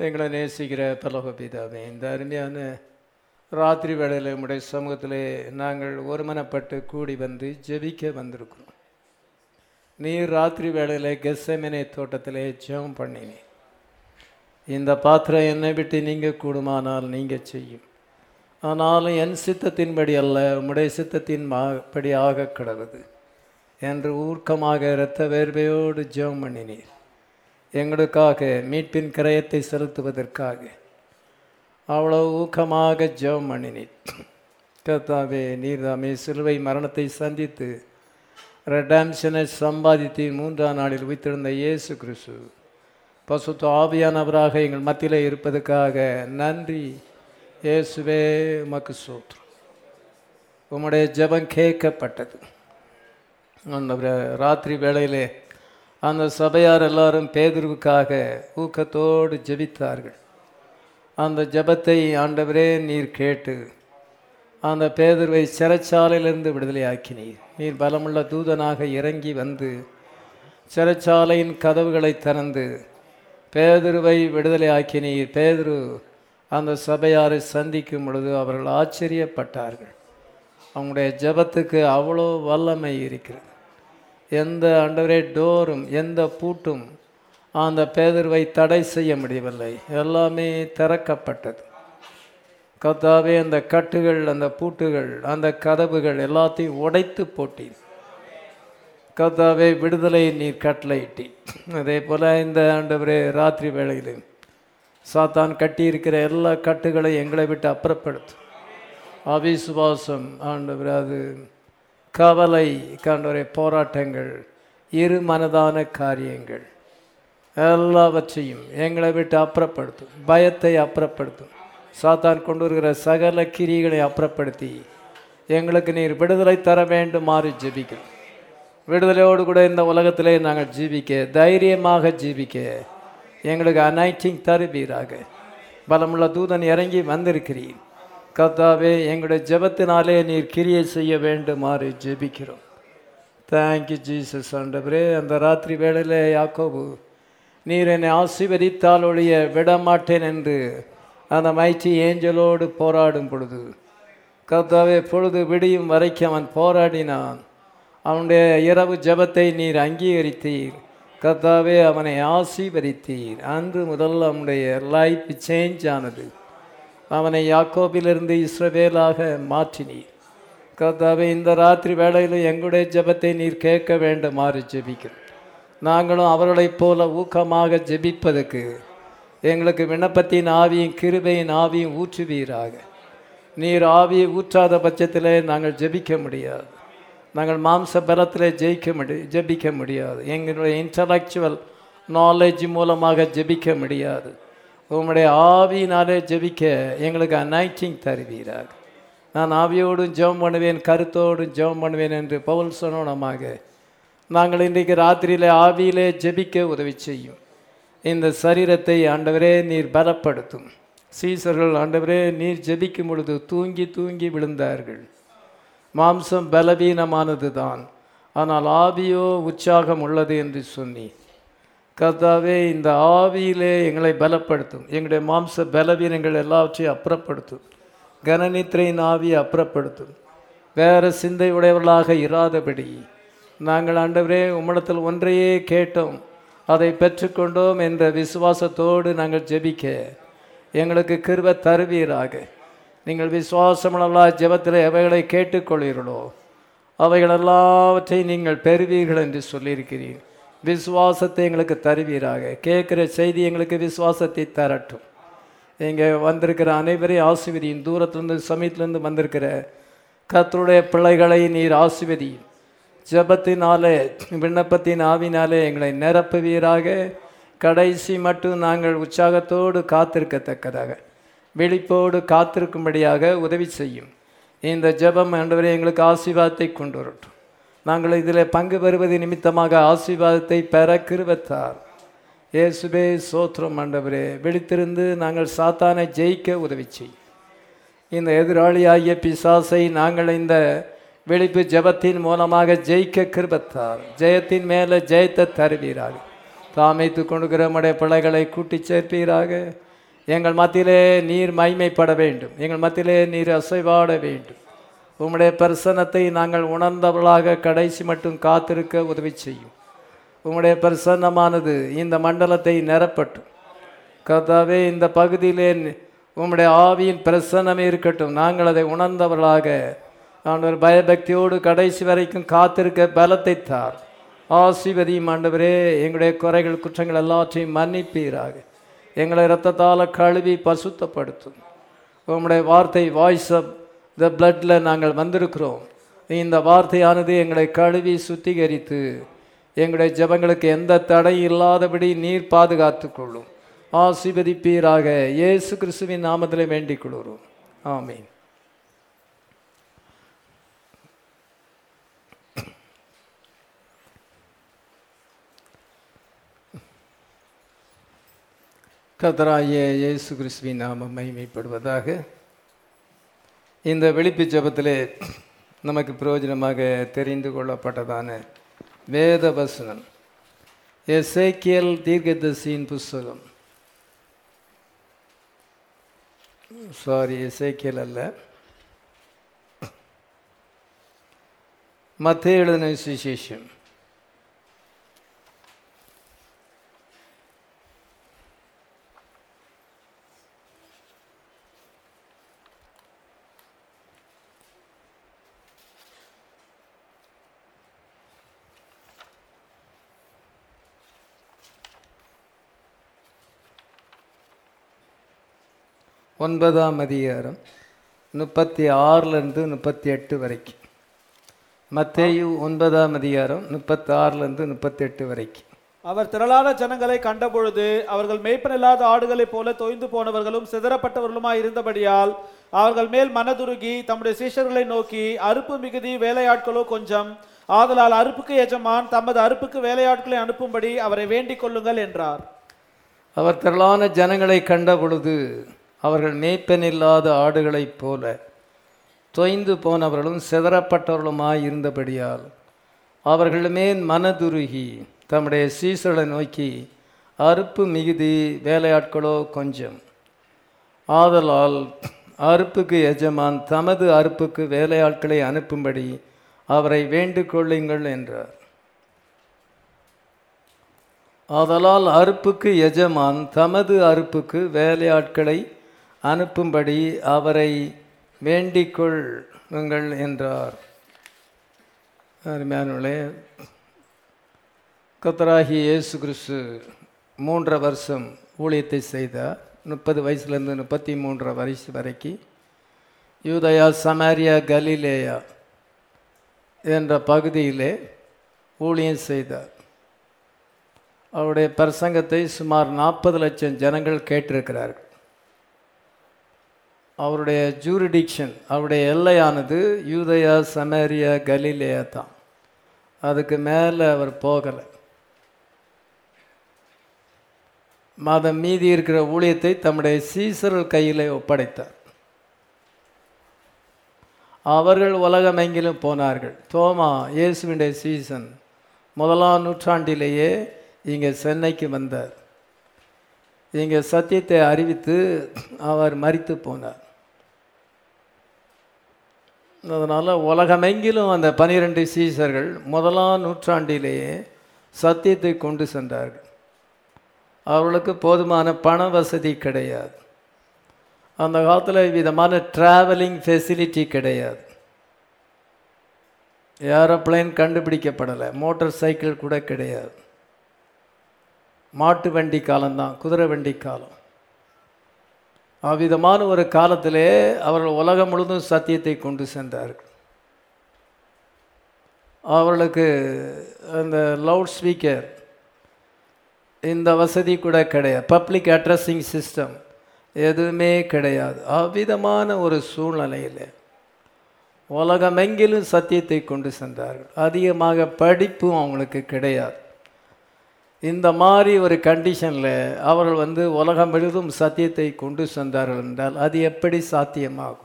எங்களை நேசிக்கிற பலக பிதாவே இந்த அருமையான ராத்திரி வேளையில் உம்முடைய சமூகத்திலே நாங்கள் ஒருமனப்பட்டு கூடி வந்து ஜெபிக்க வந்திருக்கிறோம் நீர் ராத்திரி வேளையில் கெஸ்ஸமெனே தோட்டத்திலே ஜெபம் பண்ணினீர் இந்த பாத்திரம் என்னை விட்டு நீங்கள் கூடுமானால் நீங்கள் செய்யும் ஆனாலும் என் சித்தத்தின்படி அல்ல உம்முடைய சித்தத்தின் மா படி ஆக கிடவது என்று ஊர்க்கமாக இரத்த வேர்வையோடு ஜெபம் பண்ணினீர் எங்களுக்காக மீட்பின் கிரயத்தை செலுத்துவதற்காக அவ்வளோ ஊக்கமாக ஜெபம் பண்ணினீர் கர்த்தாவே நீர்தாமே சிலுவை மரணத்தை சந்தித்து ரெடாம்ஷனை சம்பாதித்து மூன்றாம் நாளில் உயிர்த்தெழுந்த இயேசு கிறிஸ்து பசுத்த ஆவியானவராக எங்கள் மத்தியிலே இருப்பதற்காக நன்றி இயேசுவே உமக்கு சோத்ரம் உம்முடைய ஜெபம் கேட்கப்பட்டது அந்த ராத்திரி வேளையிலே அந்த சபையார் எல்லாரும் பேதுருவுக்காக ஊக்கத்தோடு ஜெபித்தார்கள் அந்த ஜெபத்தை ஆண்டவரே நீர் கேட்டு அந்த பேதுருவை சிறைச்சாலையிலிருந்து விடுதலை ஆக்கினீர் நீர் பலமுள்ள தூதனாக இறங்கி வந்து சிறைச்சாலையின் கதவுகளை திறந்து பேதுருவை விடுதலை ஆக்கினீர் பேதுரு அந்த சபையாரை சந்திக்கும் பொழுது அவர்கள் ஆச்சரியப்பட்டார்கள் அவங்களுடைய ஜெபத்துக்கு அவ்வளோ வல்லமை இருக்கிறது எந்த ஆண்டவரே டோரும் எந்த பூட்டும் அந்த பேதர்வை தடை செய்ய முடியவில்லை எல்லாமே திறக்கப்பட்டது கத்தாவே அந்த கட்டுகள் அந்த பூட்டுகள் அந்த கதவுகள் எல்லாத்தையும் உடைத்து போட்டீர் கத்தாவே விடுதலை நீர் கட்டளையிட்டி அதே போல் இந்த ஆண்டவரே ராத்திரி வேளையில் சாத்தான் கட்டியிருக்கிற எல்லா கட்டுகளையும் எங்களை விட்டு அப்புறப்படுத்தும் அவிசுவாசம் ஆண்டவர் அது கவலை காண்டவரை போராட்டங்கள் இரு மனதான காரியங்கள் எல்லாவற்றையும் எங்களை விட்டு அப்புறப்படுத்தும் பயத்தை அப்புறப்படுத்தும் சாத்தான் கொண்டு வருகிற சகல கிரிகளை அப்புறப்படுத்தி எங்களுக்கு நீர் விடுதலை தர வேண்டுமாறு ஜெபிக்கிறோம் விடுதலையோடு கூட இந்த உலகத்திலே நாங்கள் ஜீவிக்க தைரியமாக ஜீவிக்க எங்களுக்கு அனைட்டிங் தருவீராக பலமுள்ள தூதன் இறங்கி வந்திருக்கிறீர் கர்த்தாவே எங்களுடைய ஜெபத்தினாலே நீர் கிரியை செய்ய வேண்டுமாறு ஜெபிக்கிறோம் தேங்க்யூ ஜீசஸ் ஆண்டவரே அந்த ராத்திரி வேளையில் யாக்கோபு நீர் என்னை ஆசீர்வதித்தால் ஒழிய விடமாட்டேன் என்று அந்த மைச்சி ஏஞ்சலோடு போராடும் பொழுது கர்த்தாவே பொழுது விடியும் வரைக்கும் அவன் போராடினான் அவனுடைய இரவு ஜெபத்தை நீர் அங்கீகரித்தீர் கர்த்தாவே அவனை ஆசீர்வதித்தீர் அன்று முதல் அவனுடைய லைஃப் சேஞ்ச் ஆனது அவனை யாக்கோபிலிருந்து இஸ்ரவேலாக மாற்றினீர் கர்த்தாவே இந்த ராத்திரி வேளையில் எங்களுடைய ஜெபத்தை நீர் கேட்க வேண்டுமாறு ஜெபிக்கிறோம் நாங்களும் அவர்களைப் போல ஊக்கமாக ஜெபிப்பதற்கு எங்களுக்கு விண்ணப்பத்தின் ஆவியும் கிருபையின் ஆவியும் ஊற்றுவீராக நீர் ஆவியை ஊற்றாத பட்சத்தில் நாங்கள் ஜெபிக்க முடியாது நாங்கள் மாம்ச பலத்தில் ஜெயிக்க முடி ஜெபிக்க முடியாது எங்களுடைய இன்டலெக்சுவல் நாலேஜ் மூலமாக ஜெபிக்க முடியாது உங்களுடைய ஆவியினாலே ஜெபிக்க எங்களுக்கு அனைட்டிங் தருவீராக நான் ஆவியோடும் ஜெபம் பண்ணுவேன் கருத்தோடும் ஜெபம் பண்ணுவேன் என்று பவுல் சொன்னோனமாக நாங்கள் இன்றைக்கு ராத்திரியில் ஆவியிலே ஜெபிக்க உதவி செய்யும் இந்த சரீரத்தை ஆண்டவரே நீர் பலப்படுத்தும் சீசர்கள் ஆண்டவரே நீர் ஜெபிக்கும் பொழுது தூங்கி தூங்கி விழுந்தார்கள் மாம்சம் பலவீனமானது தான் ஆனால் ஆவியோ உற்சாகம் உள்ளது என்று சொன்னி கர்த்தாவே இந்த ஆவியிலே எங்களை பலப்படுத்தும் எங்களுடைய மாம்ச பலவீனங்கள் எல்லாவற்றையும் அப்புறப்படுத்தும் கனநித்திரையின் ஆவியை அப்புறப்படுத்தும் வேறு சிந்தை உடையவர்களாக இராதபடி நாங்கள் ஆண்டவரே உம்மிடத்தில் ஒன்றையே கேட்டோம் அதை பெற்றுக்கொண்டோம் என்ற விசுவாசத்தோடு நாங்கள் ஜெபிக்க எங்களுக்கு கிருப தருவீராக நீங்கள் விசுவாசமுள்ளா ஜெபத்தில் எவைகளை கேட்டுக்கொள்வீர்களோ அவைகள் எல்லாவற்றையும் நீங்கள் பெறுவீர்கள் என்று சொல்லியிருக்கிறீர் விசுவாசத்தை எங்களுக்கு தருவீராக கேட்குற செய்தி எங்களுக்கு விசுவாசத்தை தரட்டும் இங்கே வந்திருக்கிற அனைவரையும் ஆசிர்வதியும் தூரத்துலேருந்து சமயத்துலேருந்து வந்திருக்கிற கத்தருடைய பிள்ளைகளை நீர் ஆசிர்வதியும் ஜபத்தினாலே விண்ணப்பத்தின் ஆவினாலே எங்களை நிரப்புவீராக கடைசி மட்டும் நாங்கள் உற்சாகத்தோடு காத்திருக்கத்தக்கதாக விழிப்போடு காத்திருக்கும்படியாக உதவி செய்யும் இந்த ஜெபம் ஆண்டவரே எங்களுக்கு ஆசீர்வாதத்தை கொண்டு வரட்டும் நாங்கள் இதில் பங்கு பெறுவது நிமித்தமாக ஆசீர்வாதத்தை பெற கிருபத்தார் இயேசுபே சோத்திரம் ஆண்டவரே விழித்திருந்து நாங்கள் சாத்தானை ஜெயிக்க உதவி செய்யும் இந்த எதிராளியாகிய பிசாசை நாங்கள் இந்த விழிப்பு ஜெபத்தின் மூலமாக ஜெயிக்க கிருபத்தார் ஜெயத்தின் மேலே ஜெயத்தை தருவீராக தாமைத்து கொண்டுகிற நம்முடைய பிள்ளைகளை கூட்டி சேர்ப்பீராக எங்கள் மத்தியிலே நீர் மைமைப்பட வேண்டும் எங்கள் மத்தியிலே நீர் அசைவாட வேண்டும் உம்முடைய பிரசன்னத்தை நாங்கள் உணர்ந்தவர்களாக கடைசி மட்டும் காத்திருக்க உதவி செய்யும் உம்முடைய பிரசன்னமானது இந்த மண்டலத்தை நிரப்பட்டும் கர்த்தாவே இந்த பகுதியிலே நி- உம்முடைய ஆவியின் பிரசன்னமே இருக்கட்டும் நாங்கள் அதை உணர்ந்தவர்களாக ஆண்டவர் பயபக்தியோடு கடைசி வரைக்கும் காத்திருக்க பலத்தை தார் ஆசீர்வதியும் ஆண்டவரே எங்களுடைய குறைகள் குற்றங்கள் எல்லாற்றையும் மன்னிப்பீராக எங்களை இரத்தத்தால் கழுவி பசுத்தப்படுத்தும் உம்முடைய வார்த்தை வாய்ஸ் ஆஃப் த பிளட்ல நாங்கள் வந்திருக்கிறோம் இந்த வார்த்தையானது எங்களை கழுவி சுத்திகரித்து எங்களுடைய ஜெபங்களுக்கு எந்த தடை இல்லாதபடி நீர் பாதுகாத்துக் கொள்ளும் ஆசீர்வதிப்பீராக இயேசு கிறிஸ்துவின் நாமத்திலே வேண்டிக் கொள்கிறோம் ஆமென் கத்தராய இயேசு கிறிஸ்துவின் நாமம் மகிமைப்படுவதாக இந்த வெளிப்பு ஜெபத்திலே நமக்கு பிரயோஜனமாக தெரிந்து கொள்ளப்பட்டதான வேத வசனம் எசேக்கியல் தீர்க்கதரிசியின் புஸ்தகம் சாரி எசேக்கியல் அல்ல மத்திய எழுதின சுவிசேஷம் ஒன்பதாம் அதிகாரம் முப்பத்தி ஆறுலேருந்து முப்பத்தி எட்டு வரைக்கும் மத்தேயு ஒன்பதாம் அதிகாரம் முப்பத்தி ஆறுலேருந்து முப்பத்தி எட்டு வரைக்கும் அவர் திரளான ஜனங்களை கண்டபொழுது அவர்கள் மேய்ப்பனில்லாத ஆடுகளைப் போல தொய்ந்து போனவர்களும் சிதறப்பட்டவர்களுமாய் இருந்தபடியால் அவர்கள் மேல் மனதுருகி தம்முடைய சீஷர்களை நோக்கி அறுப்பு மிகுதி வேலையாட்களோ கொஞ்சம் ஆதலால் அறுப்புக்கு எஜமான் தமது அறுப்புக்கு வேலையாட்களை அனுப்பும்படி அவரை வேண்டிக் கொள்ளுங்கள் என்றார் அவர் திரளான ஜனங்களை கண்ட பொழுது அவர்கள் மேய்ப்பனில்லாத ஆடுகளைப் போல தொய்ந்து போனவர்களும் சிதறப்பட்டவர்களுமாய் இருந்தபடியால் அவர்கள் மேல் மனதுருகி தம்முடைய சீசர்களை நோக்கி அறுப்பு மிகுதி வேலையாட்களோ கொஞ்சம் ஆதலால் அறுப்புக்கு எஜமான் தமது அறுப்புக்கு வேலையாட்களை அனுப்பும்படி அவரை வேண்டிக் கொள்ளுங்கள் என்றார் ஆதலால் அறுப்புக்கு எஜமான் தமது அறுப்புக்கு வேலையாட்களை அனுப்பும்படி அவரை வேண்டிக் கொள்ளுங்கள் என்றார் அருமையானவர்களே கத்தராகி இயேசு கிறிஸ்து மூன்றரை வருஷம் ஊழியத்தை செய்தார் முப்பது வயசுலேருந்து முப்பத்தி மூன்றரை வயசு வரைக்கும் யூதயா சமாரியா கலிலேயா என்ற பகுதியிலே ஊழியம் செய்தார் அவருடைய பிரசங்கத்தை சுமார் நாற்பது லட்சம் ஜனங்கள் கேட்டிருக்கிறார்கள் அவருடைய ஜூரிடிக்ஷன் அவருடைய எல்லையானது யூதயா சமேரியா கலிலேயா தான் அதுக்கு மேலே அவர் போகலை மாதம் மீதி இருக்கிற ஊழியத்தை தம்முடைய சீசர்கள் கையிலே ஒப்படைத்தார் அவர்கள் உலகமெங்கிலும் போனார்கள் தோமா இயேசுவினுடைய சீசன் முதலாம் நூற்றாண்டிலேயே இங்கே சென்னைக்கு வந்தார் இங்கே சத்தியத்தை அறிவித்து அவர் மரித்து போனார் அதனால் உலகமெங்கிலும் அந்த பனிரெண்டு சீசர்கள் முதலாம் நூற்றாண்டிலேயே சத்தியத்தை கொண்டு சென்றார்கள் அவர்களுக்கு போதுமான பண வசதி கிடையாது அந்த காலத்தில் விதமான ட்ராவலிங் ஃபெசிலிட்டி கிடையாது ஏரோப்ளைன் கண்டுபிடிக்கப்படலை மோட்டார் சைக்கிள் கூட கிடையாது மாட்டு வண்டி காலம்தான் குதிரை வண்டி காலம் அவ்விதமான ஒரு காலத்திலே அவர்கள் உலகம் முழுதும் சத்தியத்தை கொண்டு சென்றார்கள் அவர்களுக்கு அந்த லவுட் ஸ்பீக்கர் இந்த வசதி கூட கிடையாது பப்ளிக் அட்ரஸிங் சிஸ்டம் எதுவுமே கிடையாது அவ்விதமான ஒரு சூழ்நிலையில் உலகமெங்கிலும் சத்தியத்தை கொண்டு சென்றார்கள் அதிகமாக படிப்பும் அவங்களுக்கு கிடையாது இந்த மாதிரி ஒரு கண்டிஷனில் அவர்கள் வந்து உலகம் முழுவதும் சத்தியத்தை கொண்டு சென்றார்கள் என்றால் அது எப்படி சாத்தியமாகும்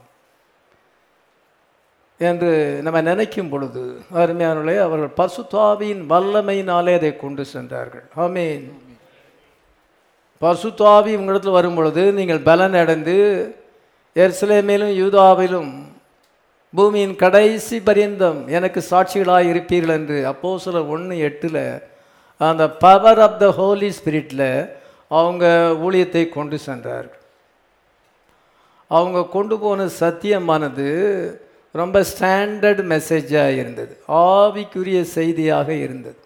என்று நம்ம நினைக்கும் பொழுது அருமையானவர்களே அவர்கள் பசுத்தாவியின் வல்லமையினாலே அதை கொண்டு சென்றார்கள் ஆமீன் பசுத்தாவி உங்களிடத்தில் வரும் பொழுது நீங்கள் பலன் அடைந்து எருசலேமிலும் யூதாவிலும் பூமியின் கடைசி பரியந்தம் எனக்கு சாட்சிகளாக இருப்பீர்கள் என்று அப்போ சில ஒன்று எட்டில் அந்த பவர் ஆஃப் த ஹோலி ஸ்பிரிட்டில் அவங்க ஊழியத்தை கொண்டு சென்றார்கள் அவங்க கொண்டு போன சத்தியமானது ரொம்ப ஸ்டாண்டர்ட் மெசேஜாக இருந்தது ஆவிக்குரிய செய்தியாக இருந்தது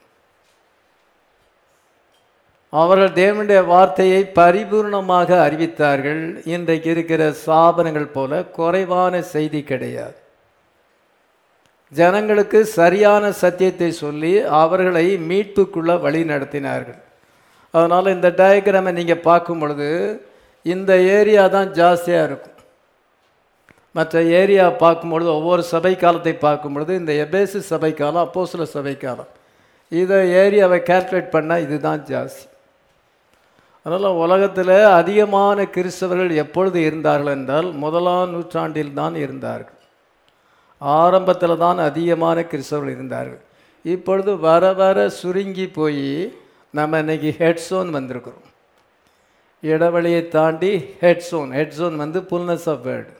அவர்கள் தேவனுடைய வார்த்தையை பரிபூர்ணமாக அறிவித்தார்கள் இன்றைக்கு இருக்கிற சாபனங்கள் போல குறைவான செய்தி கிடையாது ஜனங்களுக்கு சரியான சத்தியத்தை சொல்லி அவர்களை மீட்புக்குள்ள வழி நடத்தினார்கள் அதனால் இந்த டயக்ராமை நீங்கள் பார்க்கும் பொழுது இந்த ஏரியா தான் ஜாஸ்தியாக இருக்கும் மற்ற ஏரியா பார்க்கும்பொழுது ஒவ்வொரு சபை காலத்தை பார்க்கும் பொழுது இந்த எபேசு சபை காலம் அப்போ சில சபை காலம் இதை ஏரியாவை கால்குலேட் பண்ணால் இதுதான் ஜாஸ்தி அதனால் உலகத்தில் அதிகமான கிறிஸ்தவர்கள் எப்பொழுது இருந்தார்கள் என்றால் முதலாம் நூற்றாண்டில் தான் இருந்தார்கள் ஆரம்பத்தில் தான் அதிகமான கிறிஸ்தவர்கள் இருந்தார்கள் இப்பொழுது வர வர சுருங்கி போய் நம்ம இன்னைக்கு ஹெட்ஸோன் வந்திருக்கிறோம் இடைவெளியை தாண்டி ஹெட்ஸோன் ஹெட்ஸோன் வந்து புல்னஸ் ஆஃப் வேர்டு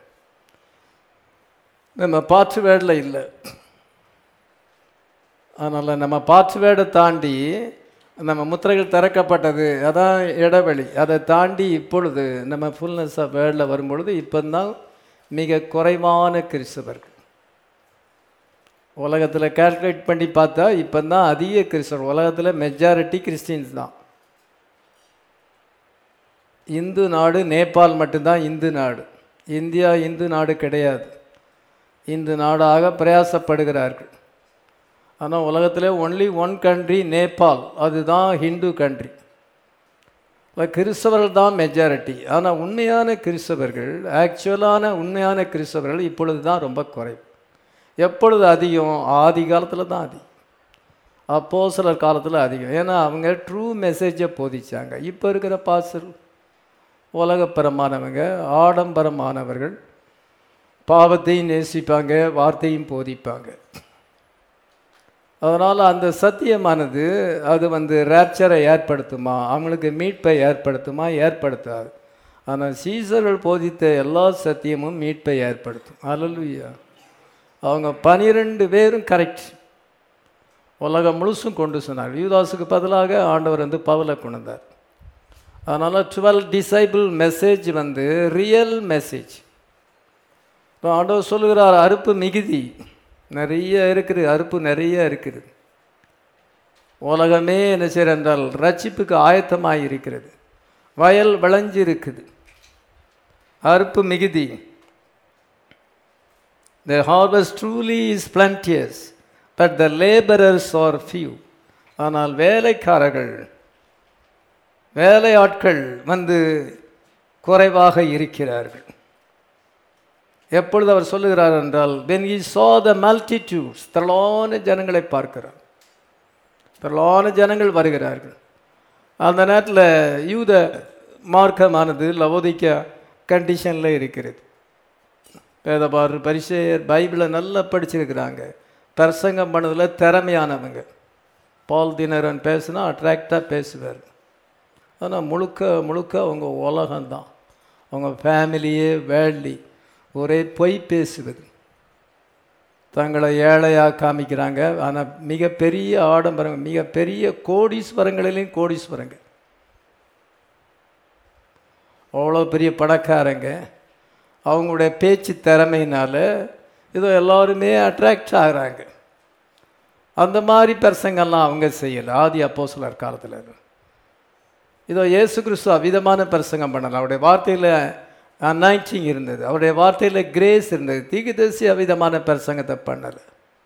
நம்ம பாற்று வேர்டில் இல்லை அதனால் நம்ம பாற்று வேர்டை தாண்டி நம்ம முத்திரைகள் திறக்கப்பட்டது அதான் இடைவெளி அதை தாண்டி இப்பொழுது நம்ம ஃபுல்னஸ் ஆஃப் வேர்டில் வரும்பொழுது இப்போ தான் மிக குறைவான கிறிஸ்தவர்கள் உலகத்தில் கால்குலேட் பண்ணி பார்த்தா இப்போ தான் அதிக கிறிஸ்தவர் உலகத்தில் மெஜாரிட்டி கிறிஸ்டின்ஸ் தான் இந்து நாடு நேபாள் மட்டும்தான் இந்து நாடு இந்தியா இந்து நாடு கிடையாது இந்து நாடாக பிரயாசப்படுகிறார்கள் ஆனால் உலகத்தில் ஒன்லி ஒன் கண்ட்ரி நேபாள் அதுதான் ஹிந்து கண்ட்ரி கிறிஸ்தவர்கள் தான் மெஜாரிட்டி ஆனால் உண்மையான கிறிஸ்தவர்கள் ஆக்சுவலான உண்மையான கிறிஸ்தவர்கள் இப்பொழுது தான் ரொம்ப குறைவு எப்பொழுது அதிகம் ஆதி காலத்தில் தான் அதிகம் அப்போ சிலர் காலத்தில் அதிகம் ஏன்னா அவங்க ட்ரூ மெசேஜை போதிச்சாங்க இப்போ இருக்கிற பாசல் உலகப்பரமானவங்க ஆடம்பரமானவர்கள் பாவத்தையும் நேசிப்பாங்க வார்த்தையும் போதிப்பாங்க அதனால் அந்த சத்தியமானது அது வந்து ரேப்சரை ஏற்படுத்துமா அவங்களுக்கு மீட்பை ஏற்படுத்துமா ஏற்படுத்தாது ஆனால் சீசர்கள் போதித்த எல்லா சத்தியமும் மீட்பை ஏற்படுத்தும் அல்லலுயா அவங்க பனிரெண்டு பேரும் கரெக்ட் உலகம் முழுசும் கொண்டு சொன்னார் யூதாஸுக்கு பதிலாக ஆண்டவர் வந்து பவலை கொண்டு வந்தார் அதனால் டுவெல் டிசைபிள் மெசேஜ் வந்து ரியல் மெசேஜ் இப்போ ஆண்டவர் சொல்லுகிறார் அறுப்பு மிகுதி நிறைய இருக்குது அறுப்பு நிறைய இருக்குது உலகமே என்ன செய்கிற என்றால் ரட்சிப்புக்கு ஆயத்தமாக இருக்கிறது வயல் விளைஞ்சு இருக்குது அறுப்பு மிகுதி the harvest truly is plenteous but the labourers are few ஆனால் வேலைக்காரர்கள் வேலையாட்கள் வந்து குறைவாக இருக்கிறார்கள் எப்பொழுது அவர் சொல்லுகிறார் என்றால் when he saw the multitudes திரளான ஜனங்களை பார்க்கிறார் திரளான ஜனங்கள் வருகிறார்கள் அந்த நேரத்தில் யூத மார்க்கமானது லவோதிக்க கண்டிஷனில் இருக்கிறது வேதபார் பரிசெயர் பைபிளை நல்லா படிச்சிருக்கிறாங்க பிரசங்கம் பண்ணதில் திறமையானவங்க பால் தினரன் பேசுனா அட்ராக்டாக பேசுவார் ஆனால் முழுக்க முழுக்க அவங்க உலகம்தான் அவங்க ஃபேமிலியே வேள்லி ஒரே பொய் பேசுவது தங்களை ஏழையாக காமிக்கிறாங்க ஆனால் மிகப்பெரிய ஆடம்பரம் மிகப்பெரிய கோடீஸ்வரங்களிலையும் கோடீஸ்வரங்க அவ்வளோ பெரிய பணக்காரங்க அவங்களுடைய பேச்சு திறமையினால இதோ எல்லாருமே அட்ராக்ட் ஆகிறாங்க அந்த மாதிரி பிரசங்கெல்லாம் அவங்க செய்யலை ஆதி அப்போ சிலர் காலத்தில் இதோ இயேசு கிறிஸ்து அவிதமான பிரசங்கம் பண்ணலாம் அவருடைய வார்த்தையில் அனாய்ச்சிங் இருந்தது அவருடைய வார்த்தையில் கிரேஸ் இருந்தது தீக்குதரிசி அவிதமான பிரசங்கத்தை பண்ணலை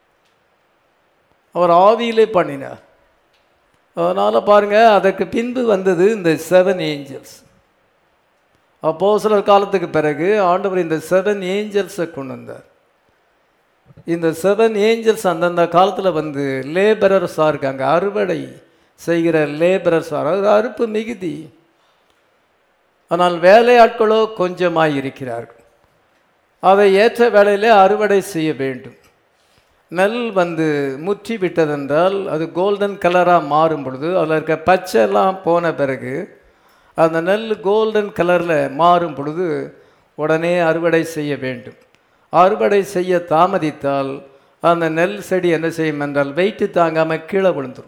அவர் ஆவியிலே பண்ணினார் அதனால் பாருங்கள் அதற்கு பின்பு வந்தது இந்த செவன் ஏஞ்சல்ஸ் அப்போ சிலர் காலத்துக்கு பிறகு ஆண்டவர் இந்த செவன் ஏஞ்சல்ஸை கொண்டு வந்தார் இந்த செவன் ஏஞ்சல்ஸ் அந்தந்த காலத்தில் வந்து லேபரர்ஸாக இருக்காங்க அறுவடை செய்கிற லேபரர்ஸாக அது அறுப்பு மிகுதி ஆனால் வேலையாட்களோ கொஞ்சமாய் இருக்கிறார்கள் அதை ஏற்ற வேலையிலே அறுவடை செய்ய வேண்டும் நெல் வந்து முற்றி விட்டதென்றால் அது கோல்டன் கலராக மாறும் பொழுது அதில் இருக்க பச்சைலாம் போன பிறகு அந்த நெல் கோல்டன் கலரில் மாறும் பொழுது உடனே அறுவடை செய்ய வேண்டும் அறுவடை செய்ய தாமதித்தால் அந்த நெல் செடி என்ன செய்யும் என்றால் வெயிட்டு தாங்காமல் கீழே விழுந்துடும்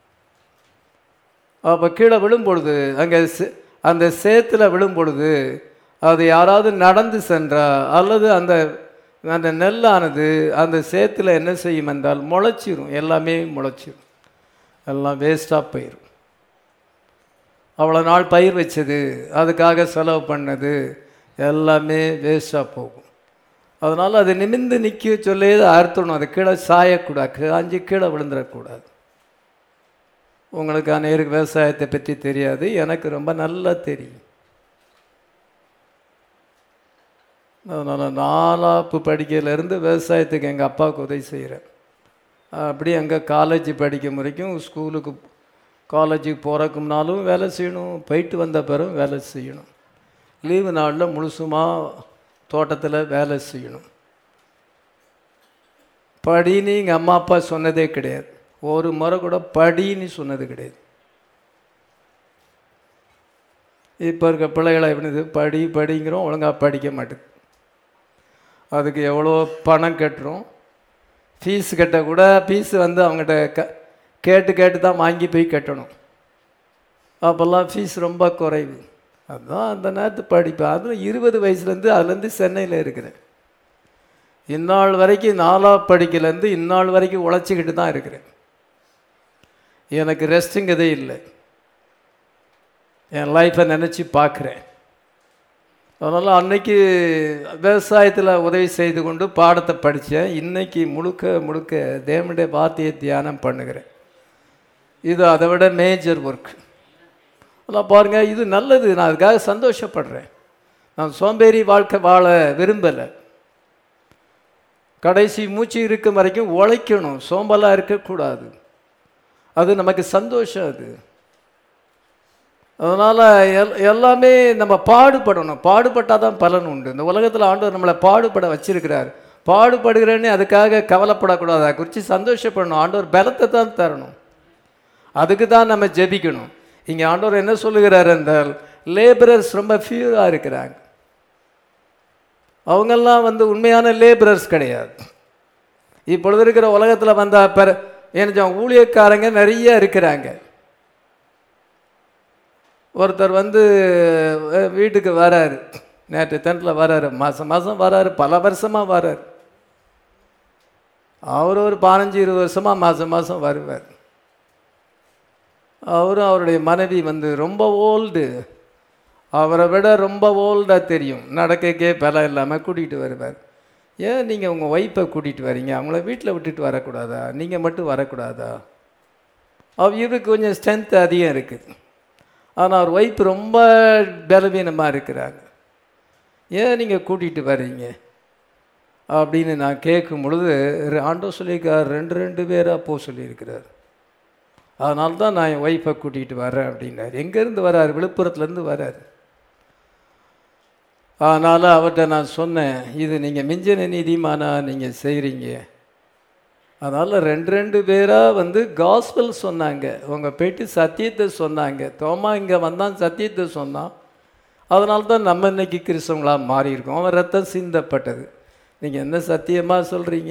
அப்போ கீழே விழும் பொழுது அங்கே அந்த சேத்துல விழும் பொழுது அது யாராவது நடந்து சென்றா அல்லது அந்த அந்த நெல்லானது அந்த சேத்துல என்ன செய்யும் என்றால் முளைச்சிரும் எல்லாமே முளைச்சிரும் எல்லாம் வேஸ்ட்டாக போயிடும் அவ்வளோ நாள் பயிர் வச்சது அதுக்காக செலவு பண்ணது எல்லாமே வேஸ்ட்டாக போகும் அதனால் அது நிமிர்ந்து நிற்க சொல்லி அறுத்தணும் அது கீழே சாயக்கூடாது அஞ்சு கீழே விழுந்துடக்கூடாது உங்களுக்கு அநேருக்கு விவசாயத்தை பற்றி தெரியாது எனக்கு ரொம்ப நல்லா தெரியும் அதனால் நாலாப்பு படிக்கையிலேருந்து விவசாயத்துக்கு எங்கள் அப்பாவுக்கு உதவி செய்கிறேன் அப்படி அங்கே காலேஜ் படிக்கும் வரைக்கும் ஸ்கூலுக்கு காலேஜுக்கு போகிறக்கும்னாலும் வேலை செய்யணும் போயிட்டு வந்த பிறகு வேலை செய்யணும் லீவு நாளில் முழுசுமாக தோட்டத்தில் வேலை செய்யணும் படின்னு எங்கள் அம்மா அப்பா சொன்னதே கிடையாது ஒரு முறை கூட படின்னு சொன்னது கிடையாது இப்போ இருக்க பிள்ளைகளை எப்படி படி படிங்கிறோம் ஒழுங்காக படிக்க மாட்டேது அதுக்கு எவ்வளோ பணம் கட்டுறோம் ஃபீஸ் கட்ட கூட ஃபீஸ் வந்து அவங்ககிட்ட க கேட்டு கேட்டு தான் வாங்கி போய் கட்டணும் அப்போல்லாம் ஃபீஸ் ரொம்ப குறைவு அதுதான் அந்த நேரத்து படிப்பேன் அதுவும் இருபது வயசுலேருந்து அதுலேருந்து சென்னையில் இருக்கிறேன் இந்நாள் வரைக்கும் நாலா படிக்கலேருந்து இந்நாள் வரைக்கும் உழைச்சிக்கிட்டு தான் இருக்கிறேன் எனக்கு ரெஸ்ட்டுங்கிறதே இல்லை என் லைஃப்பை நினச்சி பார்க்குறேன் அதனால் அன்னைக்கு விவசாயத்தில் உதவி செய்து கொண்டு பாடத்தை படித்தேன் இன்னைக்கு முழுக்க முழுக்க தேவனுடைய வார்த்தையை தியானம் பண்ணுகிறேன் இது அதை விட மேஜர் ஒர்க் அதெல்லாம் பாருங்கள் இது நல்லது நான் அதுக்காக சந்தோஷப்படுறேன் நான் சோம்பேறி வாழ்க்கை வாழ விரும்பலை கடைசி மூச்சு இருக்கும் வரைக்கும் உழைக்கணும் சோம்பலாக இருக்கக்கூடாது அது நமக்கு சந்தோஷம் அது அதனால் எல் எல்லாமே நம்ம பாடுபடணும் பாடுபட்டால் தான் பலன் உண்டு இந்த உலகத்தில் ஆண்டவர் நம்மளை பாடுபட வச்சிருக்கிறார் பாடுபடுகிறேன்னு அதுக்காக கவலைப்படக்கூடாது அதை குறித்து சந்தோஷப்படணும் ஆண்டவர் பலத்தை தான் தரணும் அதுக்கு தான் நம்ம ஜெபிக்கணும் இங்கே ஆண்டவர் என்ன சொல்லுகிறார் என்றால் லேபரர்ஸ் ரொம்ப ஃபியூராக இருக்கிறாங்க அவங்கெல்லாம் வந்து உண்மையான லேபரர்ஸ் கிடையாது இப்பொழுது இருக்கிற உலகத்தில் வந்த பெற என்ன ஊழியக்காரங்க நிறைய இருக்கிறாங்க ஒருத்தர் வந்து அஹ், வீட்டுக்கு வராரு நேற்று தென்ட்டில் வராரு மாதம் மாதம் வராரு பல வருஷமாக வராரு அவர் ஒரு பதினஞ்சு இருபது வருஷமாக மாதம் மாதம் வருவார் அவரும் அவருடைய மனைவி வந்து ரொம்ப ஓல்டு அவரை விட ரொம்ப ஓல்டாக தெரியும் நடக்கக்கே பலம் இல்லாமல் கூட்டிகிட்டு வருவார் ஏன் நீங்கள் உங்கள் ஒய்ஃபை கூட்டிகிட்டு வரீங்க அவங்கள வீட்டில் விட்டுட்டு வரக்கூடாதா நீங்கள் மட்டும் வரக்கூடாதா அவ இவருக்கு கொஞ்சம் ஸ்ட்ரென்த் அதிகம் இருக்குது ஆனால் அவர் ஒய்ஃப் ரொம்ப பலவீனமாக இருக்கிறாங்க ஏன் நீங்கள் கூட்டிகிட்டு வர்றீங்க அப்படின்னு நான் கேட்கும் பொழுது ரெ- ஆண்டவர் சொல்லியிருக்கார் ரெண்டு ரெண்டு பேராக போக சொல்லியிருக்கிறார் அதனால தான் நான் என் ஒய்ஃபை கூட்டிகிட்டு வரேன் அப்படின்னார் எங்கேருந்து வராரு விழுப்புரத்துலேருந்து வராரு அதனால் அவர்கிட்ட நான் சொன்னேன் இது நீங்கள் மிஞ்சின நீதிமானா நீங்கள் செய்கிறீங்க அதனால் ரெண்டு ரெண்டு பேராக வந்து காஸ்பல் சொன்னாங்க உங்கள் போயிட்டு சத்தியத்தை சொன்னாங்க தோமா இங்கே வந்தான் சத்தியத்தை சொன்னான் அதனால தான் நம்ம இன்னைக்கு கிறிஸ்தவங்களாக மாறியிருக்கோம் அவன் ரத்தம் சிந்தப்பட்டது நீங்கள் என்ன சத்தியமாக சொல்கிறீங்க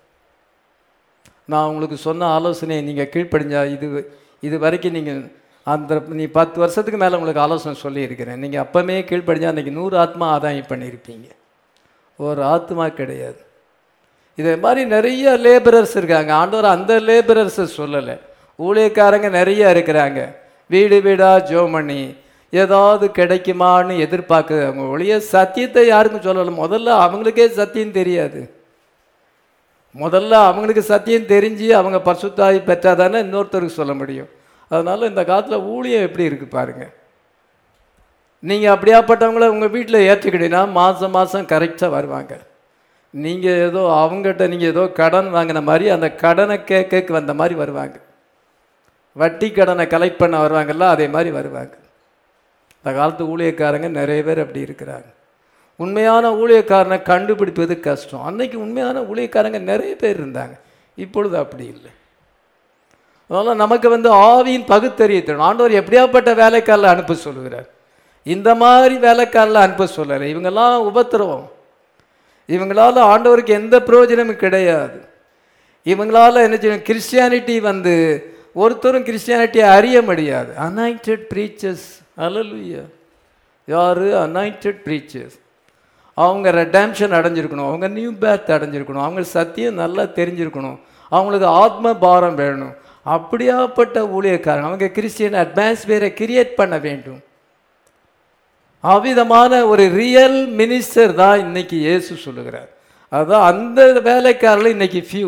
நான் உங்களுக்கு சொன்ன ஆலோசனையை நீங்கள் கீழ்ப்படிஞ்சா இது இது வரைக்கும் நீங்கள் அந்த நீ பத்து வருஷத்துக்கு மேலே உங்களுக்கு ஆலோசனை சொல்லியிருக்கிறேன் நீங்கள் அப்போமே கீழ்ப்படிஞ்சா அன்றைக்கி நூறு ஆத்மா ஆதாயம் பண்ணியிருப்பீங்க ஒரு ஆத்மா கிடையாது இதே மாதிரி நிறைய லேபரர்ஸ் இருக்காங்க ஆண்டவர் அந்த லேபரர்ஸை சொல்லலை ஊழியக்காரங்க நிறைய இருக்கிறாங்க வீடு வீடாக ஜோம் பண்ணி ஏதாவது கிடைக்குமான்னு எதிர்பார்க்குது அவங்க ஒழிய சத்தியத்தை யாருக்கும் சொல்லலை முதல்ல அவங்களுக்கே சத்தியம் தெரியாது முதல்ல அவங்களுக்கு சத்தியம் தெரிஞ்சு அவங்க பரிசுத்தாய் பெற்றால் தானே இன்னொருத்தருக்கு சொல்ல முடியும் அதனால் இந்த காலத்தில் ஊழியம் எப்படி இருக்குது பாருங்கள் நீங்கள் அப்படியாப்பட்டவங்கள உங்கள் வீட்டில் ஏற்றுக்கிட்டீங்கன்னா மாதம் மாதம் கரெக்டாக வருவாங்க நீங்கள் ஏதோ அவங்ககிட்ட நீங்கள் ஏதோ கடன் வாங்கின மாதிரி அந்த கடனை கேட்க வந்த மாதிரி வருவாங்க வட்டி கடனை கலெக்ட் பண்ண வருவாங்கல்ல அதே மாதிரி வருவாங்க இந்த காலத்து ஊழியக்காரங்க நிறைய பேர் அப்படி இருக்கிறாங்க உண்மையான ஊழியக்காரனை கண்டுபிடிப்பது கஷ்டம் அன்னைக்கு உண்மையான ஊழியக்காரங்க நிறைய பேர் இருந்தாங்க இப்பொழுது அப்படி இல்லை அதனால் நமக்கு வந்து ஆவியின் பகுத்தறிய தரும் ஆண்டவர் எப்படியாப்பட்ட வேலைக்காரில் அனுப்ப சொல்லுகிறார் இந்த மாதிரி வேலைக்காரில் அனுப்ப சொல்லலை இவங்கெல்லாம் உபத்திரவம் இவங்களால ஆண்டவருக்கு எந்த பிரயோஜனமும் கிடையாது இவங்களால என்ன செய்யும் கிறிஸ்டியானிட்டி வந்து ஒருத்தரும் கிறிஸ்டியானிட்டியை அறிய முடியாது அனாயிண்டட் ப்ரீச்சர்ஸ் அலலுயா யார் அனாயிண்டட் ப்ரீச்சர்ஸ் அவங்க ரெடாம்ஷன் அடைஞ்சிருக்கணும் அவங்க நியூ பேர்த் அடைஞ்சிருக்கணும் அவங்க சத்தியம் நல்லா தெரிஞ்சிருக்கணும் அவங்களுக்கு ஆத்ம பாரம் வேணும் அப்படியாப்பட்ட ஊழியக்காரங்க அவங்க கிறிஸ்டியன் அட்மாஸ்பியரை கிரியேட் பண்ண வேண்டும் அவ்விதமான ஒரு ரியல் மினிஸ்டர் தான் இன்னைக்கு இயேசு சொல்லுகிறார் அதான் அந்த வேலைக்காரர்கள் இன்னைக்கு few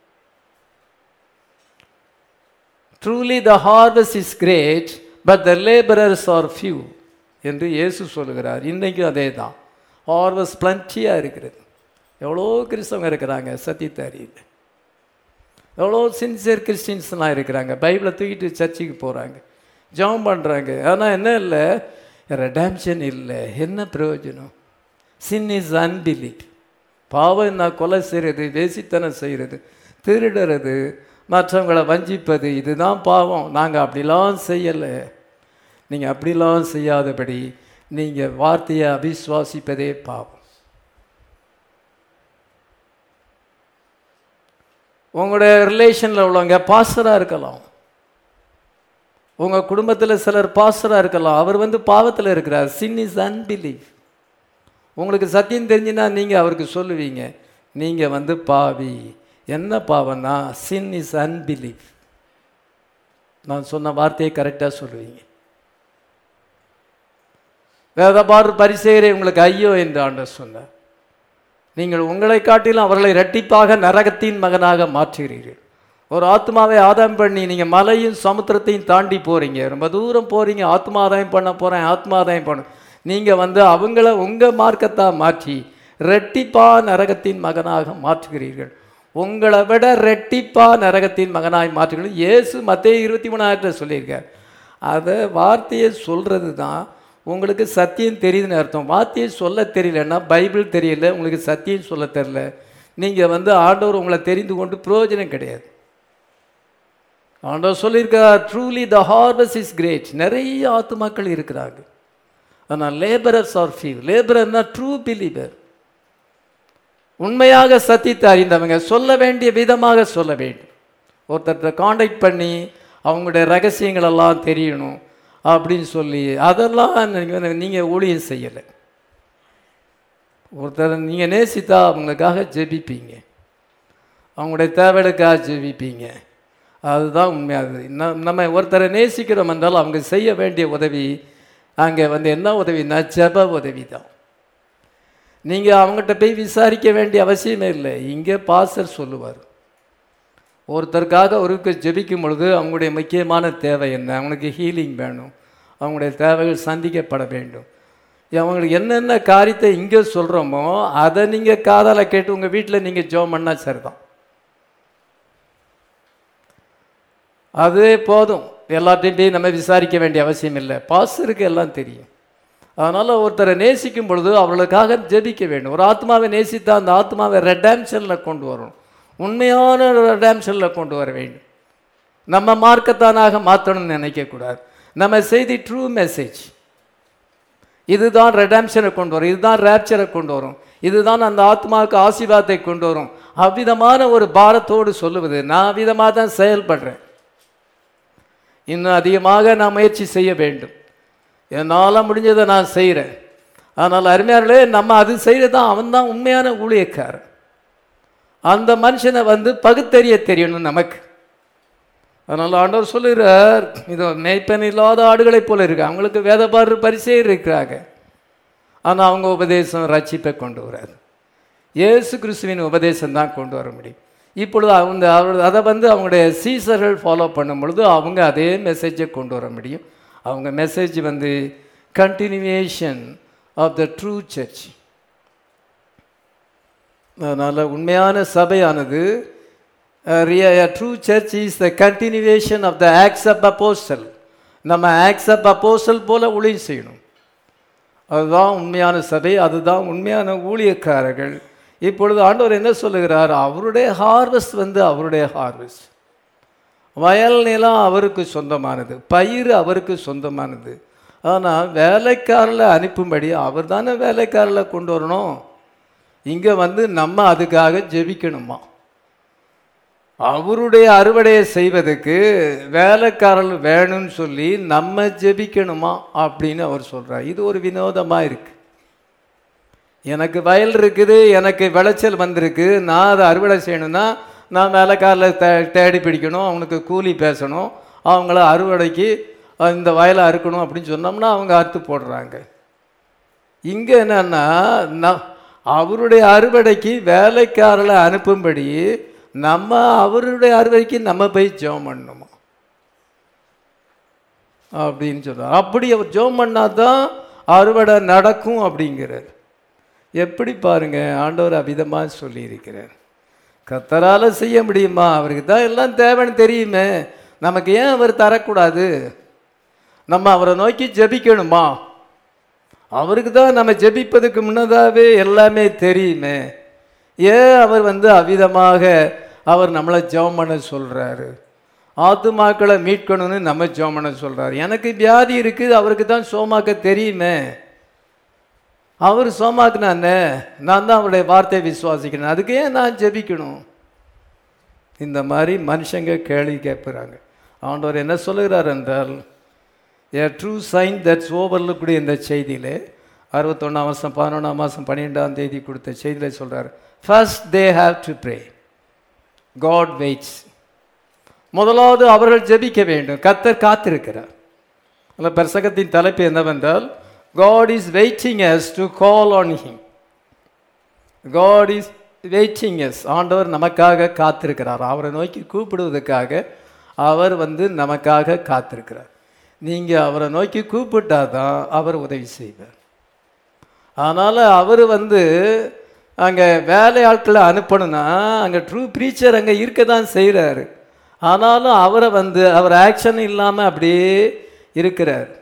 truly the harvest is great but the labourers are few என்று இயேசு சொல்லுகிறார் இன்றைக்கும் அதே தான் ஹார்வெஸ்ட் பிளன்ச்சியாக இருக்கிறது எவ்வளோ கிறிஸ்தவங்க இருக்கிறாங்க சத்தியத்தாரியில் எவ்வளோ சின்சியர் கிறிஸ்டின்ஸ்லாம் இருக்கிறாங்க பைபிளை தூக்கிட்டு சர்ச்சுக்கு போகிறாங்க ஜெபம் பண்ணுறாங்க ஆனால் என்ன இல்லை ரெடாம்ஷன் இல்லை என்ன பிரயோஜனம் சின் இஸ் அன்பிலீவ் பாவம் நான் கொலை செய்கிறது வேசித்தனம் செய்கிறது திருடுறது மற்றவங்களை வஞ்சிப்பது இதுதான் பாவம் நாங்கள் அப்படிலாம் செய்யலை நீங்கள் அப்படிலாம் செய்யாதபடி நீங்கள் வார்த்தையை அவிசுவாசிப்பதே பாவம் உங்களுடைய ரிலேஷனில் உள்ளவங்க பாஸ்டராக இருக்கலாம் உங்கள் குடும்பத்தில் சிலர் பாஸ்டராக இருக்கலாம் அவர் வந்து பாவத்தில் இருக்கிறார் சின் இஸ் அன்பிலீவ் உங்களுக்கு சத்தியம் தெரிஞ்சுன்னா நீங்கள் அவருக்கு சொல்லுவீங்க நீங்கள் வந்து பாவி என்ன பாவம்னா சின் இஸ் அன்பிலீவ் நான் சொன்ன வார்த்தையை கரெக்டாக சொல்லுவீங்க வேதபார் பரிசெயரை உங்களுக்கு ஐயோ என்று ஆண்டவர் சொன்னார் நீங்கள் உங்களை காட்டிலும் அவர்களை இரட்டிப்பாக நரகத்தின் மகனாக மாற்றுகிறீர்கள் ஒரு ஆத்மாவை ஆதாயம் பண்ணி நீங்கள் மலையும் சமுத்திரத்தையும் தாண்டி போகிறீங்க ரொம்ப தூரம் போகிறீங்க ஆத்மாதாயம் பண்ண போகிறேன் ஆத்மாதாயம் பண்ண நீங்கள் வந்து அவங்கள உங்கள் மார்க்கத்தா மாற்றி ரெட்டிப்பா நரகத்தின் மகனாக மாற்றுகிறீர்கள் உங்களை விட ரெட்டிப்பா நரகத்தின் மகனாய் மாற்றுகிறீர்கள் இயேசு மத்திய இருபத்தி மூணாயிரத்தில் சொல்லியிருக்கார் அதை வார்த்தையை சொல்கிறது தான் உங்களுக்கு சத்தியம் தெரியுதுன்னு அர்த்தம் வார்த்தையை சொல்ல தெரியலன்னா பைபிள் தெரியல உங்களுக்கு சத்தியம் சொல்ல தெரில நீங்கள் வந்து ஆண்டவர் உங்களை தெரிந்து கொண்டு பிரயோஜனம் கிடையாது ஆண்டவர் சொல்லியிருக்கார் truly the harvest is great நிறைய ஆத்துமாக்கள் இருக்கிறாங்க ஆனால் லேபரர்ஸ் ஆர் ஃபியூ லேபரர்னா ட்ரூ பிலீவர் உண்மையாக சத்தியத்தை அறிந்தவங்க சொல்ல வேண்டிய விதமாக சொல்ல வேண்டும் ஒருத்தர்கிட்ட காண்டாக்ட் பண்ணி அவங்களுடைய ரகசியங்களெல்லாம் தெரியணும் அப்படின்னு சொல்லி அதெல்லாம் நீங்கள் நீங்கள் ஊழியம் செய்யலை ஒருத்தர் நீங்கள் நேசித்தா அவங்களுக்காக ஜெபிப்பீங்க அவங்களுடைய தேவைகளுக்காக ஜெபிப்பீங்க அதுதான் உண்மையாது நம்ம ஒருத்தரை நேசிக்கிறோம் என்றால் அவங்க செய்ய வேண்டிய உதவி அங்கே வந்து என்ன உதவினா ஜெப உதவி தான் நீங்கள் அவங்ககிட்ட போய் விசாரிக்க வேண்டிய அவசியமே இல்லை இங்கே பாசர் சொல்லுவார் ஒருத்தருக்காக ஒருக்கு ஜெபிக்கும் பொழுது அவங்களுடைய முக்கியமான தேவை என்ன அவங்களுக்கு ஹீலிங் வேணும் அவங்களுடைய தேவைகள் சந்திக்கப்பட வேண்டும் அவங்களுக்கு என்னென்ன காரியத்தை இங்கே சொல்கிறோமோ அதை நீங்கள் காதால் கேட்டு உங்கள் வீட்டில் நீங்கள் ஜோம் பண்ணால் சரிதான் அதுவே போதும் எல்லாத்தையும் போய் நம்ம விசாரிக்க வேண்டிய அவசியம் இல்லை பாஸ்டருக்கு எல்லாம் தெரியும் அதனால் ஒருத்தரை நேசிக்கும் பொழுது அவர்களுக்காக ஜெபிக்க வேண்டும் ஒரு ஆத்மாவை நேசித்தா அந்த ஆத்மாவை ரெடாம்ஷனில் கொண்டு வரணும் உண்மையான ரெடாம்ஷனில் கொண்டு வர வேண்டும் நம்ம மார்க்கத்தானாக மாற்றணும்னு நினைக்கக்கூடாது நம்ம செய்தி ட்ரூ மெசேஜ் இதுதான் ரெடாம்ஷனை கொண்டு வரும் இதுதான் ரேப்சரை கொண்டு வரும் இதுதான் அந்த ஆத்மாவுக்கு ஆசீர்வாதத்தை கொண்டு வரும் அவ்விதமான ஒரு பாரத்தோடு சொல்லுவது நான் அவ்விதமாக தான் செயல்படுறேன் இன்னும் அதிகமாக நான் முயற்சி செய்ய வேண்டும் என்னால் முடிஞ்சதை நான் செய்கிறேன் ஆனால் அருமையார்களே நம்ம அது செய்கிறது தான் அவன் தான் உண்மையான ஊழியக்காரன் அந்த மனுஷனை வந்து பகுத்தறிய தெரியணும் நமக்கு அதனால் ஆண்டவர் சொல்லுகிறார் இது மேய்ப்பன் இல்லாத ஆடுகளைப் போல இருக்கு அவங்களுக்கு வேதபாரு பரிசே இருக்கிறாங்க ஆனால் அவங்க உபதேசம் ரட்சிப்பை கொண்டு வராது இயேசு கிறிஸ்துவின் உபதேசம் தான் கொண்டு வர முடியும் இப்பொழுது அவங்க அவர் அதை வந்து அவங்களுடைய சீசர்கள் ஃபாலோ பண்ணும் பொழுது அவங்க அதே மெசேஜை கொண்டு வர முடியும் அவங்க மெசேஜ் வந்து continuation of the true church அதனால் உண்மையான சபையானது true church is the continuation of the acts of apostle நம்ம ஆக்ஸ் ஆஃப் அப்போஸ்டல் போல ஊழியம் செய்யணும் அதுதான் உண்மையான சபை அதுதான் உண்மையான ஊழியக்காரர்கள் இப்பொழுது ஆண்டவர் என்ன சொல்லுகிறார் அவருடைய ஹார்வெஸ்ட் வந்து அவருடைய ஹார்வெஸ்ட் வயல் நிலம் அவருக்கு சொந்தமானது பயிர் அவருக்கு சொந்தமானது ஆனால் வேலைக்காரில் அனுப்பும்படி அவர் தானே வேலைக்காரில் கொண்டு வரணும் இங்கே வந்து நம்ம அதுக்காக ஜெபிக்கணுமா அவருடைய அறுவடையை செய்வதற்கு வேலைக்காரர்கள் வேணும்னு சொல்லி நம்ம ஜெபிக்கணுமா அப்படின்னு அவர் சொல்றார் இது ஒரு வினோதமாக இருக்கு எனக்கு வயல் இருக்குது எனக்கு விளைச்சல் வந்திருக்கு நான் அதை அறுவடை செய்யணும்னா நான் வேலைக்காரில் தே தேடி பிடிக்கணும் அவனுக்கு கூலி பேசணும் அவங்கள அறுவடைக்கு அஹ், இந்த வயலை அறுக்கணும் அப்படின்னு சொன்னோம்னா அவங்க அறுத்து போடுறாங்க இங்கே என்னன்னா ந- அவருடைய அறுவடைக்கு வேலைக்காரர்களை அனுப்பும்படி நம்ம அவருடைய அறுவடைக்கு நம்ம போய் ஜெபம் பண்ணணுமா அப்படின்னு சொல்றார் அப்படி அவர் ஜெபம் பண்ணாதான் அறுவடை நடக்கும் அப்படிங்கிறார் எப்படி பாருங்க ஆண்டவர் அவிதமாக சொல்லியிருக்கிறார் கத்தரால செய்ய முடியுமா அவருக்கு தான் எல்லாம் தேவைன்னு தெரியுமே நமக்கு ஏன் அவர் தரக்கூடாது நம்ம அவரை நோக்கி ஜெபிக்கணுமா அவருக்கு தான் நம்ம ஜெபிப்பதுக்கு முன்னதாகவே எல்லாமே தெரியுமே ஏன் அவர் வந்து அவிதமாக அவர் நம்மளை ஜெபம் பண்ண சொல்கிறாரு ஆத்துமாக்களை மீட்கணும்னு நம்ம ஜெபம் பண்ண சொல்கிறாரு எனக்கு வியாதி இருக்குது அவருக்கு தான் சோமாக்க தெரியுமே அவர் சோமாக்குனானே நான் தான் அவருடைய வார்த்தையை விசுவாசிக்கிறேன் அதுக்கு ஏன் நான் ஜெபிக்கணும் இந்த மாதிரி மனுஷங்க கேள்வி கேட்குறாங்க ஆண்டவர் என்ன சொல்லுகிறார் என்றால் ஏ ட்ரூ சைன் தட்ஸ் ஓவர்லுக்கூடிய இந்த செய்தியிலே அறுபத்தொன்னாம் மாதம் பதினொன்றாம் மாதம் பன்னிரெண்டாம் தேதி கொடுத்த செய்தியில் சொல்கிறார் first they have to pray God waits முதலாவது அவர்கள் ஜெபிக்க வேண்டும் கத்தர் காத்திருக்கிறார் அந்த பிரசங்கத்தின் தலைப்பு என்னவென்றால் God is waiting us to call on him God is waiting us ஆண்டவர் நமக்காக காத்திருக்கிறார் அவரை நோக்கி கூப்பிடுவதற்காக அவர் வந்து நமக்காக காத்திருக்கிறார் நீங்கள் அவரை நோக்கி கூப்பிட்டா தான் அவர் உதவி செய்வார் அதனால் அவர் வந்து அங்கே வேலையாட்களை அனுப்பணும்னா அங்கே ட்ரூ ப்ரீச்சர் அங்கே இருக்க தான் செய்கிறாரு ஆனாலும் அவரை வந்து அவர் ஆக்ஷன் இல்லாமல் அப்படியே இருக்கிறார்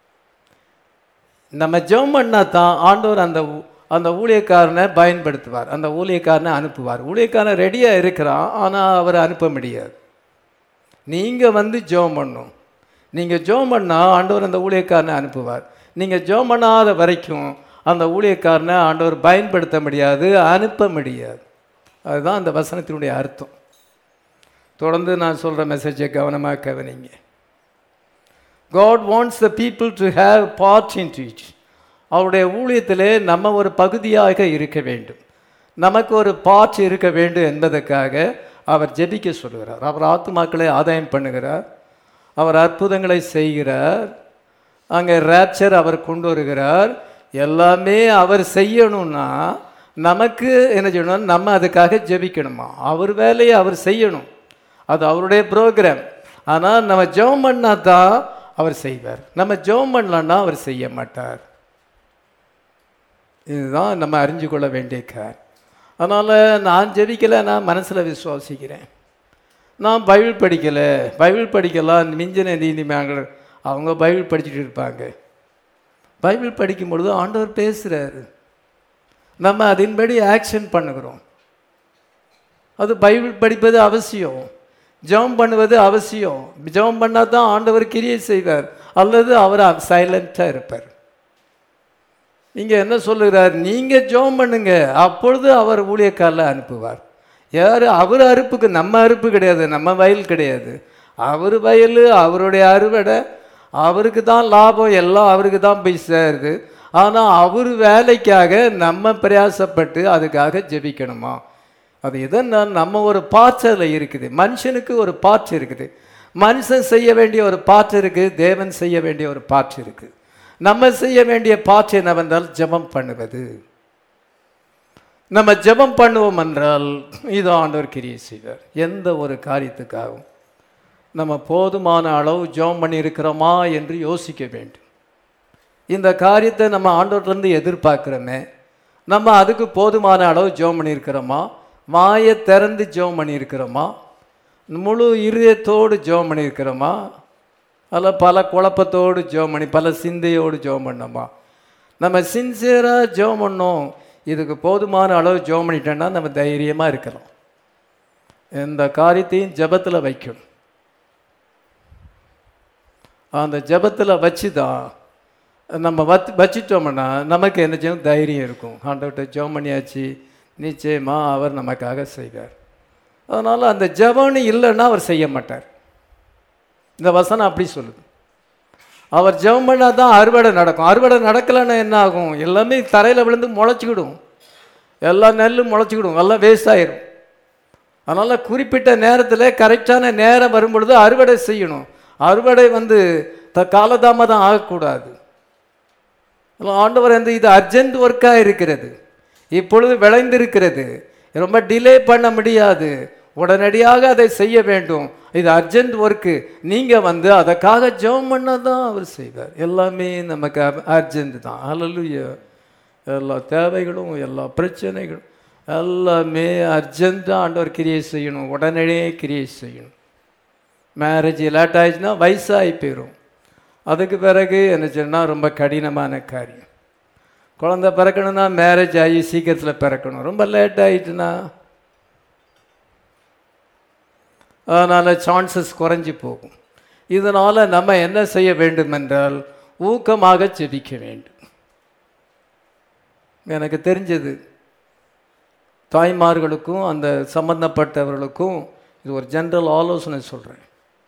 நம்ம ஜெபம் பண்ணா தான் ஆண்டவர் அந்த ஊ- அந்த ஊழியக்காரனை பயன்படுத்துவார் அந்த ஊழியக்காரனை அனுப்புவார் ஊழியக்காரன் ரெடியாக இருக்கிறான் ஆனால் அவரை அனுப்ப முடியாது நீங்கள் வந்து ஜெபம் பண்ணணும் நீங்கள் ஜெபம் பண்ணால் ஆண்டவர் அந்த ஊழியக்காரனை அனுப்புவார் நீங்கள் ஜெபம் பண்ணாத வரைக்கும் அந்த ஊழியக்காரனை ஆண்டவர் பயன்படுத்த முடியாது அனுப்ப முடியாது அதுதான் அந்த வசனத்தினுடைய அர்த்தம் தொடர்ந்து நான் சொல்கிற மெசேஜை கவனமாக கவனிங்க God wants the people to have part in it அவருடைய ஊழியத்திலே நம்ம ஒரு பகுதியாக இருக்க வேண்டும் நமக்கு ஒரு பார்ட் இருக்க வேண்டும் என்பதற்காக அவர் ஜெபிக்க சொல்கிறார் அவர் ஆத்துமாக்களை ஆதாயம் பண்ணுகிறார் அவர் அற்புதங்களை செய்கிறார் அங்கே ரேப்சர் அவர் கொண்டு வருகிறார் எல்லாமே அவர் செய்யணும்னா நமக்கு என்ன செய்யணும் நம்ம அதுக்காக ஜெபிக்கணுமா அவர் வேலையை அவர் செய்யணும் அது அவருடைய ப்ரோக்ராம் ஆனால் நம்ம ஜெபம் பண்ணா தான் அவர் செய்வார் நம்ம ஜெபம் பண்ணலன்னா அவர் செய்ய மாட்டார் இதுதான் நம்ம அறிஞ்சு கொள்ள வேண்டிய கார் அதனால் நான் ஜெபிக்கலை நான் மனசில் விசுவாசிக்கிறேன் நான் பைபிள் படிக்கலை பைபிள் படிக்கலாம் மிஞ்சின நீதிமன்றங்கள் அவங்க பைபிள் படிச்சுட்டு இருப்பாங்க பைபிள் படிக்கும் பொழுது ஆண்டவர் பேசுகிறாரு நம்ம அதன்படி ஆக்ஷன் பண்ணுகிறோம் அது பைபிள் படிப்பது அவசியம் ஜெபம் பண்ணுவது அவசியம் ஜெபம் பண்ணால் தான் ஆண்டவர் கிரியை செய்வார் அல்லது அவர் சைலண்ட்டாக இருப்பார் இங்கே என்ன சொல்லுகிறார் நீங்கள் ஜெபம் பண்ணுங்க அப்பொழுது அவர் ஊழியக்காரில் அனுப்புவார் யார் அவர் அறுப்புக்கு நம்ம அறுப்பு கிடையாது நம்ம வயல் கிடையாது அவர் வயல் அவருடைய அறுவடை அவருக்கு தான் லாபம் எல்லாம் அவருக்கு தான் போய் சேருது ஆனால் அவர் வேலைக்காக நம்ம பிரயாசப்பட்டு அதுக்காக ஜெபிக்கணுமா அது எதுன்னா நம்ம ஒரு பாய்ச்சல் இருக்குது மனுஷனுக்கு ஒரு பாற்று இருக்குது மனுஷன் செய்ய வேண்டிய ஒரு பாற்று இருக்குது தேவன் செய்ய வேண்டிய ஒரு பாற்று இருக்குது நம்ம செய்ய வேண்டிய பாற்று என்னவென்றால் ஜெபம் பண்ணுவது நம்ம ஜெபம் பண்ணுவோம் என்றால் இது ஆண்டவர் கிரியை செய்வார் எந்த ஒரு காரியத்துக்காகவும் நம்ம போதுமான அளவு ஜெபம் பண்ணியிருக்கிறோமா என்று யோசிக்க வேண்டும் இந்த காரியத்தை நம்ம ஆண்டவர்லேருந்து எதிர்பார்க்குறோமே நம்ம அதுக்கு போதுமான அளவு ஜெபம் பண்ணியிருக்கிறோமா வாயை திறந்து ஜெபம் பண்ணியிருக்கிறோமா முழு இருதயத்தோடு ஜெபம் பண்ணியிருக்கிறோமா அல்ல பல குழப்பத்தோடு ஜெபம் பண்ணி பல சிந்தையோடு ஜெபம் பண்ணோமா நம்ம சின்சியராக ஜெபம் பண்ணோம் இதுக்கு போதுமான அளவு ஜெபம் பண்ணிட்டோன்னா நம்ம தைரியமாக இருக்கலாம் எந்த காரியத்தையும் ஜெபத்தில் வைக்கணும் அந்த ஜெபத்தில் வச்சு தான் நம்ம வத் வச்சிட்டோம்னா நமக்கு என்ன செய்யும் தைரியம் இருக்கும் ஆண்டவர்கிட்ட ஜெபம் பண்ணியாச்சு நிச்சயமா அவர் நமக்காக செய்வார் அதனால் அந்த ஜெபம்னு இல்லைன்னா அவர் செய்ய மாட்டார் இந்த வசனம் அப்படி சொல்லுது அவர் ஜெபம் பண்ணால் தான் அறுவடை நடக்கும் அறுவடை நடக்கலைன்னா என்ன ஆகும் எல்லாமே தரையில் விழுந்து முளைச்சிக்கிடும் எல்லா நெல்லும் முளைச்சிக்கிடும் எல்லாம் வேஸ்ட் ஆயிரும் அதனால் குறிப்பிட்ட நேரத்தில் கரெக்டான நேரம் வரும்பொழுது அறுவடை செய்யணும் அறுவடை வந்து த காலதாமதம் ஆகக்கூடாது அதனால ஆண்டவர் வந்து இது அர்ஜென்ட் ஒர்க்காக இருக்கிறது இப்பொழுது விளைந்திருக்கிறது ரொம்ப டிலே பண்ண முடியாது உடனடியாக அதை செய்ய வேண்டும் இது அர்ஜென்ட் ஒர்க்கு நீங்கள் வந்து அதற்காக ஜெபம் பண்ணால் தான் அவர் செய்வார் எல்லாமே நமக்கு அர்ஜென்ட் தான் ஹalleluya எல்லா தேவைகளும் எல்லா பிரச்சனைகளும் எல்லாமே அர்ஜென்ட்டாக ஆண்டவர் கிரியை செய்யணும் உடனடியே கிரியை செய்யணும் மேரேஜ் லேட் ஆயிடுச்சுன்னா வயசாகி போயிடும் அதுக்கு பிறகு என்ன சொன்னால் ரொம்ப கடினமான காரியம் குழந்தை பிறக்கணும்னா மேரேஜ் ஆகி சீக்கிரத்தில் பிறக்கணும் ரொம்ப லேட் ஆயிட்டுனா அதனால் சான்சஸ் குறைஞ்சி போகும் இதனால் நம்ம என்ன செய்ய வேண்டும் என்றால் ஊக்கமாக ஜெபிக்க வேண்டும் எனக்கு தெரிஞ்சது தாய்மார்களுக்கும் அந்த சம்பந்தப்பட்டவர்களுக்கும் இது ஒரு ஜென்ரல் ஆலோசனை சொல்கிறேன்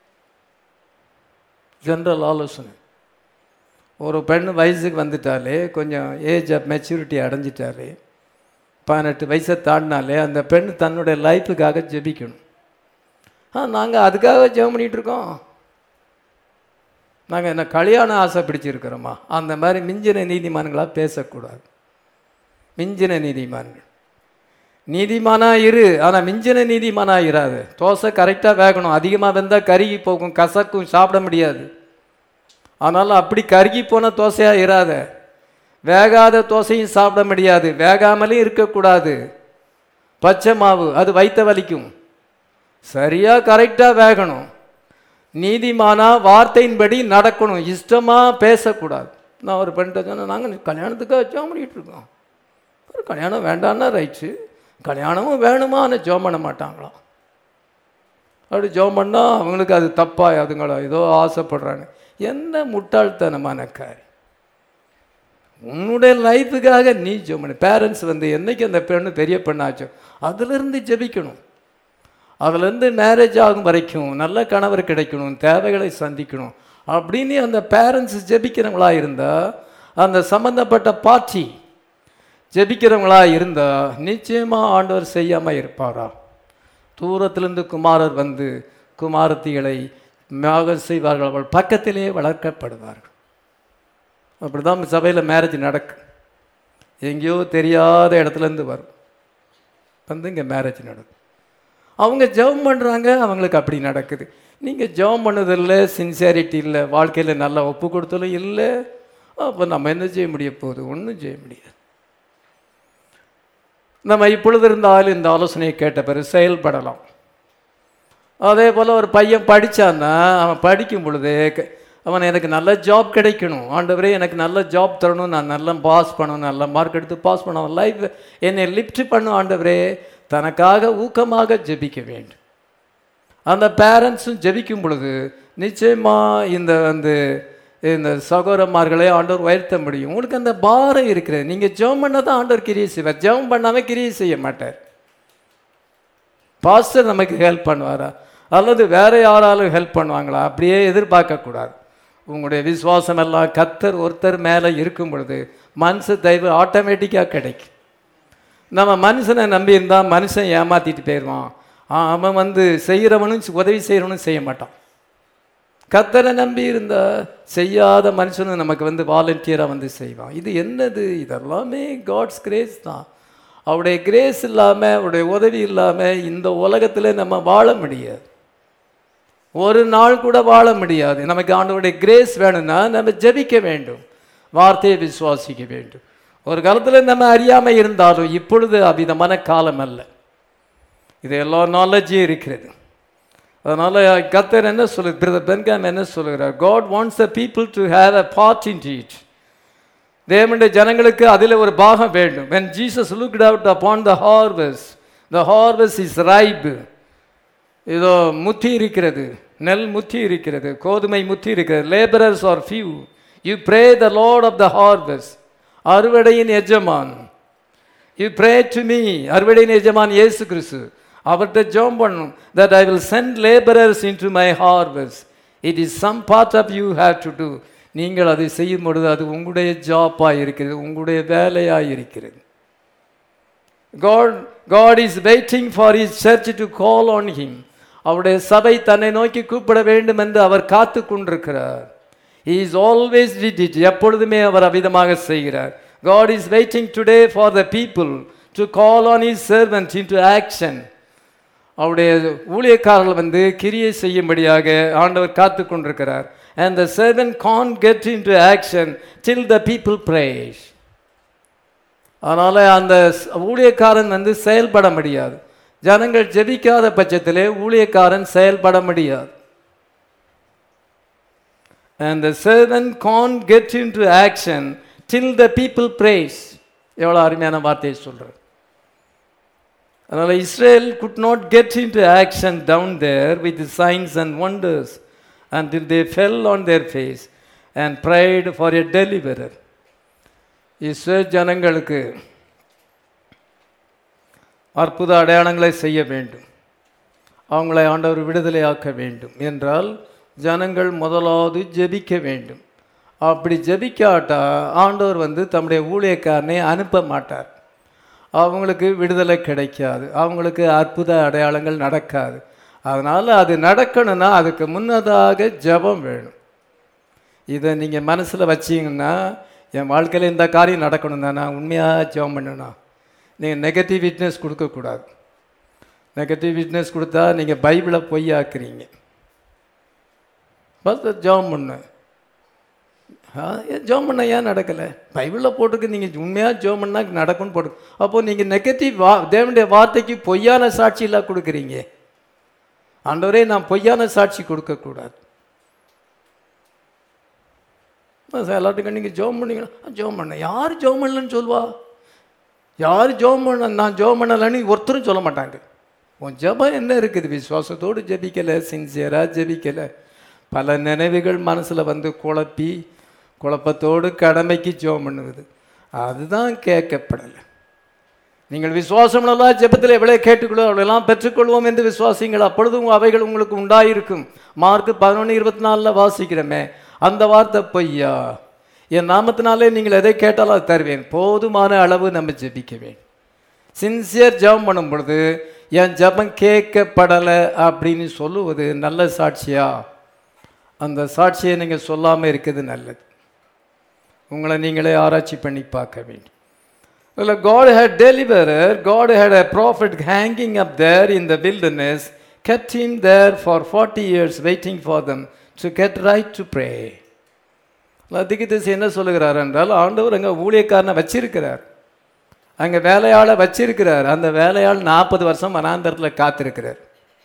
ஜென்ரல் ஆலோசனை ஒரு பெண் வயசுக்கு வந்துட்டாலே கொஞ்சம் ஏஜ் ஆஃப் மெச்சூரிட்டி அடைஞ்சிட்டாலே பதினெட்டு வயசை தாண்டினாலே அந்த பெண் தன்னுடைய லைஃபுக்காக ஜெபிக்கணும் ஆ நாங்கள் அதுக்காக ஜெபம் பண்ணிகிட்டு இருக்கோம் நாங்கள் என்ன கல்யாணம் ஆசை பிடிச்சிருக்கிறோமா அந்த மாதிரி மிஞ்சின நீதிமான்களாக பேசக்கூடாது மிஞ்சின நீதிமான்கள் நீதிமானா இரு ஆனால் மிஞ்சின நீதிமானா இராது தோசை கரெக்டாக வேகணும் அதிகமாக வெந்தால் கருகி போகும் கசக்கும் சாப்பிட முடியாது ஆனாலும் அப்படி கருகி போன தோசையாக இராத வேகாத தோசையும் சாப்பிட முடியாது வேகாமலே இருக்கக்கூடாது பச்சை மாவு அது வைத்த வலிக்கும் சரியாக கரெக்டாக வேகணும் நீதிமானா வார்த்தையின்படி நடக்கணும் இஷ்டமாக பேசக்கூடாது நான் ஒரு பெண்கிட்ட சொன்னேன் நாங்கள் கல்யாணத்துக்காக ஜோம் பண்ணிகிட்டு இருக்கோம் ஒரு கல்யாணம் வேண்டான்னா ரைட்ஸு கல்யாணமும் வேணுமான்னு ஜோம் பண்ண மாட்டாங்களாம் அப்படி ஜோம் பண்ணால் அவங்களுக்கு அது தப்பா அதுங்களோ ஏதோ ஆசைப்படுறாங்க என்ன முட்டாள்தனமான காரியம் உன்னுடைய லைஃபுக்காக நீ ஜெபம் பண்ணு பேரண்ட்ஸ் வந்து என்னைக்கு அந்த பெண்ணு பெரிய பெண்ணாச்சோ அதிலிருந்து ஜெபிக்கணும் அதுலேருந்து மேரேஜ் ஆகும் வரைக்கும் நல்ல கணவர் கிடைக்கணும் தேவைகளை சந்திக்கணும் அப்படின்னு அந்த பேரண்ட்ஸ் ஜெபிக்கிறவங்களா இருந்தால் அந்த சம்பந்தப்பட்ட பார்ட்டி ஜெபிக்கிறவங்களா இருந்தால் நிச்சயமாக ஆண்டவர் செய்யாமல் இருப்பாரா தூரத்திலிருந்து குமாரர் வந்து குமாரத்திகளை மாக செய்வார்கள் அவள் பக்கத்திலே வளர்க்கப்படுவார்கள் அப்படி தான் சபையில் மேரேஜ் நடக்கும் எங்கேயோ தெரியாத இடத்துலேருந்து வரும் வந்து இங்கே மேரேஜ் நடக்கும் அவங்க ஜெபம் பண்ணுறாங்க அவங்களுக்கு அப்படி நடக்குது நீங்கள் ஜெபம் பண்ணதில்லை சின்சியாரிட்டி இல்லை வாழ்க்கையில் நல்லா ஒப்பு கொடுத்தலும் இல்லை அப்போ நம்ம என்ன செய்ய முடிய போகுது ஒன்றும் செய்ய முடியாது நம்ம இப்பொழுது இருந்தாலும் இந்த ஆலோசனையை கேட்ட பிறகு செயல்படலாம் அதே போல் ஒரு பையன் படித்தான்னா அவன் படிக்கும் பொழுது க- அவன் எனக்கு நல்ல ஜாப் கிடைக்கணும் ஆண்டவரே எனக்கு நல்ல ஜாப் தரணும் நான் நல்லா பாஸ் பண்ணணும் நல்ல மார்க் எடுத்து பாஸ் பண்ண அவன் லைஃப் என்னை லிஃப்ட் பண்ணும் ஆண்டவரே தனக்காக ஊக்கமாக ஜெபிக்க வேண்டும் அந்த பேரண்ட்ஸும் ஜெபிக்கும் பொழுது நிச்சயமாக இந்த வந்து இந்த சகோதரமார்களை ஆண்டவர் உயர்த்த முடியும் உங்களுக்கு அந்த பாரம் இருக்கிறது நீங்கள் ஜெபம் பண்ணால் தான் ஆண்டவர் கிரியை செய்வார் ஜெபம் பண்ணாமல் கிரியை செய்ய மாட்டார் பாஸ்டர் நமக்கு ஹெல்ப் பண்ணுவாரா அல்லது வேற யாராலும் ஹெல்ப் பண்ணுவாங்களா அப்படியே எதிர்பார்க்கக்கூடாது உங்களுடைய விசுவாசம் எல்லாம் கத்தர் ஒருத்தர் மேலே இருக்கும் பொழுது மனசு தயவு ஆட்டோமேட்டிக்காக கிடைக்கும் நம்ம மனுஷனை நம்பி இருந்தால் மனுஷன் ஏமாத்திட்டு போயிடுவான் ஆ, அவன் வந்து செய்கிறவனும் உதவி செய்கிறவனும் செய்ய மாட்டான் கத்தரை நம்பி இருந்தா செய்யாத மனுஷனும் நமக்கு வந்து வாலண்டியராக வந்து செய்வான் இது என்னது இதெல்லாமே காட்ஸ் கிரேஸ் தான் அவருடைய கிரேஸ் இல்லாமல் அவருடைய உதவி இல்லாமல் இந்த உலகத்தில் நம்ம வாழ முடியாது ஒரு நாள் கூட வாழ முடியாது நமக்கு ஆண்டவருடைய கிரேஸ் வேணும்னா நம்ம ஜெபிக்க வேண்டும் வார்த்தையை விசுவாசிக்க வேண்டும் ஒரு காலத்தில் நம்ம அறியாமல் இருந்தாலும் இப்பொழுது அவ்விதமான காலம் அல்ல இது எல்லா நாலேஜும் இருக்கிறது அதனால் கத்தர் என்ன சொல்லு பிரதர் பென்காம் என்ன சொல்லுகிறார் God wants the people to have a part in it தேவனுடைய ஜனங்களுக்கு அதில் ஒரு பாகம் வேண்டும் when jesus looked out upon the harvest the harvest is ripe இதோ முத்தி இருக்கிறது நெல் முத்தி இருக்கிறது கோதுமை முத்தி இருக்கிறது labourers are few you pray the lord of the harvest அறுவடையின் எஜமான் யூ ப்ரே டு மீ அறுவடையின் எஜமான் இயேசு கிறிஸ்து அவர்கிட்ட ஜோம் பண்ணும் that I will send labourers into my harvest it is some part of you have to do நீங்கள் அதை செய்யும் பொழுது அது உங்களுடைய ஜாப்பாக இருக்கிறது உங்களுடைய வேலையாக இருக்கிறது God, God is waiting for his church to call on him. அவருடைய சபை தன்னை நோக்கி கூப்பிட வேண்டும் என்று அவர் காத்து கொண்டிருக்கிறார் he is always did it எப்பொழுதுமே அவர் அவிதமாக செய்கிறார் God is waiting today for the people to call on his servant into action அவருடைய ஊழியக்காரர்கள் வந்து கிரியை செய்யும்படியாக ஆண்டவர் காத்து கொண்டிருக்கிறார் and the servant can't get into action till the people praise அதனால் அந்த ஸ்- ஊழியக்காரன் வந்து செயல்பட முடியாது ஜனங்கள் ஜெபிக்காத பட்சத்திலே ஊழியக்காரன் செயல்பட முடியாது and the servant can't get into action till the people praise எவ்வளோ அருமையான வார்த்தையை சொல்கிறார் அதனால் Israel could not get into action down there with signs and wonders until they fell on their face and prayed for a deliverer Israel ஜனங்களுக்கு அற்புத அடையாளங்களை செய்ய வேண்டும் அவங்களை ஆண்டவர் விடுதலையாக்க வேண்டும் என்றால் ஜனங்கள் முதலாவது ஜெபிக்க வேண்டும் அப்படி ஜெபிக்காட்டா ஆண்டவர் வந்து தம்முடைய ஊழியக்காரனை அனுப்ப மாட்டார் அவங்களுக்கு விடுதலை கிடைக்காது அவங்களுக்கு அற்புத அடையாளங்கள் நடக்காது அதனால் அது நடக்கணும்னா அதுக்கு முன்னதாக ஜெபம் வேணும் இதை நீங்கள் மனசில் வச்சீங்கன்னா என் வாழ்க்கையில் இந்த காரியம் நடக்கணும் தான் நான் உண்மையாக ஜெபம் பண்ணணும் நீங்கள் நெகட்டிவ் விட்னஸ் கொடுக்கக்கூடாது நெகட்டிவ் விட்னஸ் கொடுத்தா நீங்கள் பைபிளை பொய்யாக்குறீங்க ஃபஸ்ட் ஜெபம் பண்ணு ஆ, ஏன் ஜெபம் பண்ண ஏன் நடக்கலை பைபிளில் போட்டுருக்கு நீங்கள் உண்மையாக ஜெபம் பண்ணால் நடக்கும்னு போட்டு அப்போது நீங்கள் நெகட்டிவ் வா தேவனுடைய வார்த்தைக்கு பொய்யான சாட்சியெல்லாம் கொடுக்குறீங்க ஆண்டவரே நான் பொய்யான சாட்சி கொடுக்கக்கூடாது எல்லாத்துக்கும் நீங்கள் ஜோம் பண்ணீங்கன்னா ஜோம் பண்ண யார் ஜோம் பண்ணலன்னு சொல்வா யார் ஜோம் பண்ண நான் ஜோம் பண்ணலைன்னு ஒருத்தரும் சொல்ல மாட்டாங்க உன் ஜெபம் என்ன இருக்குது விசுவாசத்தோடு ஜெபிக்கலை சின்சியராக ஜெபிக்கலை பல நினைவுகள் மனசில் வந்து குழப்பி குழப்பத்தோடு கடமைக்கு ஜெபம் பண்ணுவது அதுதான் கேட்கப்படலை நீங்கள் விசுவாசமெல்லாம் ஜெபத்தில் எவ்வளோ கேட்டுக்கொள்ளோ அவ்வளோலாம் பெற்றுக்கொள்வோம் என்று விசுவாசிங்கள் அப்பொழுதும் அவைகள் உங்களுக்கு உண்டாயிருக்கும் மார்க் பதினொன்று இருபத்தி நாலில் வாசிக்கிறோமே அந்த வார்த்தை பொய்யா என் நாமத்தினாலே நீங்கள் எதை கேட்டாலும் அது தருவேன் போதுமான அளவு நம்ம ஜெபிக்க வேண்டும் சின்சியர் ஜெபம் பண்ணும் பொழுது என் ஜெபம் கேட்கப்படலை அப்படின்னு சொல்லுவது நல்ல சாட்சியா அந்த சாட்சியை நீங்கள் சொல்லாமல் இருக்கிறது நல்லது உங்களை நீங்களே ஆராய்ச்சி பண்ணி பார்க்க வேண்டும் Well, God had deliverer, God had a prophet hanging up there in the wilderness, kept him there for 40 years waiting for them to get right to pray. திக்கு திசை என்ன சொல்லுகிறார் என்றால் ஆண்டவர் அங்கே ஊழியக்காரனை வச்சிருக்கிறார் அங்கே வேலையாளை வச்சிருக்கிறார் அந்த வேலையாள் நாற்பது வருஷம் வனாந்தரத்தில் காத்திருக்கிறார்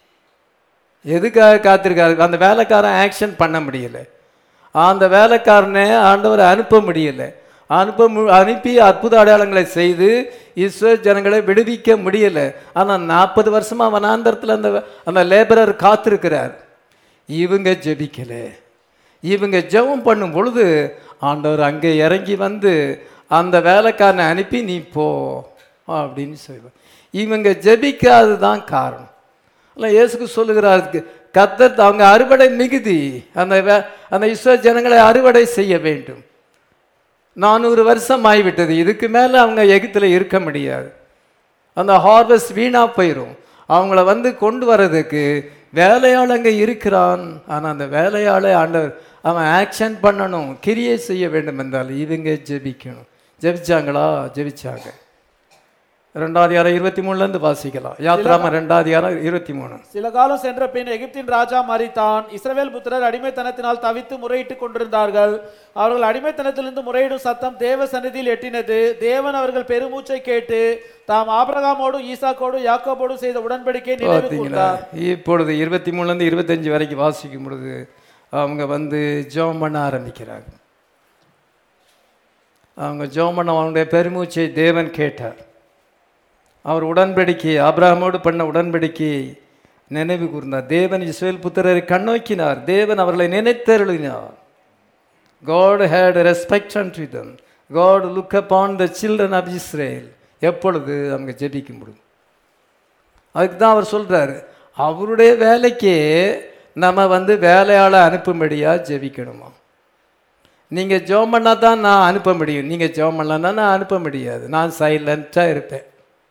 எதுக்காக காத்திருக்காரு அந்த வேலைக்காரன் ஆக்ஷன் பண்ண முடியல அந்த வேலைக்காரனை ஆண்டவர் அனுப்ப முடியல அனுப்ப மு- அனுப்பி அற்புத அடையாளங்களை செய்து இஸ்ரேல் ஜனங்களை விடுவிக்க முடியல ஆனால் நாற்பது வருஷமா வனாந்தரத்தில் அந்த அந்த லேபரர் காத்திருக்கிறார் இவங்க ஜெபிக்கல இவங்க ஜெபம் பண்ணும் பொழுது ஆண்டவர் அங்கே இறங்கி வந்து அந்த வேலைக்காரனை அனுப்பி நீ போ அப்படின்னு சொல்லுவார் இவங்க ஜெபிக்காது தான் காரணம் இல்லை இயேசுக்கு சொல்லுகிறார் கத்தர் அவங்க அறுவடை மிகுதி அந்த வே- அந்த இஸ்ரோ ஜனங்களை அறுவடை செய்ய வேண்டும் நானூறு வருஷம் ஆகிவிட்டது இதுக்கு மேலே அவங்க எகிப்தில் இருக்க முடியாது அந்த ஹார்வெஸ்ட் வீணா போயிடும் அவங்கள வந்து கொண்டு வர்றதுக்கு வேலையாள் அங்கே இருக்கிறான் ஆனால் அந்த வேலையாளை ஆண்டவர் அவன் ஆக்ஷன் பண்ணணும் கிரியை செய்ய வேண்டும் என்றால் இவங்க ஜெபிக்கணும் ஜெபிச்சாங்களா ஜெபிச்சாங்க ரெண்டாவது யாரம் இருபத்தி மூணுலேருந்து வாசிக்கலாம் யாத்ராம ரெண்டாவது யாரம் இருபத்தி மூணு சில காலம் சென்ற பின் எகிப்தின் ராஜா மரித்தான் இஸ்ரவேல் புத்திரர் அடிமைத்தனத்தினால் தவித்து முறையிட்டுக் கொண்டிருந்தார்கள் அவர்கள் அடிமைத்தனத்திலிருந்து முறையிடும் சத்தம் தேவ சந்நிதியில் எட்டினது தேவன் அவர்கள் பெருமூச்சை கேட்டு தாம் ஆபிரகாமோடும் ஈசாக்கோடும் யாக்கோபோடும் செய்த உடன்படிக்கை நினைவு பார்த்தீங்களா கூர்ந்தார் இப்பொழுது இருபத்தி மூணுலேருந்து இருபத்தஞ்சு வரைக்கும் வாசிக்கும் பொழுது அவங்க வந்து ஜெபம் பண்ண ஆரம்பிக்கிறாங்க அவங்க ஜெபம் பண்ண அவங்களுடைய பெருமூச்சை தேவன் கேட்டார் அவர் உடன்படிக்கை ஆபிரகாமோடு பண்ண உடன்படிக்கையை நினைவு கூர்ந்தார் தேவன் இஸ்ரேல் புத்திரரை கண்ணோக்கினார் தேவன் அவர்களை நினைத்தருளினார் God had respect unto them. God look upon the children of Israel. எப்பொழுது அவங்க ஜெபிக்க முடியும் அதுக்கு தான் அவர் சொல்றாரு அவருடைய வேலைக்கே நம்ம வந்து வேலையாளை அனுப்பும்படியா ஜெபிக்கணுமா நீங்கள் ஜெபம் பண்ணால் தான் நான் அனுப்ப முடியும் நீங்கள் ஜெபம் பண்ணலன்னா நான் அனுப்ப முடியாது நான் சைலண்ட்டாக இருப்பேன்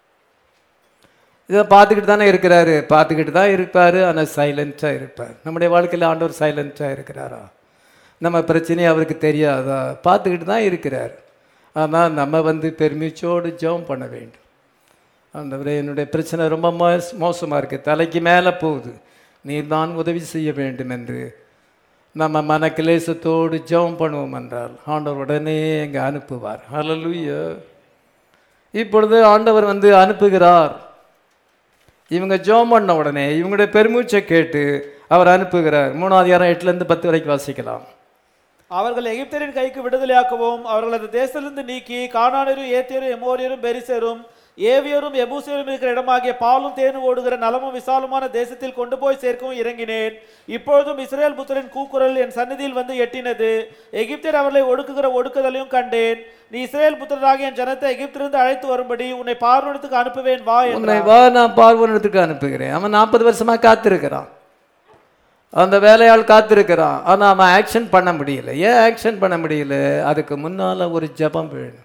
இதை பார்த்துக்கிட்டு தானே இருக்கிறாரு பார்த்துக்கிட்டு தான் இருப்பார் ஆனால் சைலண்ட்டாக இருப்பார் நம்முடைய வாழ்க்கையில் ஆண்டவர் சைலண்ட்டாக இருக்கிறாரா நம்ம பிரச்சனை அவருக்கு தெரியாதா பார்த்துக்கிட்டு தான் இருக்கிறார் ஆனால் நம்ம வந்து பெருமிச்சோடு ஜெபம் பண்ண வேண்டும் ஆண்டவரே என்னுடைய பிரச்சனை ரொம்ப மோச மோசமாக இருக்குது தலைக்கு மேலே போகுது நீர் தான் உதவி செய்ய வேண்டும் என்று நம்ம மன கிளேசத்தோடு ஜெபம் பண்ணுவோம் என்றால் ஆண்டவர் உடனே எங்கே அனுப்புவார் ஹalleluya இப்பொழுது ஆண்டவர் வந்து அனுப்புகிறார் இவங்க ஜெபம் பண்ண உடனே இவங்களுடைய பெருமூச்சை கேட்டு அவர் அனுப்புகிறார் மூணாவது யாரம் எட்டுலேருந்து பத்து வரைக்கும் வாசிக்கலாம் அவர்கள் எகிப்தரின் கைக்கு விடுதலையாக்கவும் அவர்கள் அந்த தேசத்திலிருந்து நீக்கி கானானியரும் ஏத்தியரும் எமோரியரும் பெரிசரும் ஏவியரும் எபூசியரும் இருக்கிற இடமாகிய பாலும் தேனும் ஓடுகிற நலமும் விசாலமான தேசத்தில் கொண்டு போய் சேர்க்கவும் இறங்கினேன் இப்பொழுதும் இஸ்ரேல் புத்தரின் கூக்குரல் என் சந்நிதியில் வந்து எட்டினது எகிப்தியர் அவர்களை ஒடுக்குகிற ஒடுக்குதலையும் கண்டேன் நீ இஸ்ரேல் புத்திரராகிய என் ஜனத்தை எகிப்திலிருந்து அழைத்து வரும்படி உன்னை பார்வனத்துக்கு அனுப்புவேன் வா உன்னை என்றார் வா நான் பார்வனத்துக்கு அனுப்புகிறேன் அவன் நாற்பது வருஷமா காத்திருக்கிறான் அந்த வேலையாள் காத்திருக்கிறான் ஆனால் அவன் ஆக்ஷன் பண்ண முடியல ஏன் ஆக்ஷன் பண்ண முடியல அதுக்கு முன்னால் ஒரு ஜெபம் வேணும்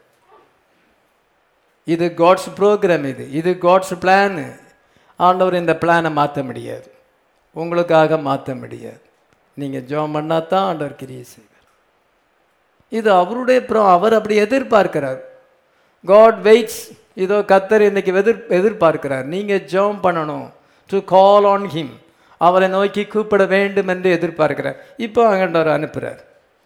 இது காட்ஸ் ப்ரோக்ராம் இது இது காட்ஸ் பிளான் ஆண்டவர் இந்த பிளானை மாற்ற முடியாது உங்களுக்காக மாற்ற முடியாது நீங்கள் ஜெபம் பண்ணால் தான் ஆண்டவர் கிரியை செய்வார் இது அவருடைய ப்ரோ அவர் அப்படி எதிர்பார்க்கிறார் காட் வெயிட்ஸ் இதோ கத்தர் இன்னைக்கு எதிர் எதிர்பார்க்கிறார் நீங்கள் ஜெபம் பண்ணணும் டு கால் ஆன் ஹிம் அவரை நோக்கி கூப்பிட வேண்டும் என்று எதிர்பார்க்கிறார் இப்போ அங்கண்டவர் அனுப்புகிறார்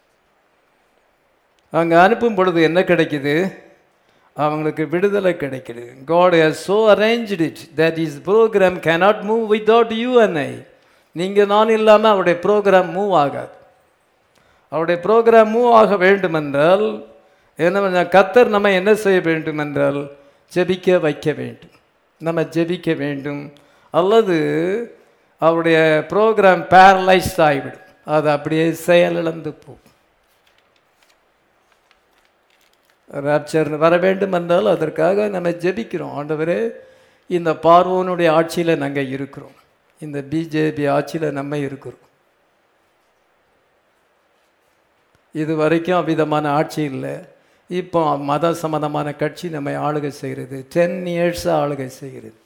அங்கே அனுப்பும் பொழுது என்ன கிடைக்குது அவங்களுக்கு விடுதலை கிடைக்குது God has so arranged it that his program cannot move without you and I நீங்கள் நான் இல்லாமல் அவருடைய ப்ரோக்ராம் மூவ் ஆகாது அவருடைய ப்ரோக்ராம் மூவ் ஆக வேண்டுமென்றால் என்ன கத்தர் நம்ம என்ன செய்ய வேண்டும் என்றால் ஜெபிக்க வைக்க வேண்டும் நம்ம ஜெபிக்க வேண்டும் அல்லது அவருடைய ப்ரோக்ராம் பேரலைஸ்ட் ஆகிவிடும் அது அப்படியே செயலிழந்து போகும் ராப்சர் வர வேண்டும் என்றால் அதற்காக நம்ம ஜெபிக்கிறோம் ஆண்டவரே இந்த பார்வோனுடைய ஆட்சியில் நாங்கள் இருக்கிறோம் இந்த பிஜேபி ஆட்சியில் நம்ம இருக்கிறோம் இது வரைக்கும் அவ்விதமான ஆட்சி இல்லை இப்போ மத சம்பந்தமான கட்சி நம்மை ஆளுகை செய்கிறது டென் இயர்ஸாக ஆளுகை செய்கிறது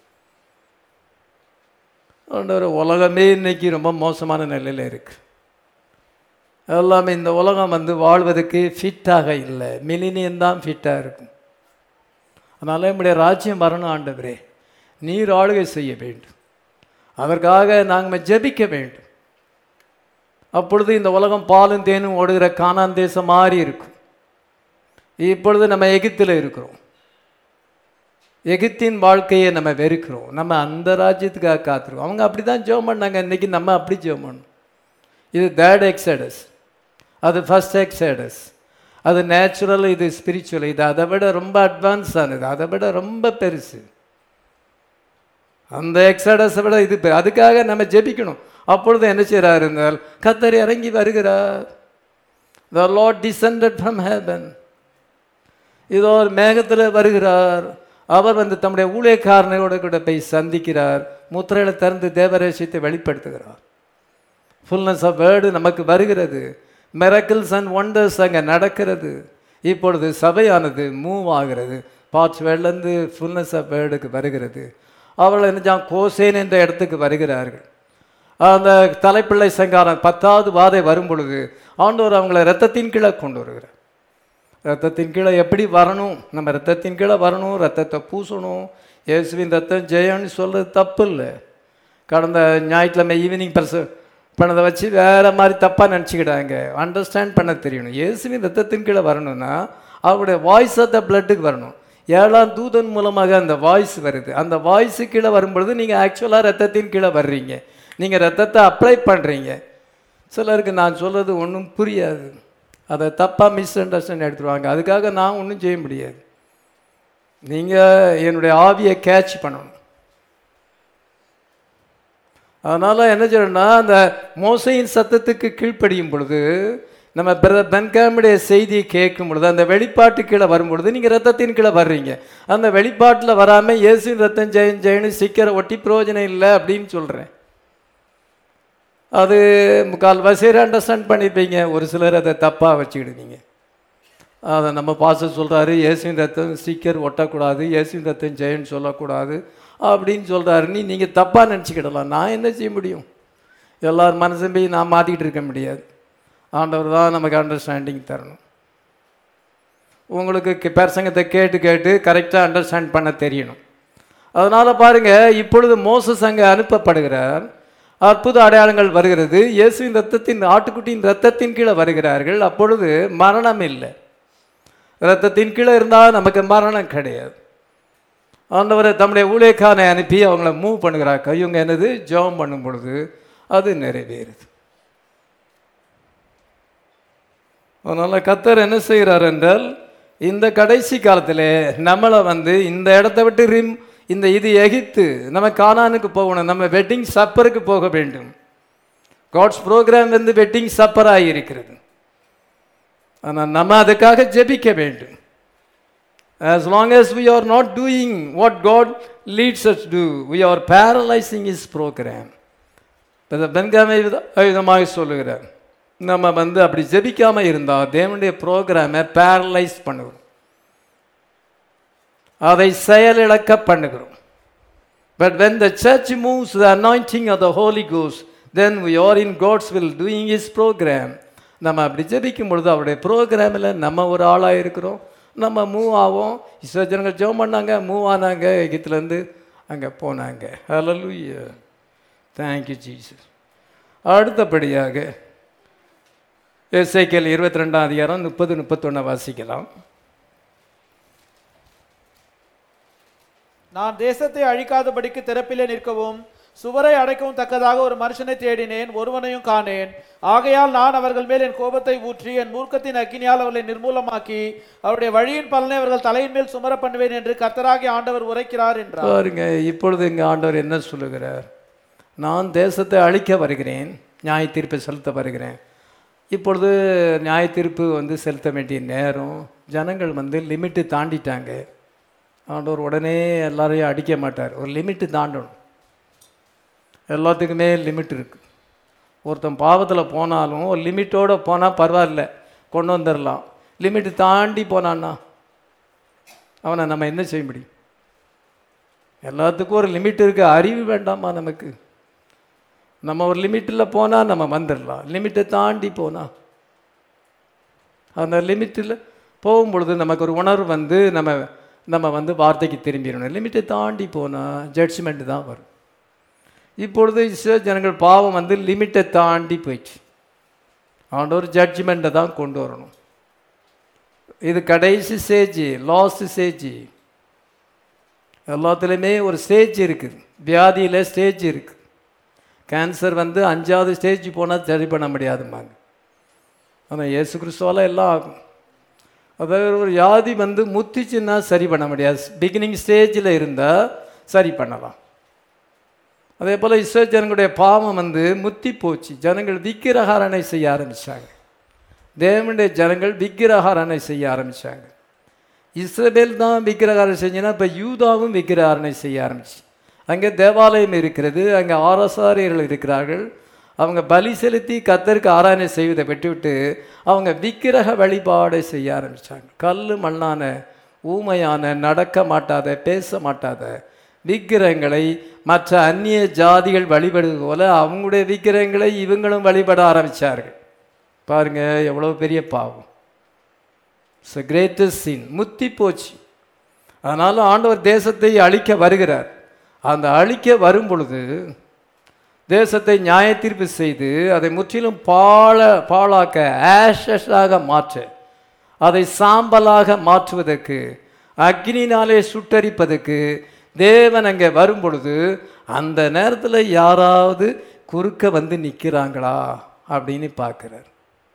ஆண்டவர் உலகமே இன்னைக்கு ரொம்ப மோசமான நிலையில் இருக்கு எல்லாமே இந்த உலகம் வந்து வாழ்வதற்கு ஃபிட்டாக இல்லை மிலினியம் தான் ஃபிட்டாக இருக்கும் அதனால் நம்முடைய ராஜ்யம் வரணும் ஆண்டவரே நீர் ஆளுகை செய்ய வேண்டும் அதற்காக நாங்கள் ஜெபிக்க வேண்டும் அப்பொழுது இந்த உலகம் பாலும் தேனும் ஓடுகிற கானான் தேசம் மாறி இருக்கும் இப்பொழுது நம்ம எகிப்தில் இருக்கிறோம் எகிப்தின் வாழ்க்கையை நம்ம வெறுக்கிறோம் நம்ம அந்த ராஜ்யத்துக்காக காத்திருக்கோம் அவங்க அப்படி தான் ஜெபம் பண்ணாங்க இன்னைக்கு நம்ம அப்படி ஜெபம் பண்ணணும் இது தேர்ட் எக்ஸடஸ் அது ஃபர்ஸ்ட் எக்ஸடஸ் அது நேச்சுரல் இது ஸ்பிரிச்சுவல் இது அதை விட ரொம்ப அட்வான்ஸ் ஆனது அதை விட ரொம்ப பெருசு அந்த எக்ஸடஸை விட இது பெ- அதுக்காக நம்ம ஜெபிக்கணும் அப்பொழுது என்ன செய்கிறார் இருந்தால் கத்தர் இறங்கி வருகிறார் the lord descended from heaven இதோ ஒரு மேகத்தில் வருகிறார் அவர் வந்து தம்முடைய ஊழியக்காரனோட கூட போய் சந்திக்கிறார் முத்திரையில திறந்து தேவரேசியத்தை வெளிப்படுத்துகிறார் ஃபுல்னஸ் ஆஃப் வேர்டு நமக்கு வருகிறது மிரக்கிள்ஸ் அண்ட் ஒண்டர்ஸ் அங்கே நடக்கிறது இப்பொழுது சபையானது மூவ் ஆகிறது பார்ட்ஸ் வேர்ட்லேருந்து ஃபுல்னஸ் ஆஃப் வேர்டுக்கு வருகிறது அவர்கள் என்ன கோசேன் என்ற இடத்துக்கு வருகிறார்கள் அந்த தலைப்பிள்ளை சங்காரம் பத்தாவது வாதை வரும் பொழுது ஆண்டவர் அவங்கள ரத்தத்தின் கீழே கொண்டு வருகிறார் ரத்தத்தின் கீழே எப்படி வரணும் நம்ம ரத்தத்தின் கீழே வரணும் ரத்தத்தை பூசணும் இயேசுவின் ரத்தம் ஜெயம்னு சொல்கிறது தப்பு இல்லை கடந்த ஞாயிற்றுக்கிழமை ஈவினிங் பர்ச பண்ணதை வச்சு வேற மாதிரி தப்பாக நினச்சிக்கிட்டாங்க அண்டர்ஸ்டாண்ட் பண்ண தெரியணும் இயேசுவின் ரத்தத்தின் கீழே வரணும்னா அவருடைய வாய்ஸ் ஆஃப் த பிளட்டுக்கு வரணும் ஏழாம் தூதன் மூலமாக அந்த வாய்ஸ் வருது அந்த வாய்ஸு கீழே வரும்பொழுது நீங்கள் ஆக்சுவலாக ரத்தத்தின் கீழே வர்றீங்க நீங்கள் ரத்தத்தை அப்ளை பண்ணுறீங்க சிலருக்கு நான் சொல்கிறது ஒன்றும் புரியாது அதை தப்பாக மிஸ் அண்டர்ஸ்டாண்ட் எடுத்துருவாங்க அதுக்காக நான் ஒன்றும் செய்ய முடியாது நீங்கள் என்னுடைய ஆவியை கேட்ச் பண்ணணும் அதனால் என்ன செய்யணும்னா அந்த மோசையின் சத்தத்துக்கு கீழ்ப்படியும் பொழுது நம்ம பிரதர் பென்காமுடைய செய்தியை கேட்கும் பொழுது அந்த வெளிப்பாட்டு கீழே வரும்பொழுது நீங்கள் ரத்தத்தின் கீழே வர்றீங்க அந்த வெளிப்பாட்டில் வராமல் இயேசுவின் ரத்தம் ஜெயின் ஜெயினு சிக்கரை ஒட்டி பிரயோஜனம் இல்லை அப்படின்னு சொல்கிறேன் அது முக்கால் வசீர் அண்டர்ஸ்டாண்ட் பண்ணியிருப்பீங்க ஒரு சிலர் அதை தப்பாக வச்சுக்கிடுவீங்க அதை நம்ம பாச சொல்கிறாரு இயேசுவின் ரத்தம் ஸ்டிக்கர் ஒட்டக்கூடாது இயேசுவின் ரத்தம் ஜெயன்னு சொல்லக்கூடாது அப்படின்னு சொல்கிறாருன்னு நீங்கள் தப்பாக நினச்சிக்கிடலாம் நான் என்ன செய்ய முடியும் எல்லார் மனசும் போய் நான் மாற்றிக்கிட்டு இருக்க முடியாது ஆண்டவர் தான் நமக்கு அண்டர்ஸ்டாண்டிங் தரணும் உங்களுக்கு கே- பிரசங்கத்தை கேட்டு கேட்டு கரெக்டாக அண்டர்ஸ்டாண்ட் பண்ண தெரியணும் அதனால் பாருங்கள் இப்பொழுது மோசஸ் அங்கே அனுப்பப்படுகிறார் அற்புத அடையாளங்கள் வருகிறது இயேசுவின் ரத்தத்தின் ஆட்டுக்குட்டியின் ரத்தத்தின் கீழே வருகிறார்கள் அப்பொழுது மரணம் இல்லை ரத்தத்தின் கீழே இருந்தால் நமக்கு மரணம் கிடையாது ஆண்டவரை தம்முடைய ஊழியக்காரனை அனுப்பி அவங்கள மூவ் பண்ணுகிறாக்க இவங்க என்னது ஜெபம் பண்ணும் பொழுது அது நிறைவேறுது அதனால் கத்தர் என்ன செய்கிறார் என்றால் இந்த கடைசி காலத்தில் நம்மளை வந்து இந்த இடத்த விட்டு ரிம் இந்த இது எகித்து நம்ம கானானுக்கு போகணும் நம்ம வெட்டிங் சப்பருக்கு போக வேண்டும் காட்ஸ் ப்ரோக்ராம் வந்து வெட்டிங் சப்பராக இருக்கிறது ஆனால் நம்ம அதுக்காக ஜெபிக்க வேண்டும் as long as we are not doing what God leads us to do, we are paralyzing his program. இப்போ பென்காமை விதமாக சொல்லுகிறார் நம்ம வந்து அப்படி ஜெபிக்காம இருந்தால் தேவனுடைய ப்ரோக்ராமை பேரலைஸ் பண்ணுகிறோம் அதை செயலிழக்க பண்ணுகிறோம் but when the church moves the anointing of the Holy Ghost, then we are in God's will doing his program. நம்ம அப்படி ஜெபிக்கும் பொழுது அவருடைய ப்ரோக்ராமில் நம்ம ஒரு ஆளாக இருக்கிறோம் நம்ம மூவ் ஆவோம் இஸ்ரோ ஜனங்கள் ஜெபம் பண்ணாங்க மூவ் ஆனாங்க எகிப்துலேருந்து அங்கே போனாங்க ஹalleluya தேங்க்யூ ஜீசஸ் அடுத்தபடியாக எஸ்ஐக்கேல் இருபத்தி ரெண்டாம் அதிகாரம் முப்பது முப்பத்தொன்று வாசிக்கலாம் நான் தேசத்தை அழிக்காதபடிக்கு திறப்பிலே நிற்கவும் சுவரை அடைக்கவும் தக்கதாக ஒரு மனுஷனை தேடினேன் ஒருவனையும் காணேன் ஆகையால் நான் அவர்கள் மேல் என் கோபத்தை ஊற்றி என் மூர்க்கத்தின் அக்கினியால் அவர்களை நிர்மூலமாக்கி அவருடைய வழியின் பலனை அவர்கள் தலையின் மேல் சுமர பண்ணுவேன் என்று கர்த்தராகிய ஆண்டவர் உரைக்கிறார் என்றார் பாருங்க இப்பொழுது இங்கே ஆண்டவர் என்ன சொல்லுகிறார் நான் தேசத்தை அழிக்க வருகிறேன் நியாய தீர்ப்பை செலுத்த வருகிறேன் இப்பொழுது நியாய தீர்ப்பு வந்து செலுத்த வேண்டிய நேரம் ஜனங்கள் வந்து லிமிட்டு தாண்டிட்டாங்க ஆண்டவர் உடனே எல்லாரையும் அடிக்க மாட்டார் ஒரு லிமிட்டு தாண்டணும் எல்லாத்துக்குமே லிமிட் இருக்குது ஒருத்தன் பாவத்தில் போனாலும் ஒரு லிமிட்டோடு போனால் பரவாயில்ல கொண்டு வந்துடலாம் லிமிட்டு தாண்டி போனான்னா அவனை நம்ம என்ன செய்ய முடியும் எல்லாத்துக்கும் ஒரு லிமிட் இருக்குது அறிவு வேண்டாமா நமக்கு நம்ம ஒரு லிமிட்டில் போனால் நம்ம வந்துடலாம் லிமிட்டை தாண்டி போனால் அந்த லிமிட்டில் போகும்பொழுது நமக்கு ஒரு உணர்வு வந்து நம்ம நம்ம வந்து வார்த்தைக்கு திரும்பிடணும் லிமிட்டை தாண்டி போனால் ஜட்ஜ்மெண்ட் தான் வரும் இப்பொழுது இஸ்ரோ ஜனங்கள் பாவம் வந்து லிமிட்டை தாண்டி போயிடுச்சு ஆண்டவர் ஜட்ஜ்மெண்ட்டை தான் கொண்டு வரணும் இது கடைசி ஸ்டேஜ் லாஸ்ட் ஸ்டேஜ் எல்லாத்துலேயுமே ஒரு ஸ்டேஜ் இருக்குது வியாதியில் ஸ்டேஜ் இருக்குது கேன்சர் வந்து அஞ்சாவது ஸ்டேஜ் போனால் சரி பண்ண முடியாதும்பாங்க ஆனால் இயேசு கிறிஸ்துவால் எல்லாம் ஆகும் அதாவது ஒரு வியாதி வந்து முத்திச்சுன்னா சரி பண்ண முடியாது பிகினிங் ஸ்டேஜில் இருந்தால் சரி பண்ணலாம் அதே போல் இஸ்ரோ ஜனங்களுடைய பாவம் வந்து முத்தி போச்சு ஜனங்கள் விக்கிரகாரணை செய்ய ஆரம்பித்தாங்க தேவனுடைய ஜனங்கள் விக்கிரகாரணை செய்ய ஆரம்பித்தாங்க இஸ்ரவேல் தான் விக்கிரகாரணை செஞ்சுன்னா இப்போ யூதாவும் விக்கிரகாரணை செய்ய ஆரம்பிச்சு அங்கே தேவாலயம் இருக்கிறது அங்கே ஆரசாரியர்கள் இருக்கிறார்கள் அவங்க பலி செலுத்தி கத்தருக்கு ஆராதனை செய்வதை விட்டுவிட்டு அவங்க விக்கிரக வழிபாடை செய்ய ஆரம்பித்தாங்க கல் மண்ணான ஊமையான நடக்க மாட்டாத பேச மாட்டாத விக்கிரகங்களை மற்ற அந்நிய ஜாதிகள் வழிபடுவது போல அவங்களுடைய விக்கிரகங்களை இவங்களும் வழிபட ஆரம்பித்தார்கள் பாருங்க எவ்வளோ பெரிய பாவம் இட்ஸ் கிரேட்டஸ்ட் சீன் முத்தி போச்சு அதனால் ஆண்டவர் தேசத்தை அழிக்க வருகிறார் அந்த அழிக்க வரும் பொழுது தேசத்தை நியாய தீர்ப்பு செய்து அதை முற்றிலும் பாழ பாழாக்க ஆஷஸாக மாற்ற அதை சாம்பலாக மாற்றுவதற்கு அக்னினாலே சுட்டரிப்பதற்கு தேவன் அங்கே வரும் பொழுது அந்த நேரத்தில் யாராவது குறுக்க வந்து நிற்கிறாங்களா அப்படின்னு பார்க்குறார்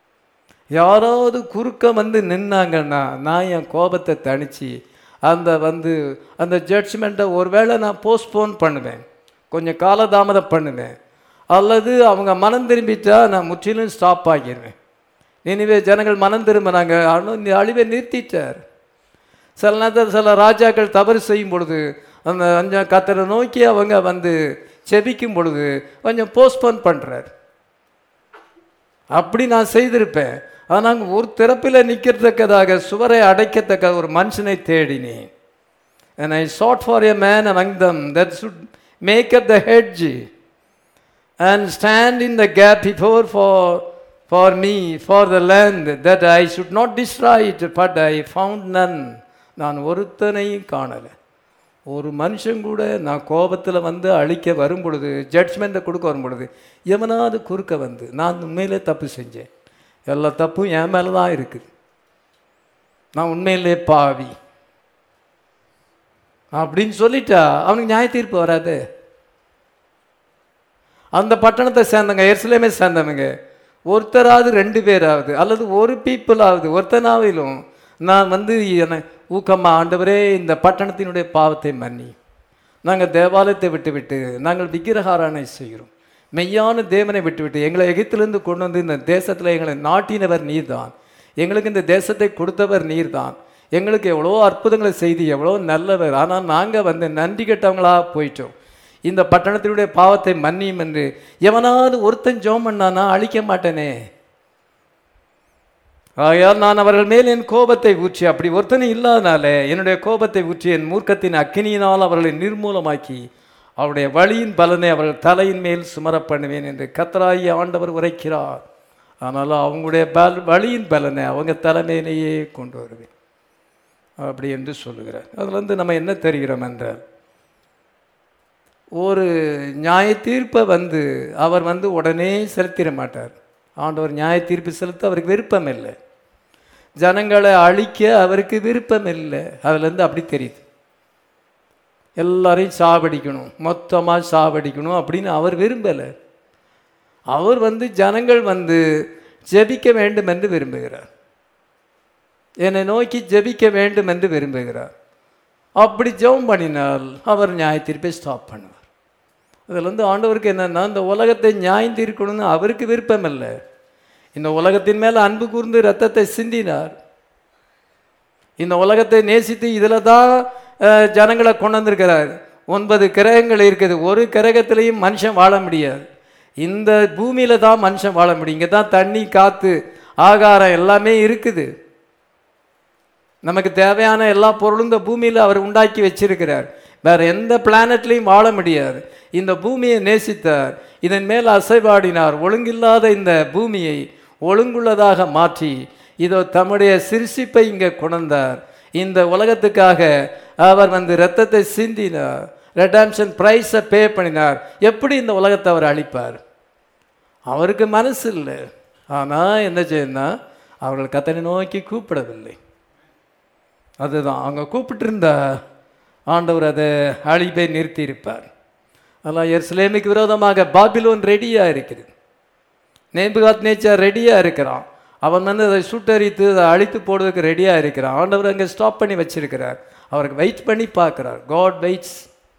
யாராவது குறுக்க வந்து நின்னாங்கன்னா நான் என் கோபத்தை தணிச்சு அந்த வந்து அந்த ஜட்ஜ்மெண்ட்டை ஒருவேளை நான் போஸ்ட்போன் பண்ணுவேன் கொஞ்சம் காலதாமதம் பண்ணுவேன் அல்லது அவங்க மனம் திரும்பிட்டா நான் முற்றிலும் ஸ்டாப் ஆகிடுவேன் இனிவே ஜனங்கள் மனம் திரும்பினாங்க ஆனால் இந்த அழிவை நிறுத்திட்டார் சில நேரத்தில் சில ராஜாக்கள் தவறு செய்யும் பொழுது அந்த கொஞ்சம் கத்தரை நோக்கி அவங்க வந்து செபிக்கும் பொழுது கொஞ்சம் போஸ்ட்போன் பண்ணுறார் அப்படி நான் செய்திருப்பேன் ஆனால் ஒரு திறப்பில் நிற்கத்தக்கதாக சுவரை அடைக்கத்தக்க ஒரு மனுஷனை தேடினேன் and I sought for a man among them that should make up the hedge and stand in the gap before for for me for the land that I should not destroy it but I found none நான் ஒருத்தனையும் காணலை ஒரு மனுஷன் கூட நான் கோபத்தில் வந்து அழிக்க வரும் பொழுது ஜட்ஜ்மெண்ட்டை கொடுக்க வரும் பொழுது எவனாவது குறுக்க வந்து நான் உண்மையிலே தப்பு செஞ்சேன் எல்லா தப்பும் என் மேலே தான் இருக்குது நான் உண்மையிலே பாவி அப்படின்னு சொல்லிட்டா அவனுக்கு நியாய தீர்ப்பு வராது அந்த பட்டணத்தை சேர்ந்தவங்க எருசலேமே சேர்ந்தவங்க ஒருத்தராவது ரெண்டு பேராவது அல்லது ஒரு பீப்புளாவது ஒருத்தனாவிலும் நான் வந்து என்னை ஊக்கம்மா ஆண்டவரே இந்த பட்டணத்தினுடைய பாவத்தை மன்னி நாங்கள் தேவாலயத்தை விட்டு விட்டு நாங்கள் விக்கிரகாராணை செய்கிறோம் மெய்யான தேவனை விட்டுவிட்டு எங்களை எகிப்திலிருந்து கொண்டு வந்து இந்த தேசத்தில் எங்களை நாட்டினவர் நீர்தான் எங்களுக்கு இந்த தேசத்தை கொடுத்தவர் நீர்தான் எங்களுக்கு எவ்வளோ அற்புதங்களை செய்து எவ்வளோ நல்லவர் ஆனால் நாங்கள் வந்து நன்றி கெட்டவங்களாக போயிட்டோம் இந்த பட்டணத்தினுடைய பாவத்தை மன்னியும் என்று எவனாவது ஒருத்தன் ஜோம் பண்ணானா அழிக்க மாட்டேனே ஆகையால் நான் அவர்கள் மேல் என் கோபத்தை ஊற்றி அப்படி ஒருத்தனும் இல்லாதனால என்னுடைய கோபத்தை ஊற்றி என் மூர்க்கத்தின் அக்கினியினால் அவர்களை நிர்மூலமாக்கி அவருடைய வழியின் பலனை அவர்கள் தலையின் மேல் சுமர பண்ணுவேன் என்று கத்தராகி ஆண்டவர் உரைக்கிறார் ஆனால் அவங்களுடைய பல் வழியின் பலனை அவங்க தலைமையிலேயே கொண்டு வருவேன் அப்படி என்று சொல்லுகிறார் அதுலேருந்து நம்ம என்ன தெரிகிறோம் என்றால் ஒரு நியாய தீர்ப்பை வந்து அவர் வந்து உடனே செலுத்திட மாட்டார் ஆண்டவர் நியாய தீர்ப்பு செலுத்த அவருக்கு விருப்பம் இல்லை ஜனங்களை அழிக்க அவருக்கு விருப்பம் இல்லை அதுலேருந்து அப்படி தெரியுது எல்லாரையும் சாவடிக்கணும் மொத்தமாக சாவடிக்கணும் அப்படின்னு அவர் விரும்பலை அவர் வந்து ஜனங்கள் வந்து ஜெபிக்க வேண்டும் என்று விரும்புகிறார் என்னை நோக்கி ஜெபிக்க வேண்டும் என்று விரும்புகிறார் அப்படி ஜெபம் பண்ணினால் அவர் நியாய தீர்ப்பை ஸ்டாப் பண்ணுவார் அதில் வந்து ஆண்டவருக்கு என்னென்னா இந்த உலகத்தை நியாயம் தீர்க்கணும்னு அவருக்கு விருப்பம் இல்லை இந்த உலகத்தின் மேலே அன்பு கூர்ந்து ரத்தத்தை சிந்தினார் இந்த உலகத்தை நேசித்து இதில் தான் அஹ், ஜனங்களை கொண்டு வந்திருக்கிறார் ஒன்பது கிரகங்கள் இருக்குது ஒரு கிரகத்திலையும் மனுஷன் வாழ முடியாது இந்த பூமியில தான் மனுஷன் வாழ முடியும் இங்கே தான் தண்ணி காற்று ஆகாரம் எல்லாமே இருக்குது நமக்கு தேவையான எல்லா பொருளும் இந்த பூமியில் அவர் உண்டாக்கி வச்சிருக்கிறார் வேற எந்த பிளானட்லையும் வாழ முடியாது இந்த பூமியை நேசித்தார் இதன் மேல் அசைவாடினார் ஒழுங்கில்லாத இந்த பூமியை ஒழுங்குள்ளதாக மாற்றி இதோ தம்முடைய சிரிசிப்பை இங்கே கொண்டார் இந்த உலகத்துக்காக அவர் வந்து இரத்தத்தை சிந்தினார் ரெடாம்ஷன் ப்ரைஸை பே பண்ணினார் எப்படி இந்த உலகத்தை அவர் அழிப்பார் அவருக்கு மனசு இல்லை ஆனால் என்ன செய்யணும்னா அவர்கள் கத்தனை நோக்கி கூப்பிடவில்லை அதுதான் அவங்க கூப்பிட்டிருந்தா ஆண்டவர் அதை அழிப்பை நிறுத்தி இருப்பார் அதெல்லாம் எருசலேமுக்கு விரோதமாக பாபிலோன் ரெடியாக இருக்குது நேபுகாத் நேச்சர் ரெடியாக இருக்கிறான் அவன் வந்து அதை சுட்டரித்து அதை அழித்து போடுவதற்கு ரெடியாக இருக்கிறான் ஆண்டவர் அங்கே ஸ்டாப் பண்ணி வச்சிருக்கிறார் அவருக்கு வெயிட் பண்ணி பார்க்குறார் God waits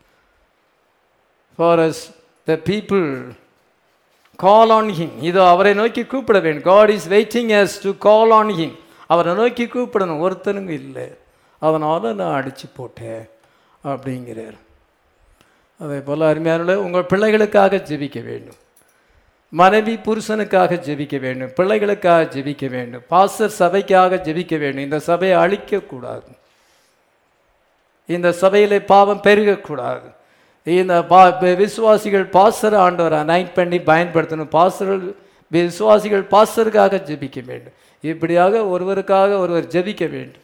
for us the people call on him இதோ அவரை நோக்கி கூப்பிட வேண்டும் God is waiting us to call on him அவரை நோக்கி கூப்பிடணும் ஒருத்தனுங்க இல்லை அதனால் நான் அடித்து போட்டேன் அப்படிங்கிறார் அதே போல் அருமையான உங்கள் பிள்ளைகளுக்காக ஜெபிக்க வேண்டும் மனைவி புருஷனுக்காக ஜெபிக்க வேண்டும் பிள்ளைகளுக்காக ஜெபிக்க வேண்டும் பாஸ்டர் சபைக்காக ஜெபிக்க வேண்டும் இந்த சபையை அழிக்கக்கூடாது இந்த சபையிலே பாவம் பெருகக்கூடாது இந்த பா விசுவாசிகள் பாஸ்டர் ஆண்டவர் அனைட் பண்ணி பயன்படுத்தணும் பாஸ்டர்கள் விசுவாசிகள் பாஸ்டருக்காக ஜெபிக்க வேண்டும் இப்படியாக ஒருவருக்காக ஒருவர் ஜெபிக்க வேண்டும்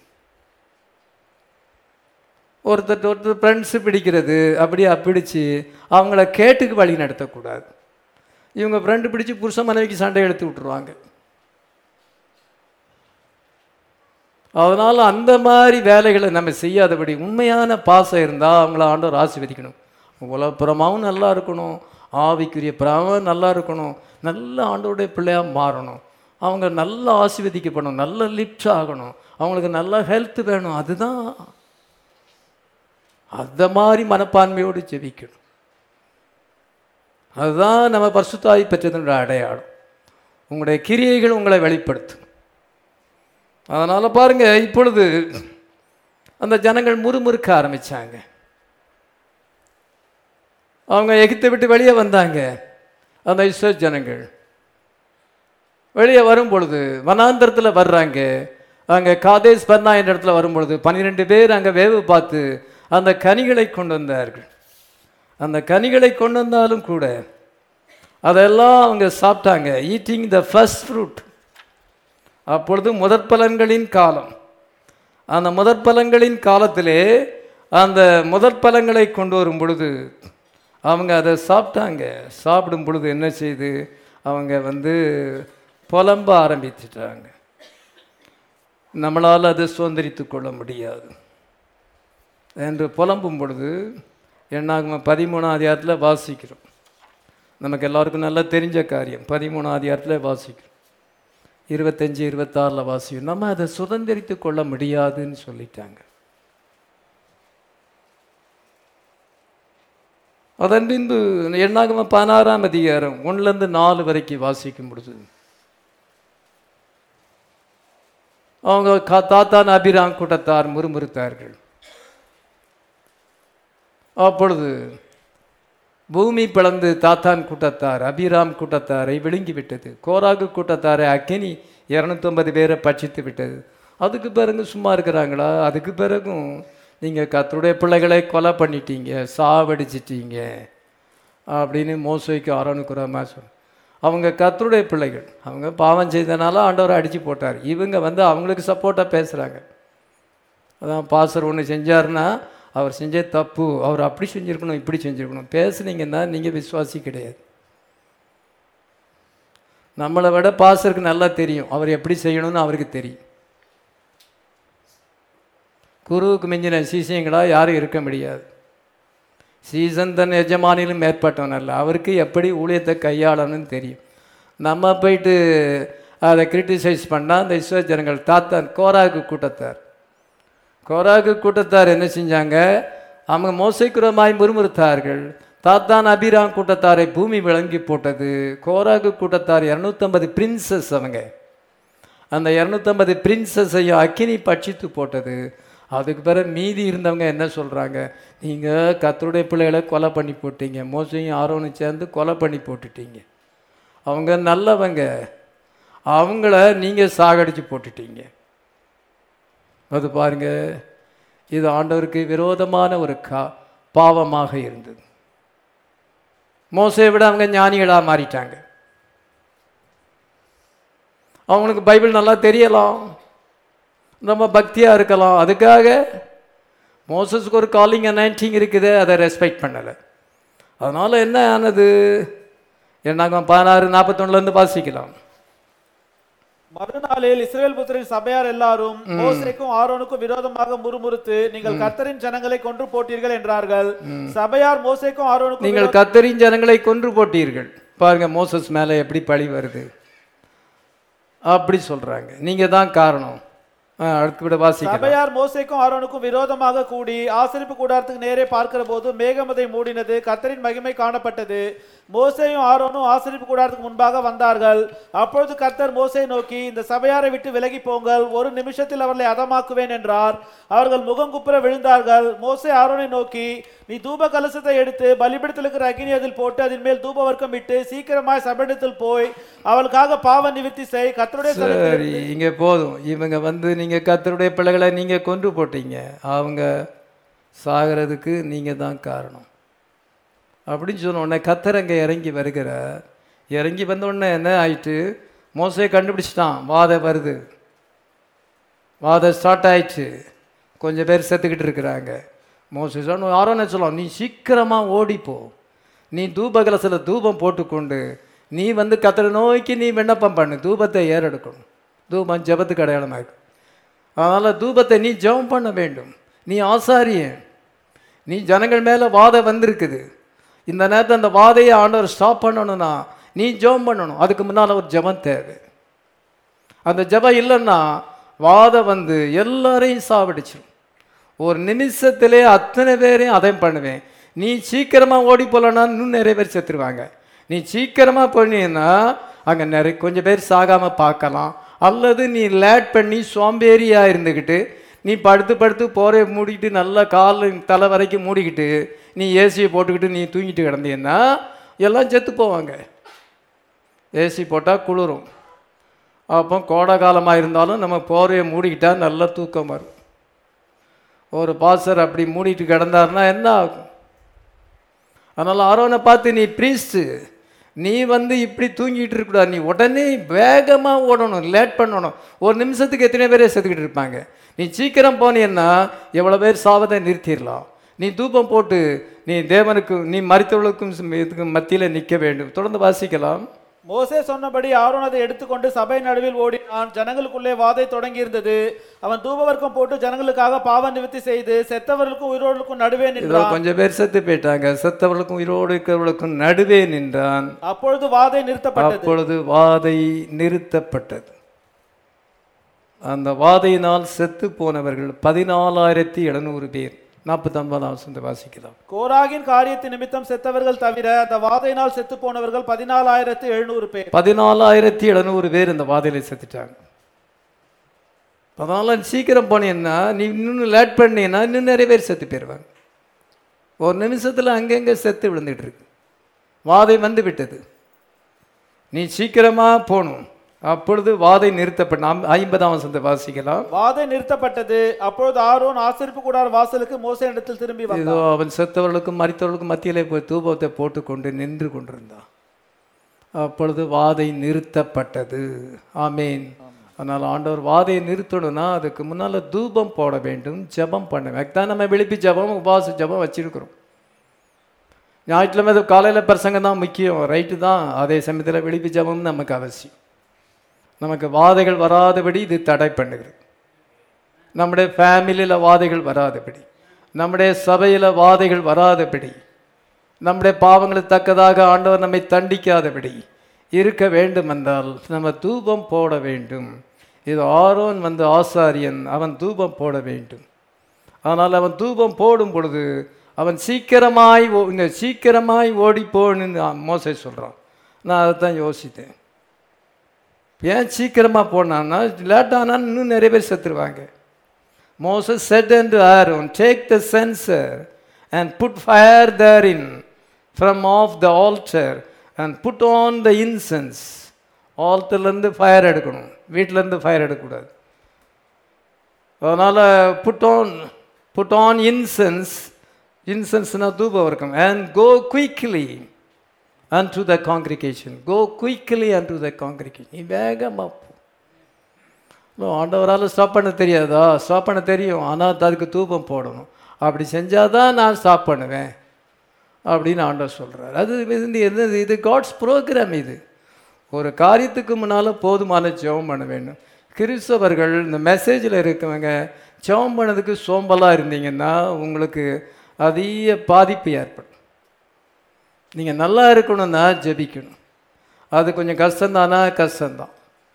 ஒருத்தர் ஒருத்தர் ஃப்ரெண்ட்ஸு பிடிக்கிறது அப்படியே பிடிச்சு அவங்கள கேட்டுக்கு வழி நடத்தக்கூடாது இவங்க ஃப்ரெண்டு பிடிச்சு புருஷ மனைவிக்கு சண்டை எடுத்து விட்டுருவாங்க அதனால் அந்த மாதிரி வேலைகளை நம்ம செய்யாதபடி உண்மையான பாசம் இருந்தால் அவங்கள ஆண்டவர் ஆசீர்வதிக்கணும் உலகப்புறமாவும் நல்லா இருக்கணும் ஆவிக்குரிய புறமும் நல்லா இருக்கணும் நல்ல ஆண்டோடைய பிள்ளையாக மாறணும் அவங்க நல்லா ஆசீர்வதிக்கப்படணும் நல்ல லிப்ட் ஆகணும் அவங்களுக்கு நல்ல ஹெல்த் வேணும் அதுதான் அந்த மாதிரி மனப்பான்மையோடு ஜெபிக்கணும் அதுதான் நம்ம பரிசுத்தாய் பெற்றதனுடைய அடையாளம் உங்களுடைய கிரியைகள் உங்களை வெளிப்படுத்தும் அதனால் பாருங்க இப்பொழுது அந்த ஜனங்கள் முறுமுறுக்க ஆரம்பிச்சாங்க அவங்க எகிப்தை விட்டு வெளியே வந்தாங்க அந்த இஸ்ரேல் ஜனங்கள் வெளியே வரும் பொழுது வனாந்தரத்தில் வர்றாங்க அங்கே காதேஸ் பர்னா என்ற இடத்துல வரும் பொழுது பன்னிரெண்டு பேர் அங்கே வேவு பார்த்து அந்த கனிகளை கொண்டு வந்தார்கள் அந்த கனிகளை கொண்டு வந்தாலும் கூட அதெல்லாம் அவங்க சாப்பிட்டாங்க ஈட்டிங் த ஃபர்ஸ்ட் ஃப்ரூட் அப்பொழுது முதற்பலன்களின் காலம் அந்த முதற்பலன்களின் காலத்திலே அந்த முதற்பலன்களை கொண்டு வரும் பொழுது அவங்க அதை சாப்பிட்டாங்க சாப்பிடும் பொழுது என்ன செய்து அவங்க வந்து புலம்ப ஆரம்பிச்சிட்டாங்க நம்மளால் அதை சுதந்திரித்து கொள்ள முடியாது என்று புலம்பும் பொழுது என்னாகும் பதிமூணாம் அதிகாரத்தில் வாசிக்கிறோம் நமக்கு எல்லாருக்கும் நல்லா தெரிஞ்ச காரியம் பதிமூணாம் அதிகாரத்தில் வாசிக்கிறோம் இருபத்தஞ்சி இருபத்தாறில் வாசிக்கும் நம்ம அதை சுதந்திரித்து கொள்ள முடியாதுன்னு சொல்லிட்டாங்க அதன் பின்பு எண்ணாகம பதினாறாம் அதிகாரம் ஒன்றுலேருந்து நாலு வரைக்கும் வாசிக்கும் பொழுது அவங்க கா தாத்தான் அபிராம் கூட்டத்தார் முறுமுறுத்தார்கள் அப்பொழுது பூமி பிளந்து தாத்தான் கூட்டத்தார் அபிராம் கூட்டத்தாரை விழுங்கி விட்டது கோராகு கூட்டத்தாரை அக்கினி இரநூத்தொம்பது பேரை பட்சித்து விட்டது அதுக்கு பிறகு சும்மா இருக்கிறாங்களா அதுக்கு பிறகும் நீங்கள் கத்தருடைய பிள்ளைகளை கொலை பண்ணிட்டீங்க சாவடிச்சிட்டீங்க அப்படின்னு மோசைக்கு ஆரோனுக்குறமா சொல் அவங்க கத்தருடைய பிள்ளைகள் அவங்க பாவம் செய்தனால ஆண்டவரை அடித்து போட்டார் இவங்க வந்து அவங்களுக்கு சப்போர்ட்டாக பேசுகிறாங்க அதான் பாசர் ஒன்று செஞ்சாருன்னா அவர் செஞ்ச தப்பு அவர் அப்படி செஞ்சுருக்கணும் இப்படி செஞ்சுருக்கணும் பேசுனீங்கன்னா நீங்கள் விசுவாசி கிடையாது நம்மளை விட பாசருக்கு நல்லா தெரியும் அவர் எப்படி செய்யணும்னு அவருக்கு தெரியும் குருவுக்கு மிஞ்சின சீசியங்களா யாரும் இருக்க முடியாது சீசன் தன் எஜமானிலும் மேற்பட்டவன் அல்ல அவருக்கு எப்படி ஊழியத்தை கையாளணும்னு தெரியும் நம்ம போயிட்டு அதை கிரிட்டிசைஸ் பண்ணால் அந்த இஸ்வஜனங்கள் தாத்தான் கோராகு கூட்டத்தார் கோராகு கூட்டத்தார் என்ன செஞ்சாங்க அவங்க மோசைக்குரமாய் முறுமுறுத்தார்கள் தாத்தான் அபிராம் கூட்டத்தாரை பூமி விளங்கி போட்டது கோராகு கூட்டத்தார் இரநூத்தம்பது பிரின்சஸ் அவங்க அந்த இரநூத்தம்பது பிரின்சஸையும் அக்கினி பட்சித்து போட்டது அதுக்கு பிறகு மீதி இருந்தவங்க என்ன சொல்கிறாங்க நீங்கள் கத்தருடைய பிள்ளைகளை கொலை பண்ணி போட்டீங்க மோசையும் ஆரோனும் சேர்ந்து கொலை பண்ணி போட்டுட்டீங்க அவங்க நல்லவங்க அவங்கள நீங்கள் சாகடிச்சு போட்டுட்டீங்க அது பாருங்க இது ஆண்டவருக்கு விரோதமான ஒரு கா பாவமாக இருந்தது மோசையை விட அவங்க ஞானிகளாக மாறிட்டாங்க அவங்களுக்கு பைபிள் நல்லா தெரியலாம் ரொம்ப பக்தியாக இருக்கலாம் அதுக்காக மோசஸ்க்கு ஒரு காலிங் அனைட்டிங் இருக்குது அதை ரெஸ்பெக்ட் பண்ணலை அதனால் என்ன ஆனது என்னாங்க பதினாறு நாற்பத்தொன்னுலேருந்து வாசிக்கலாம் மறுநாளில் இஸ்ரேல் புத்திரின் சபையார் எல்லாரும் மோசேக்கும் ஆரோனுக்கும் விரோதமாக முறுமுறுத்து நீங்கள் கர்த்தரின் ஜனங்களை கொன்று போட்டீர்கள் என்றார்கள் சபையார் மோசேக்கும் ஆரோனுக்கும் நீங்கள் கத்தரின் ஜனங்களை கொன்று போட்டீர்கள் பாருங்க மோசஸ் மேலே எப்படி பழி வருது அப்படி சொல்கிறாங்க நீங்கள் தான் காரணம் ஆ, அடுத்து விட வாசிக்கலாம் சபையார் மோசேக்கும் ஆரோனுக்கும் விரோதமாக கூடி ஆசரிப்பு கூடாரத்துக்கு நேரே பார்க்கிற போது மேகமதை மூடினது கர்த்தரின் மகிமை காணப்பட்டது மோசேயும் ஆரோனும் ஆசரிப்பு கூடாரத்துக்கு முன்பாக வந்தார்கள் அப்பொழுது கர்த்தர் மோசே நோக்கி இந்த சபையாரை விட்டு விலகி போங்கள் ஒரு நிமிஷத்தில் அவர்களை அதமாக்குவேன் என்றார் அவர்கள் முகங்குப்புற விழுந்தார்கள் மோசே ஆரோனை நோக்கி நீ தூப கலசத்தை எடுத்து பலிபிடத்தில் இருக்கிற அக்னி அதில் போட்டு அதன் மேல் தூப வர்க்கம் இட்டு சீக்கிரமாய் சபையிடத்தில் போய் அவளுக்காக பாவ நிவர்த்தி செய் கர்த்தருடைய ஸ்தலத்தில் சரி இங்கே போதும் இவங்க வந்து நீங்கள் கத்தருடைய பிள்ளைகளை நீங்கள் கொன்று போட்டீங்க அவங்க சாகிறதுக்கு நீங்கள் தான் காரணம் அப்படின்னு சொன்ன உடனே கத்தர் அங்கே இறங்கி வருகிறார் இறங்கி வந்த உடனே என்ன ஆயிட்டு மோசையை கண்டுபிடிச்சிட்டான் வாதை வருது வாதை ஸ்டார்ட் ஆயிடுச்சு கொஞ்சம் பேர் செத்துக்கிட்டு இருக்கிறாங்க மோசை சொன்ன யாரோ என்ன சொல்லலாம் நீ சீக்கிரமாக ஓடிப்போ நீ தூபகலசில் தூபம் போட்டுக்கொண்டு நீ வந்து கத்தரை நோக்கி நீ விண்ணப்பம் பண்ணு தூபத்தை ஏறெடுக்கணும் தூபம் ஜெபத்துக்கு அடையாளமாக இருக்கு அதனால் தூபத்தை நீ ஜெபம் பண்ண வேண்டும் நீ ஆசாரியன் நீ ஜனங்கள் மேலே வாதை வந்திருக்குது இந்த நேரத்தில் அந்த வாதையை ஆண்டவர் ஸ்டாப் பண்ணணும்னா நீ ஜெபம் பண்ணணும் அதுக்கு முன்னால் ஒரு ஜெபம் தேவை அந்த ஜெபம் இல்லைன்னா வாதம் வந்து எல்லாரையும் சாவடிச்சிடும் ஒரு நிமிஷத்திலே அத்தனை பேரையும் அதையும் பண்ணுவேன் நீ சீக்கிரமாக ஓடி போகலன்னா இன்னும் நிறைய பேர் செத்துருவாங்க நீ சீக்கிரமாக போனீங்கன்னா அங்கே நிறைய கொஞ்சம் பேர் சாகாமல் பார்க்கலாம் அல்லது நீ லேட் பண்ணி சோம்பேறியாக இருந்துக்கிட்டு நீ படுத்து படுத்து போரை மூடிக்கிட்டு நல்லா கால் தலை வரைக்கும் மூடிக்கிட்டு நீ ஏசியை போட்டுக்கிட்டு நீ தூங்கிட்டு கிடந்தீங்கன்னா எல்லாம் செத்து போவாங்க ஏசி போட்டால் குளிரும் அப்போ கோடை காலமாக இருந்தாலும் நம்ம போரையை மூடிக்கிட்டா நல்லா தூக்கம் வரும் ஒரு பாசர் அப்படி மூடிட்டு கிடந்தாருன்னா என்ன ஆகும் அதனால் ஆரோனை பார்த்து நீ ப்ரீஸ்ட்டு நீ வந்து இப்படி தூங்கிட்டு இருக்கக்கூடாது நீ உடனே வேகமாக ஓடணும் லேட் பண்ணணும் ஒரு நிமிஷத்துக்கு எத்தனை பேரே செத்துக்கிட்டு இருப்பாங்க நீ சீக்கிரம் போனீன்னா எவ்வளோ பேர் சாவதை நிறுத்திடலாம் நீ தூபம் போட்டு நீ தேவனுக்கு நீ மறித்தவர்களுக்கும் இதுக்கும் மத்தியில் நிற்க வேண்டும் தொடர்ந்து வாசிக்கலாம் மோசே சொன்னபடி ஆரோன் அதை எடுத்துக்கொண்டு சபை நடுவில் ஓடினான் ஜனங்களுக்குள்ளே வாதை தொடங்கி இருந்தது அவன் தூபவர்க்கம் போட்டு ஜனங்களுக்காக பாவ நிவர்த்தி செய்து செத்தவர்களுக்கும் உயிரோடுக்கும் நடுவே இதோ நின்றான் கொஞ்சம் பேர் செத்து போயிட்டாங்க செத்தவர்களுக்கும் உயிரோடு இருக்கிறவர்களுக்கும் நடுவே நின்றான் அப்பொழுது வாதை நிறுத்தப்பட்டது அப்பொழுது வாதை நிறுத்தப்பட்டது அந்த வாதையினால் செத்து போனவர்கள் பதினாலாயிரத்தி எழுநூறு பேர் நாற்பத்தி ஒன்பதாம் வசனத்தை வாசிக்கலாம் கோராகின் காரியத்தின் நிமித்தம் செத்தவர்கள் தவிர அந்த வாதையினால் செத்து போனவர்கள் பதினாலாயிரத்து எழுநூறு பேர் பதினாலாயிரத்தி எழுநூறு பேர் இந்த வாதையில செத்துட்டாங்க அதனால சீக்கிரம் போனீங்கன்னா நீ இன்னும் லேட் பண்ணீங்கன்னா இன்னும் நிறைய பேர் செத்து போயிடுவாங்க ஒரு நிமிஷத்தில் அங்கங்கே செத்து விழுந்துட்டு இருக்கு வாதை வந்து விட்டது நீ சீக்கிரமாக போகணும் அப்பொழுது வாதை நிறுத்தப்பட்ட ஐம்- ஐம்பதாம் வசனத்தை வாசிக்கலாம் வாதை நிறுத்தப்பட்டது அப்பொழுது ஆரோன் ஆசரிப்பு கூடார வாசலுக்கு மோசே இடத்தில் திரும்பி வந்தான் இதோ அவன் செத்தவர்களுக்கும் மறித்தவர்களுக்கும் மத்தியிலே போய் தூபத்தை போட்டுக்கொண்டு நின்று கொண்டிருந்தான் அப்பொழுது வாதை நிறுத்தப்பட்டது ஆமேன் அதனால் ஆண்டவர் வாதையை நிறுத்தணும்னா அதுக்கு முன்னால் தூபம் போட வேண்டும் ஜெபம் பண்ண வேண்டும் தான் நம்ம விழிப்பு ஜெபம் உபவாச ஜெபம் வச்சிருக்கிறோம் ஞாயிற்றுக்கிழமை அது காலையில் பிரசங்கம் தான் முக்கியம் ரைட்டு தான் அதே சமயத்தில் விழிப்பு ஜெபம் நமக்கு அவசியம் நமக்கு வாதைகள் வராதபடி இது தடை பண்ணுகிறது நம்முடைய ஃபேமிலியில் வாதைகள் வராதபடி நம்முடைய சபையில் வாதைகள் வராதபடி நம்முடைய பாவங்களுக்கு தக்கதாக ஆண்டவர் நம்மை தண்டிக்காதபடி இருக்க வேண்டும் என்றால் நம்ம தூபம் போட வேண்டும் இது ஆரோன் வந்து ஆசாரியன் அவன் தூபம் போட வேண்டும் ஆனால் அவன் தூபம் போடும் பொழுது அவன் சீக்கிரமாய் ஓ- இந்த சீக்கிரமாய் ஓடி போன்னு மோசை சொல்கிறான் நான் அதை தான் யோசித்தேன் ஏன் சீக்கிரமாக போனான்னா லேட்டானா இன்னும் நிறைய பேர் செத்துருவாங்க Moses said unto Aaron, Take the censer and put fire therein from off the altar and put on the incense. ஆல்த்தர்லேருந்து ஃபயர் எடுக்கணும் வீட்டிலேருந்து ஃபயர் எடுக்கக்கூடாது அதனால் put on put on incense இன்சென்ஸ்னா தூபம் இருக்கும் and go quickly and to the congregation go quickly and to the congregation நீ வேகமாக போ இல்லை, ஆண்டவரால் ஸ்டாப் பண்ண தெரியாதா ஸ்டாப் பண்ண தெரியும் ஆனால் அதுக்கு தூபம் போடணும் அப்படி செஞ்சால் தான் நான் ஸ்டாப் பண்ணுவேன் அப்படின்னு ஆண்டவர் சொல்கிறார் அது இது என்னது இது காட்ஸ் ப்ரோக்ராம் இது ஒரு காரியத்துக்கு முன்னால் போதுமான ஜெபம் பண்ண வேண்டும் கிறிஸ்தவர்கள் இந்த மெசேஜில் இருக்கவங்க ஜெபம் பண்ணதுக்கு சோம்பலாக இருந்தீங்கன்னா உங்களுக்கு அதிக பாதிப்பு ஏற்படும் நீங்கள் நல்லா இருக்கணும்னா ஜெபிக்கணும் அது கொஞ்சம் கஷ்டம்தானா கஷ்டம்தான்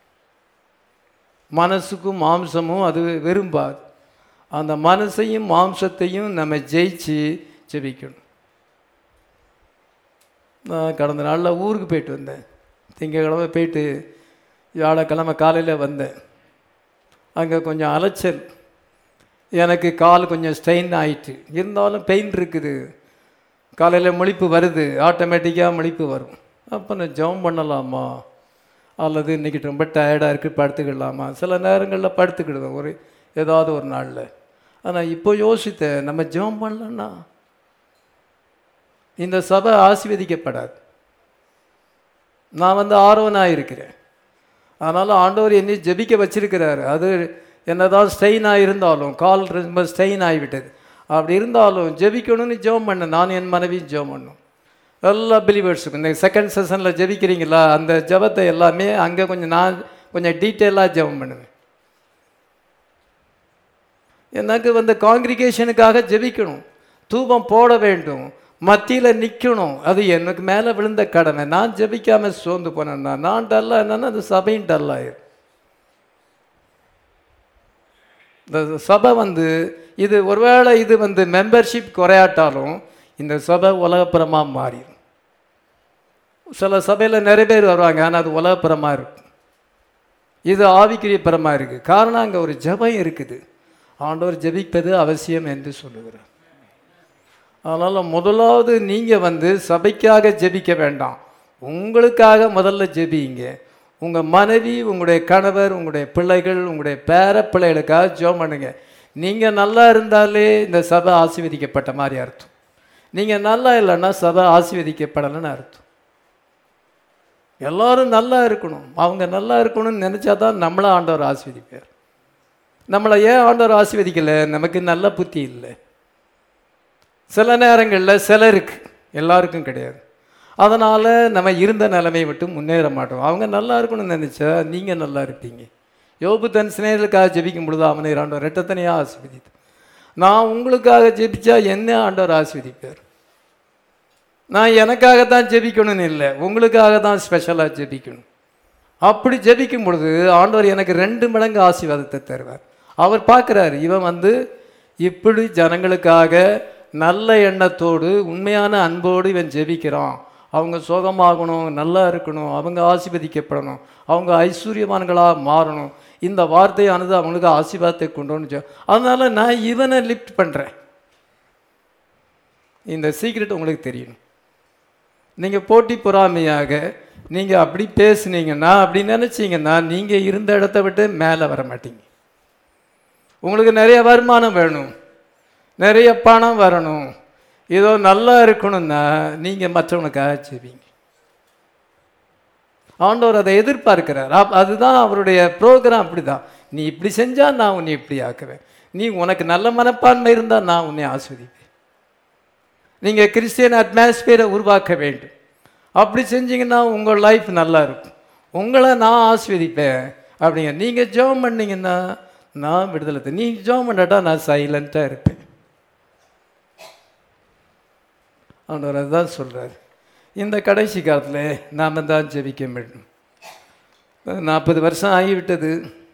மனசுக்கும் மாம்சமும் அது விரும்பாது அந்த மனசையும் மாம்சத்தையும் நம்ம ஜெயிச்சு ஜெபிக்கணும் நான் கடந்த நாளில் ஊருக்கு போயிட்டு வந்தேன் திங்கக்கிழமை போயிட்டு வியாழக்கிழமை காலையில் வந்தேன் அங்கே கொஞ்சம் அலைச்சல் எனக்கு கால் கொஞ்சம் ஸ்ட்ரெயின் ஆயிட்டு இருந்தாலும் பெயின் இருக்குது காலையில் முழிப்பு வருது ஆட்டோமேட்டிக்காக முழிப்பு வரும் அப்போ நான் ஜெபம் பண்ணலாமா அல்லது இன்றைக்கி ரொம்ப டயர்டாக இருக்குது படுத்துக்கிடலாமா சில நேரங்களில் படுத்துக்கிடுவேன் ஒரு ஏதாவது ஒரு நாளில் ஆனால் இப்போ யோசித்தேன் நம்ம ஜெபம் பண்ணலன்னா இந்த சபை ஆசீர்வதிக்கப்படாது நான் வந்து ஆர்வனாக இருக்கிறேன் அதனால் ஆண்டவர் என்னை ஜெபிக்க வச்சிருக்கிறாரு அது என்னதான் ஸ்ட்ரெயினாக இருந்தாலும் கால் ரொம்ப ஸ்ட்ரெயின் ஆகிவிட்டது அப்படி இருந்தாலும் ஜெபிக்கணும்னு ஜெபம் பண்ணேன் நான் என் மனைவியும் ஜெபம் பண்ணோம் எல்லா பிலீவர்ஸுக்கும் இந்த செகண்ட் செஷனில் ஜெபிக்கிறீங்களா அந்த ஜெபத்தை எல்லாமே அங்கே கொஞ்சம் நான் கொஞ்சம் டீட்டெயிலாக ஜெபம் பண்ணுவேன் எனக்கு வந்து காங்கிரிகேஷனுக்காக ஜெபிக்கணும் தூபம் போட வேண்டும் மத்தியில் நிற்கணும் அது எனக்கு மேலே விழுந்த கடமை நான் ஜெபிக்காம சோர்ந்து போனேன்னா நான் டல்லாக என்னன்னா அது சபையும் டல்லாயிரும் இந்த சபை வந்து இது ஒருவேளை இது வந்து மெம்பர்ஷிப் குறையாட்டாலும் இந்த சபை உலகப்புறமாக மாறிடும் சில சபையில் நிறைய பேர் வருவாங்க ஆனால் அது உலகப்புறமாக இருக்கும் இது ஆவிக்குரிய பரமாக இருக்குது காரணம் அங்கே ஒரு ஜெபம் இருக்குது ஆண்டவர் ஜெபிப்பது அவசியம் என்று சொல்லுகிறார் அதனால் முதலாவது நீங்கள் வந்து சபைக்காக ஜெபிக்க வேண்டாம் உங்களுக்காக முதல்ல ஜெபிங்க உங்கள் மனைவி உங்களுடைய கணவர் உங்களுடைய பிள்ளைகள் உங்களுடைய பேர பிள்ளைகளுக்காக ஜெபம் பண்ணுங்க நீங்கள் நல்லா இருந்தாலே இந்த சபை ஆசீர்வதிக்கப்பட்ட மாதிரி அர்த்தம் நீங்கள் நல்லா இல்லைன்னா சபை ஆசீர்வதிக்கப்படலைன்னு அர்த்தம் எல்லாரும் நல்லா இருக்கணும் அவங்க நல்லா இருக்கணும்னு நினச்சா தான் நம்மளை ஆண்டவர் ஆசீர்வதிப்பார் நம்மளை ஏன் ஆண்டவர் ஆசீர்வதிக்கலை நமக்கு நல்ல புத்தி இல்லை சில நேரங்களில் சிலருக்கு எல்லாருக்கும் கிடையாது அதனால் நம்ம இருந்த நிலைமையை விட்டு முன்னேற மாட்டோம் அவங்க நல்லா இருக்கணும்னு நினச்சா நீங்கள் நல்லா இருப்பீங்க யோபு தன் சிநேகத்துக்காக ஜெபிக்கும் பொழுது அவனை ஆண்டவர் ரெட்டத்தனையாக ஆசீர்வதித்து நான் உங்களுக்காக ஜெபிச்சா என்ன ஆண்டவர் ஆசீர்வதிப்பார் நான் எனக்காக தான் ஜெபிக்கணும்னு இல்லை உங்களுக்காக தான் ஸ்பெஷலாக ஜெபிக்கணும் அப்படி ஜெபிக்கும் பொழுது ஆண்டவர் எனக்கு ரெண்டு மடங்கு ஆசீர்வாதத்தை தருவார் அவர் பார்க்குறாரு இவன் வந்து இப்படி ஜனங்களுக்காக நல்ல எண்ணத்தோடு உண்மையான அன்போடு இவன் ஜெபிக்கிறான் அவங்க சுகமாகணும் நல்லா இருக்கணும் அவங்க ஆசீர்வதிக்கப்படணும் அவங்க ஐஸ்வர்யவான்களாக மாறணும் இந்த வார்த்தையானது அவங்களுக்கு ஆசீர்வாதத்தை கொண்டு வந்து அதனால நான் இவனை லிஃப்ட் பண்ணுறேன் இந்த சீக்ரெட் உங்களுக்கு தெரியணும் நீங்கள் போட்டி பொறாமையாக நீங்கள் அப்படி பேசுனீங்கன்னா அப்படி நினச்சிங்கன்னா நீங்கள் இருந்த இடத்த விட்டு மேலே வர மாட்டீங்க உங்களுக்கு நிறைய வருமானம் வேணும் நிறைய பணம் வரணும் ஏதோ நல்லா இருக்கணும்னா நீங்கள் மற்றவனுக்காக செய்வீங்க ஆண்டவர் அதை எதிர்பார்க்கிறார் அப்- அதுதான் அவருடைய ப்ரோக்ராம் அப்படி தான் நீ இப்படி செஞ்சால் நான் உன்னை இப்படி ஆக்குவேன் நீ உனக்கு நல்ல மனப்பான்மை இருந்தால் நான் உன்னை ஆஸ்வதிப்பேன் நீங்கள் கிறிஸ்டியன் அட்மாஸ்பியரை உருவாக்க வேண்டும் அப்படி செஞ்சீங்கன்னா உங்கள் லைஃப் நல்லா இருக்கும் உங்களை நான் ஆஸ்வதிப்பேன் அப்படிங்க நீங்கள் ஜெபம் பண்ணீங்கன்னா நான் விடுதலை தரு- நீ ஜெபம் பண்ணாட்டா நான் சைலண்ட்டாக இருப்பேன் ஆண்டவர் அதுதான் சொல்கிறார் இந்த கடைசி காலத்தில் நாம் தான் ஜெபிக்க வேண்டும் நாற்பது வருஷம் ஆகிவிட்டது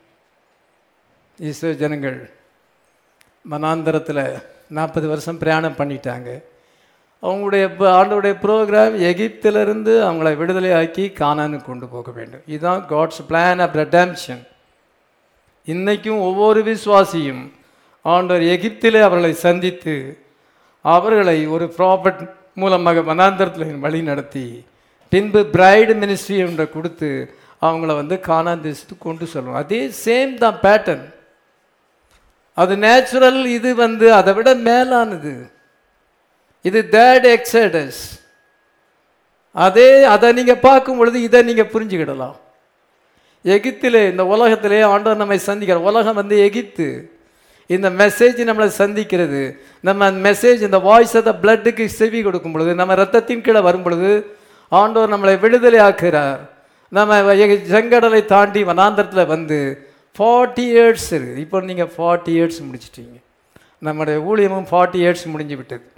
ஈஸ்வர ஜனங்கள் மனாந்தரத்தில் நாற்பது வருஷம் பிரயாணம் பண்ணிட்டாங்க அவங்களுடைய ப- ஆண்டவருடைய ப்ரோக்ராம் எகிப்திலிருந்து அவங்கள விடுதலையாக்கி கானானுக்கு கொண்டு போக வேண்டும் இதுதான் காட்ஸ் பிளான் ஆஃப் ரெடம்ஷன் இன்னைக்கும் ஒவ்வொரு விசுவாசியும் ஆண்டவர் எகிப்திலே அவர்களை சந்தித்து அவர்களை ஒரு ப்ராப்பர்ட் மூலமாக மனாந்தரத்தில் வழி நடத்தி பின்பு பிரைடு மினிஸ்ட்ரி என்ற கொடுத்து அவங்கள வந்து கானான் தேசத்துக்கு கொண்டு செல்லும் அதே சேம் தான் பேட்டர்ன் அது நேச்சுரல் இது வந்து அதை விட மேலானது இது தேட் எக்ஸடஸ் அதே அதை நீங்கள் பார்க்கும் பொழுது இதை நீங்கள் புரிஞ்சுக்கிடலாம் எகிப்திலே இந்த உலகத்திலே ஆண்டவர் நம்மை சந்திக்கிறார் உலகம் வந்து எகிப்து இந்த மெசேஜ் நம்மளை சந்திக்கிறது நம்ம அந்த மெசேஜ் இந்த வாய்ஸ் ஆஃப் த பிளட்டுக்கு செவி கொடுக்கும் பொழுது நம்ம ரத்தத்தின் கீழே வரும் பொழுது ஆண்டவர் நம்மளை விடுதலை ஆக்குறார் நம்ம எ- செங்கடலை தாண்டி வனாந்தரத்தில் வந்து ஃபார்ட்டி இயர்ஸ் இருக்குது இப்போ நீங்கள் ஃபார்ட்டி இயர்ஸ் முடிச்சிட்டீங்க நம்முடைய ஊழியமும் ஃபார்ட்டி இயர்ஸ் முடிஞ்சு விட்டது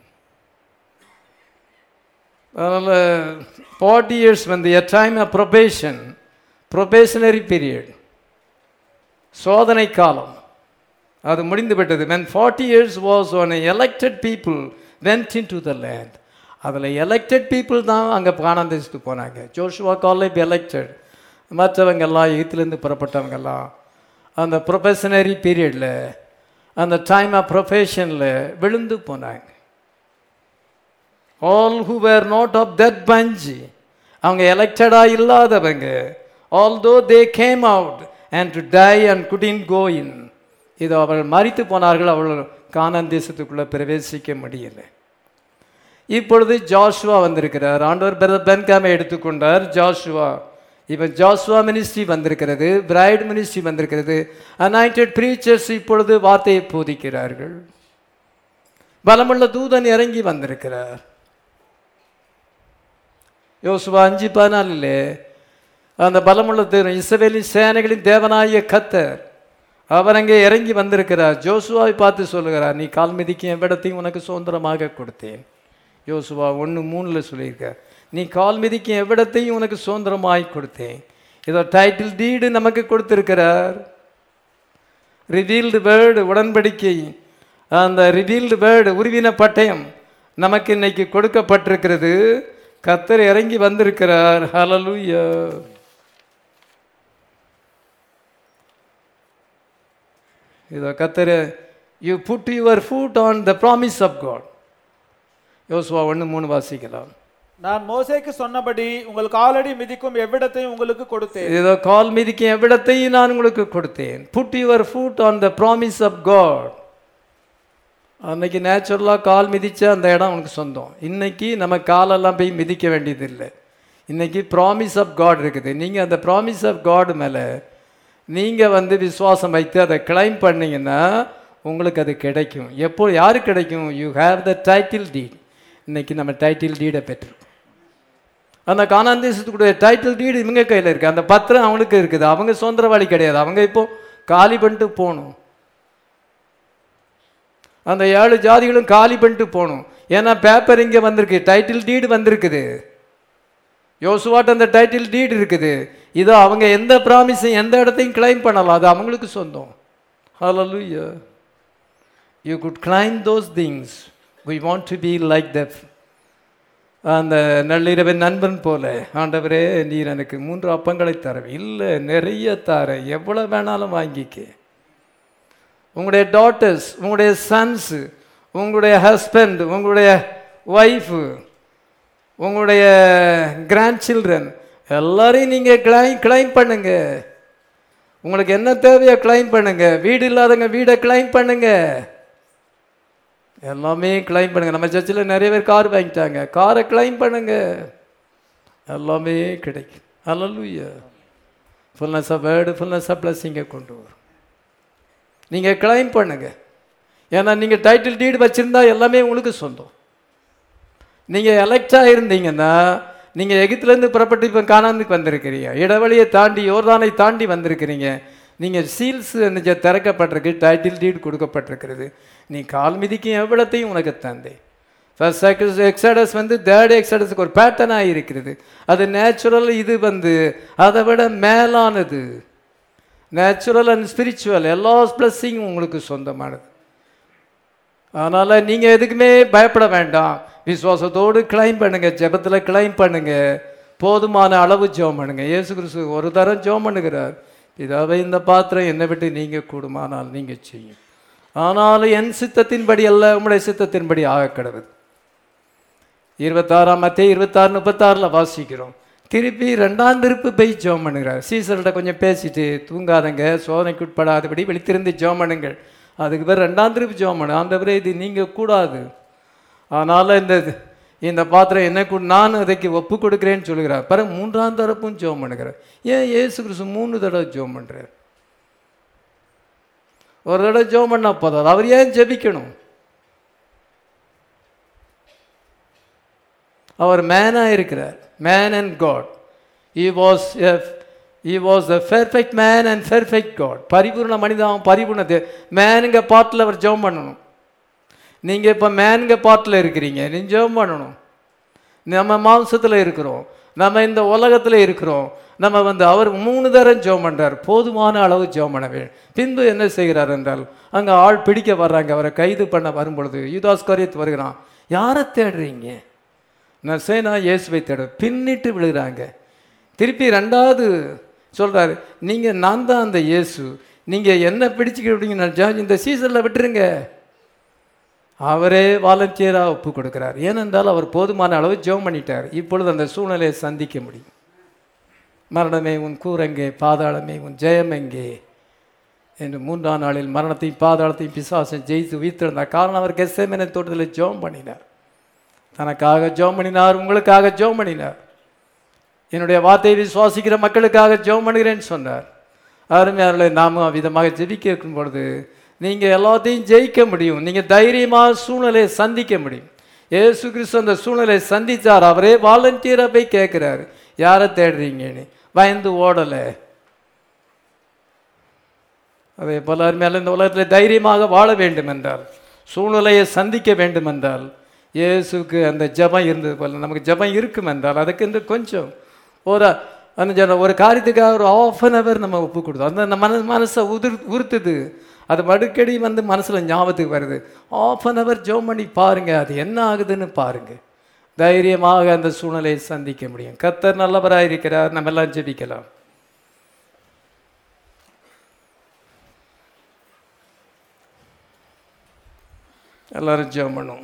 அதனால் ஃபார்ட்டி இயர்ஸ் வந்து a time of probation probationary period சோதனை காலம் அது முடிந்து விட்டது when forty years was on elected people went into the land அதில் elected people தான் அங்கே காணாம் தேசத்துக்கு போனாங்க ஜோஷுவா காலேப் எலெக்டட் மற்றவங்க எல்லாம் எகிப்திலேருந்து புறப்பட்டவங்க எல்லாம் அந்த ப்ரொஃபஷனரி பீரியடில் அந்த டைம் ஆஃப் ப்ரொஃபஷனில் விழுந்து போனாங்க all who were not of that bunch அவங்க எலெக்டடாக இல்லாதவங்க although they came out and to die and couldn't go in இது அவர்கள் மறித்து போனார்கள் அவர்கள் கானான் தேசத்துக்குள்ளே பிரவேசிக்க முடியலை இப்பொழுது ஜாஷுவா வந்திருக்கிறார் ஆண்டவர் பிரதர் பென்காமை எடுத்துக்கொண்டார் ஜாஷுவா இப்போ ஜாஷுவா மினிஸ்ட்ரி வந்திருக்கிறது பிரைட் மினிஸ்ட்ரி வந்திருக்கிறது அனாயிண்டட் ப்ரீச்சர்ஸ் இப்பொழுது வார்த்தையை போதிக்கிறார்கள் பலமுள்ள தூதன் இறங்கி வந்திருக்கிறார் யோசுவா அஞ்சு பதினாலில் அந்த பலமுள்ள தேவன் இஸ்ரவேலின் சேனைகளின் தேவனாகிய கத்தர் அவர் அங்கே இறங்கி வந்திருக்கிறார் ஜோசுவாவை பார்த்து சொல்லுகிறார் நீ கால் மிதிக்கும் எவ்விடத்தையும் உனக்கு சுதந்திரமாக கொடுத்தேன் யோசுவா ஒன்று மூணில் சொல்லியிருக்கார் நீ கால் மிதிக்கும் எவ்விடத்தையும் உனக்கு சுதந்திரமாய் கொடுத்தேன் இதோ டைட்டில் டீடு நமக்கு கொடுத்திருக்கிறார் ரிவீல்டு வேர்டு உடன்படிக்கை அந்த ரிவீல்டு வேர்டு உருவின பட்டயம் நமக்கு இன்னைக்கு கொடுக்கப்பட்டிருக்கிறது கத்தர் இறங்கி வந்திருக்கிறார் ஹalleluya இதோ கத்தர் you put your foot on the promise of God யோசுவா ஒன்று மூணு வாசிக்கலாம் நான் மோசேக்கு சொன்னபடி உங்கள் காலடி மிதிக்கும் எவ்விடத்தையும் உங்களுக்கு கொடுத்தேன் இதோ கால் மிதிக்க எவ்விடத்தையும் நான் உங்களுக்கு கொடுத்தேன் put your foot on the promise of God அன்னைக்கு நேச்சுரலாக கால் மிதிச்ச அந்த இடம் உனக்கு சொந்தம் இன்னைக்கு நம்ம காலெல்லாம் போய் மிதிக்க வேண்டியதில்லை இன்னைக்கு ப்ராமிஸ் ஆஃப் காட் இருக்குது நீங்கள் அந்த ப்ராமிஸ் ஆஃப் காட் மேலே நீங்கள் வந்து விசுவாசம் வைத்து அதை கிளைம் பண்ணீங்கன்னா உங்களுக்கு அது கிடைக்கும் எப்போ யாருக்கு கிடைக்கும் you have the title deed இன்னைக்கு நம்ம டைட்டில் டீடை பெற்றிருக்கோம் அந்த கானான் தேசத்துக்குடைய டைட்டில் டீடு இவங்க கையில் இருக்குது அந்த பத்திரம் அவங்களுக்கு இருக்குது அவங்க சுதந்திரவாளி கிடையாது அவங்க இப்போ காலி பண்ணிட்டு போகணும் அந்த ஏழு ஜாதிகளும் காலி பண்ணிட்டு போகணும் ஏன்னா பேப்பர் இங்கே வந்திருக்கு டைட்டில் டீடு வந்திருக்குது யோசுவாட் அந்த டைட்டில் டீடு இருக்குது இதோ அவங்க எந்த ப்ராமிஸையும் எந்த இடத்தையும் கிளைம் பண்ணலாம் அது அவங்களுக்கு சொந்தம் hallelujah you could claim those things we want to be like that அந்த நள்ளிரவின் நண்பன் போல ஆண்டவரே நீர் எனக்கு மூன்று அப்பங்களை தர இல்லை நிறைய தர எவ்வளோ வேணாலும் வாங்கிக்க உங்களுடைய டாட்டர்ஸ் உங்களுடைய சன்ஸ் உங்களுடைய ஹஸ்பண்ட் உங்களுடைய ஒய்ஃபு உங்களுடைய கிராண்ட் சில்ட்ரன் எல்லாரையும் நீங்கள் கிளைம் கிளைம் பண்ணுங்க உங்களுக்கு என்ன தேவையோ கிளைம் பண்ணுங்க வீடு இல்லாதவங்க வீடை கிளைம் பண்ணுங்க எல்லாமே கிளைம் பண்ணுங்க நம்ம சர்ச்சில் நிறைய பேர் கார் வாங்கிட்டாங்க காரை கிளைம் பண்ணுங்க எல்லாமே கிடைக்கும் alleluia fullness of word fullness of பிளஸிங்கை கொண்டு வரும் நீங்கள் கிளைம் பண்ணுங்க ஏன்னா நீங்கள் டைட்டில் டீடு வச்சுருந்தா எல்லாமே உங்களுக்கு சொந்தம் நீங்கள் எலெக்டாக இருந்தீங்கன்னா நீங்கள் எகிப்துலேருந்து புறப்பட்டு இப்போ காணாந்துக்கு வந்திருக்கிறீங்க இடைவெளியை தாண்டி யோர்தானை தாண்டி வந்திருக்கிறீங்க நீங்கள் சீல்ஸ் திறக்கப்பட்டிருக்கு டைட்டில் டீட் கொடுக்கப்பட்டிருக்கிறது நீ கால் மிதிக்கும் எவ்வளத்தையும் உனக்கு தந்தேன் ஃபர்ஸ்ட் எக்ஸடஸ் வந்து தேர்ட் எக்ஸடஸுக்கு ஒரு பேட்டர்னாக இருக்கிறது அது நேச்சுரல் இது வந்து அதை விட மேலானது நேச்சுரல் அண்ட் ஸ்பிரிச்சுவல் எல்லா பிளஸ்ஸிங்கும் உங்களுக்கு சொந்தமானது அதனால் நீங்கள் எதுக்குமே பயப்பட வேண்டாம் விசுவாசத்தோடு கிளைம் பண்ணுங்க ஜெபத்தில் கிளைம் பண்ணுங்க போதுமான அளவு ஜெபம் பண்ணுங்க இயேசு கிறிஸ்து ஒரு தரம் ஜெபம் பண்ணுகிறார் இதாவே இந்த பாத்திரம் என்னை விட்டு நீங்கள் கூடுமானால் நீங்கள் செய்யும் ஆனாலும் என் சித்தத்தின்படி அல்ல உங்களுடைய சித்தத்தின்படி ஆக கிடவுது இருபத்தாறாம் மத்திய இருபத்தாறு முப்பத்தாறில் வாசிக்கிறோம் திருப்பி ரெண்டாம் திருப்பு போய் ஜெபம் பண்ணுகிறார் சீசர்கிட்ட கொஞ்சம் பேசிட்டு தூங்காதங்க சோதனைக்கு உட்படாதபடி வெளித்திருந்து ஜெபம் பண்ணுங்கள் அதுக்கு பேர் ரெண்டாம் திருப்பு ஜெபம் பண்ணு ஆண்டவரே இது நீங்கள் கூடாது அதனால் இந்த இந்த பாத்திரம் என்ன கூட நான் அதுக்கு ஒப்பு கொடுக்குறேன்னு சொல்லுகிறார் பிறகு மூன்றாம் தரப்பும் ஜெபம் பண்ணுகிறார் ஏன் ஏசு கிறிஸ்து மூணு தடவை ஜெபம் பண்ணுறார் ஒரு தடவை ஜெபம் பண்ணா போதாது அவர் ஏன் ஜெபிக்கணும் அவர் மேனாக இருக்கிறார் man and God he was he was a perfect man and perfect God பரிபூர்ண மனிதன் பரிபூர்ண தே மேனுங்க பாட்டில் அவர் ஜெபம் பண்ணணும் நீங்கள் இப்போ மேனுங்க பாட்டில் இருக்கிறீங்க நீ ஜெபம் பண்ணணும் நம்ம மாம்சத்தில் இருக்கிறோம் நம்ம இந்த உலகத்தில் இருக்கிறோம் நம்ம வந்து அவர் மூணு தரம் ஜெபம் பண்ணுறார் போதுமான அளவு ஜெபம் பண்ண வேண்டும் பின்பு என்ன செய்கிறார் என்றால் அங்கே ஆள் பிடிக்க வர்றாங்க அவரை கைது பண்ண வரும்பொழுது யூதாஸ் கரியத்து வருகிறான் யாரை தேடுறீங்க நான் சேனா இயேசுவை தேட பின்னிட்டு விழுகிறாங்க திருப்பி ரெண்டாவது சொல்கிறாரு நீங்கள் நான் தான் அந்த இயேசு நீங்கள் என்ன பிடிச்சிக்கிட்டீங்க நான் ஜா- இந்த சீசனில் விட்டுருங்க அவரே வாலண்டியராக ஒப்பு கொடுக்கிறார் ஏனென்றால் அவர் போதுமான அளவு ஜெபம் பண்ணிட்டார் இப்பொழுது அந்த சூழ்நிலையை சந்திக்க முடியும் மரணமே உன் கூரெங்கே பாதாளமே உன் ஜெயம் எங்கே என்று மூன்றாம் நாளில் மரணத்தையும் பாதாளத்தையும் பிசாசம் ஜெயித்து உயிர்த்திருந்தார் காரணம் அவர் கெசமேன தோட்டத்தில் ஜெபம் பண்ணினார் தனக்காக ஜெபம் பண்ணினார் உங்களுக்காக ஜெபம் பண்ணினார் என்னுடைய வார்த்தையை விசுவாசிக்கிற மக்களுக்காக ஜெபம் பண்ணுகிறேன்னு சொன்னார் அருமையாளர்களை நாமும் அவ்விதமாக ஜெபிக்க இருக்கும் பொழுது நீங்கள் எல்லாத்தையும் ஜெயிக்க முடியும் நீங்கள் தைரியமாக சூழ்நிலையை சந்திக்க முடியும் இயேசு கிறிஸ்து அந்த சூழ்நிலையை சந்திச்சார் அவரே வாலண்டியராக போய் கேட்குறாரு யாரை தேடுறீங்கன்னு பயந்து ஓடலை அதே போல அருமையால இந்த உலகத்தில் தைரியமாக வாழ வேண்டும் என்றால் சூழ்நிலையை சந்திக்க வேண்டும் என்றால் இயேசுக்கு அந்த ஜெபம் இருந்தது போல நமக்கு ஜெபம் இருக்கும் என்றால் அதுக்கு இந்த கொஞ்சம் ஒரு அந்த ஜன- ஒரு காரியத்துக்காக ஒரு ஆஃப் அன் ஹவர் நம்ம ஒப்பு கொடுத்தோம் அந்த நம்ம மன மனசை உதிர் உறுத்துது அது மடுக்கடி வந்து மனசில் ஞாபகத்துக்கு வருது ஆஃப் அன் ஹவர் ஜெபம் பண்ணி பாருங்க அது என்ன ஆகுதுன்னு பாருங்க தைரியமாக அந்த சூழ்நிலையை சந்திக்க முடியும் கத்தர் நல்லவராக இருக்கிறார் நம்ம எல்லாம் ஜெபிக்கலாம் எல்லாரும் ஜெபம் பண்ணுவோம்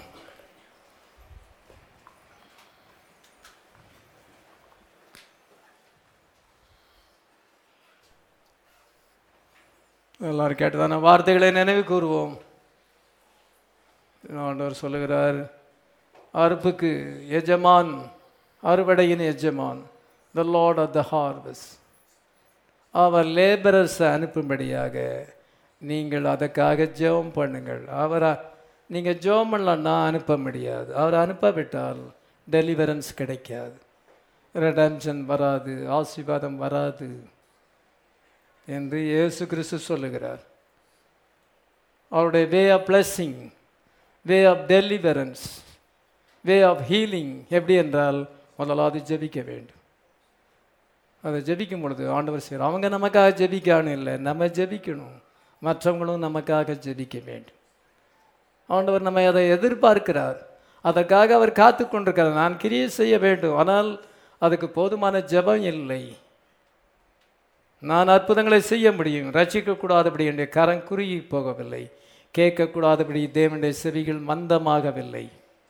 எல்லாரும் கேட்டதான வார்த்தைகளை நினைவு கூறுவோம் ஆண்டவர் சொல்லுகிறார் அறுப்புக்கு எஜமான் அறுவடையின் எஜமான் the lord of the harvest அவர் லேபரர்ஸை அனுப்பும்படியாக நீங்கள் அதற்காக ஜெபம் பண்ணுங்கள் அவரை நீங்கள் ஜெபம் பண்ணலன்னா அனுப்ப முடியாது அவர் அனுப்பாவிட்டால் டெலிவரன்ஸ் கிடைக்காது ரெடம்ஷன் வராது ஆசீர்வாதம் வராது என்று இயேசு கிறிஸ்து சொல்லுகிறார் அவருடைய way of blessing way of deliverance way of healing எப்படி என்றால் முதலாவது ஜெபிக்க வேண்டும் அதை ஜெபிக்கும் பொழுது ஆண்டவர் செய்கிறார் அவங்க நமக்காக ஜெபிக்கான்னு இல்லை நம்ம ஜெபிக்கணும் மற்றவங்களும் நமக்காக ஜெபிக்க வேண்டும் ஆண்டவர் நம்மை அதை எதிர்பார்க்கிறார் அதற்காக அவர் காத்து கொண்டிருக்கிறார் நான் கிரியை செய்ய வேண்டும் ஆனால் அதுக்கு போதுமான ஜெபம் இல்லை நான் அற்புதங்களை செய்ய முடியும் ரசிக்கக்கூடாதபடி என்னுடைய கரம் குறுகி போகவில்லை கேட்கக்கூடாதபடி தேவனுடைய செவிகள் மந்தமாகவில்லை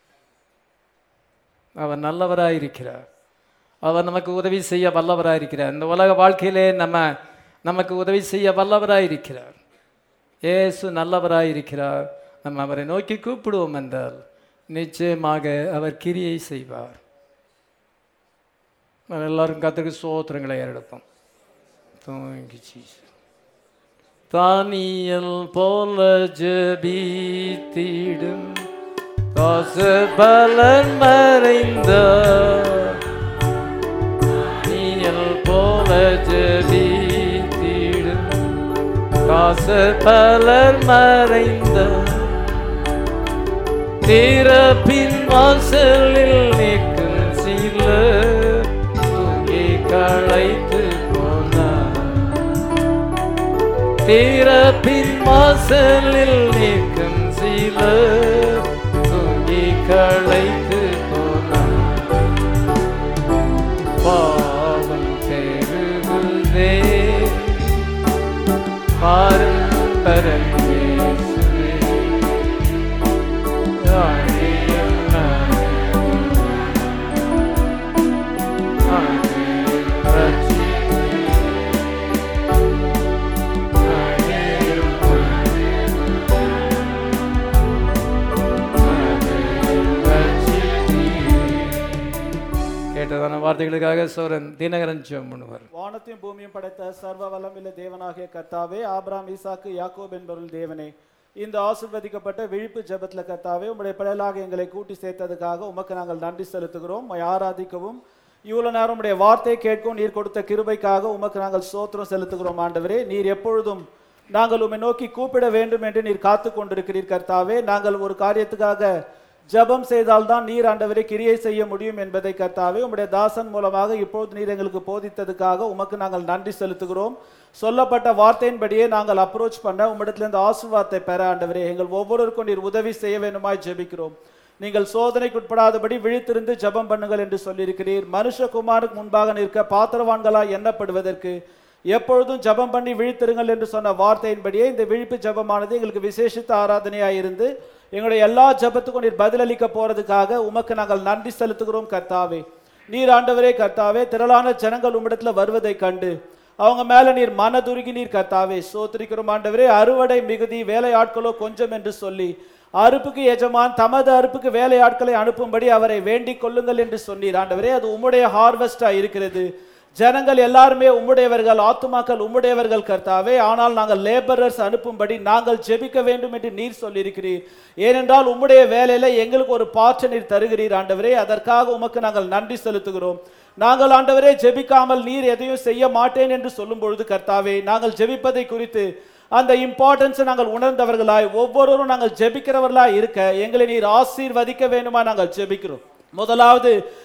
அவர் நல்லவராயிருக்கிறார் அவர் நமக்கு உதவி செய்ய வல்லவராயிருக்கிறார் இந்த உலக வாழ்க்கையிலே நம்ம நமக்கு உதவி செய்ய வல்லவராயிருக்கிறார் இயேசு நல்லவராயிருக்கிறார் நம்ம அவரை நோக்கி கூப்பிடுவோம் என்றால் நிச்சயமாக அவர் கிரியை செய்வார் நம்ம எல்லாரும் கத்திற்கு சோத்திரங்களை ஏறெடுப்போம் Thank you, Jesus. தானியல் போல ஜபித்திடும் காசு பலன் மறைந்த தானியல் போல ஜபித்திடும் காசு பலர் மறைந்த திறப்பின் வாசலில் நிற்கும் சில தூங்கி களைத்து போனார் திறப்பின் வாசலில் நிற்கும் சில தூங்கி களைத்து போனார் பாவம் பெருகுதே பாரம்பரம் பேசுதே ஆழியம் ஆழியம் ரட்சித்தே ஆழியம் ஆழியம் ரட்சித்தே கேட்டதான வார்த்தைகளுக்காக சோரன் தினகரன் ஜெபம் பண்ணுவார் வானத்தையும் பூமியும் படைத்த சர்வ வல்லமில்ல தேவனாகிய கர்த்தாவே ஆபிராம் ஈசாக்கு யாக்கோப் என்பவர்கள் தேவனே இந்த ஆசிர்வதிக்கப்பட்ட விழிப்பு ஜெபத்துல கர்த்தாவே உம்முடைய பிள்ளைகளாக எங்களை கூட்டி சேர்த்ததுக்காக உமக்கு நாங்கள் நன்றி செலுத்துகிறோம் உம்மை ஆராதிக்கவும் இவ்வளவு நேரம் உடைய வார்த்தையை கேட்கவும் நீர் கொடுத்த கிருபைக்காக உமக்கு நாங்கள் சோத்திரம் செலுத்துகிறோம் ஆண்டவரே நீர் எப்பொழுதும் நாங்கள் உம்மை நோக்கி கூப்பிட வேண்டும் என்று நீர் காத்து கொண்டிருக்கிறீர் கர்த்தாவே நாங்கள் ஒரு காரியத்துக்காக ஜெபம் செய்தால்தான் நீர் ஆண்டவரை கிரியை செய்ய முடியும் என்பதை கர்த்தாவே உம்முடைய தாசன் மூலமாக இப்பொழுது நீர் எங்களுக்கு போதித்ததுக்காக உமக்கு நாங்கள் நன்றி செலுத்துகிறோம் சொல்லப்பட்ட வார்த்தையின்படியே நாங்கள் அப்ரோச் பண்ண உம்மிடத்திலிருந்து ஆசீர்வாதத்தை பெற ஆண்டவரே எங்கள் ஒவ்வொருவருக்கும் நீர் உதவி செய்ய வேண்டுமாய் ஜெபிக்கிறோம் நீங்கள் சோதனைக்குட்படாதபடி விழித்திருந்து ஜெபம் பண்ணுங்கள் என்று சொல்லியிருக்கிறீர் மனுஷகுமாருக்கு முன்பாக நிற்க பாத்திரவான்களாய் எண்ணப்படுவதற்கு எப்பொழுதும் ஜெபம் பண்ணி விழித்திருங்கள் என்று சொன்ன வார்த்தையின்படியே இந்த விழிப்பு ஜெபமானது எங்களுக்கு விசேஷித்த ஆராதனையாக இருந்து எங்களுடைய எல்லா ஜெபத்துக்கும் நீர் பதிலளிக்க போறதுக்காக உமக்கு நாங்கள் நன்றி செலுத்துகிறோம் கர்த்தாவே நீர் ஆண்டவரே கர்த்தாவே திரளான ஜனங்கள் உம்மிடத்துல வருவதை கண்டு அவங்க மேல நீர் மனதுருகி நீர் கர்த்தாவே சோத்திரிக்கிறோம் ஆண்டவரே அறுவடை மிகுதி வேலையாட்களோ கொஞ்சம் என்று சொல்லி அறுப்புக்கு எஜமான் தமது அறுப்புக்கு வேலையாட்களை அனுப்பும்படி அவரை வேண்டிக் கொள்ளுங்கள் என்று சொன்னீர் ஆண்டவரே அது உம்முடைய ஹார்வெஸ்டா இருக்கிறது ஜனங்கள் எல்லாருமே உம்முடையவர்கள் ஆத்துமாக்கள் உம்முடையவர்கள் கர்த்தாவே ஆனால் நாங்கள் லேபரர்ஸ் அனுப்பும்படி நாங்கள் ஜெபிக்க வேண்டும் என்று நீர் சொல்லியிருக்கிறீர் ஏனென்றால் உம்முடைய வேலையில எங்களுக்கு ஒரு பாற்ற நீர் தருகிறீர் ஆண்டவரே அதற்காக உமக்கு நாங்கள் நன்றி செலுத்துகிறோம் நாங்கள் ஆண்டவரே ஜெபிக்காமல் நீர் எதையும் செய்ய மாட்டேன் என்று சொல்லும் பொழுது கர்த்தாவே நாங்கள் ஜெபிப்பதை குறித்து அந்த இம்பார்ட்டன்ஸை நாங்கள் உணர்ந்தவர்களாய் ஒவ்வொருவரும் நாங்கள் ஜெபிக்கிறவர்களாய் இருக்க எங்களை நீர் ஆசீர்வதிக்க வேண்டுமா நாங்கள் ஜெபிக்கிறோம் முதலாவது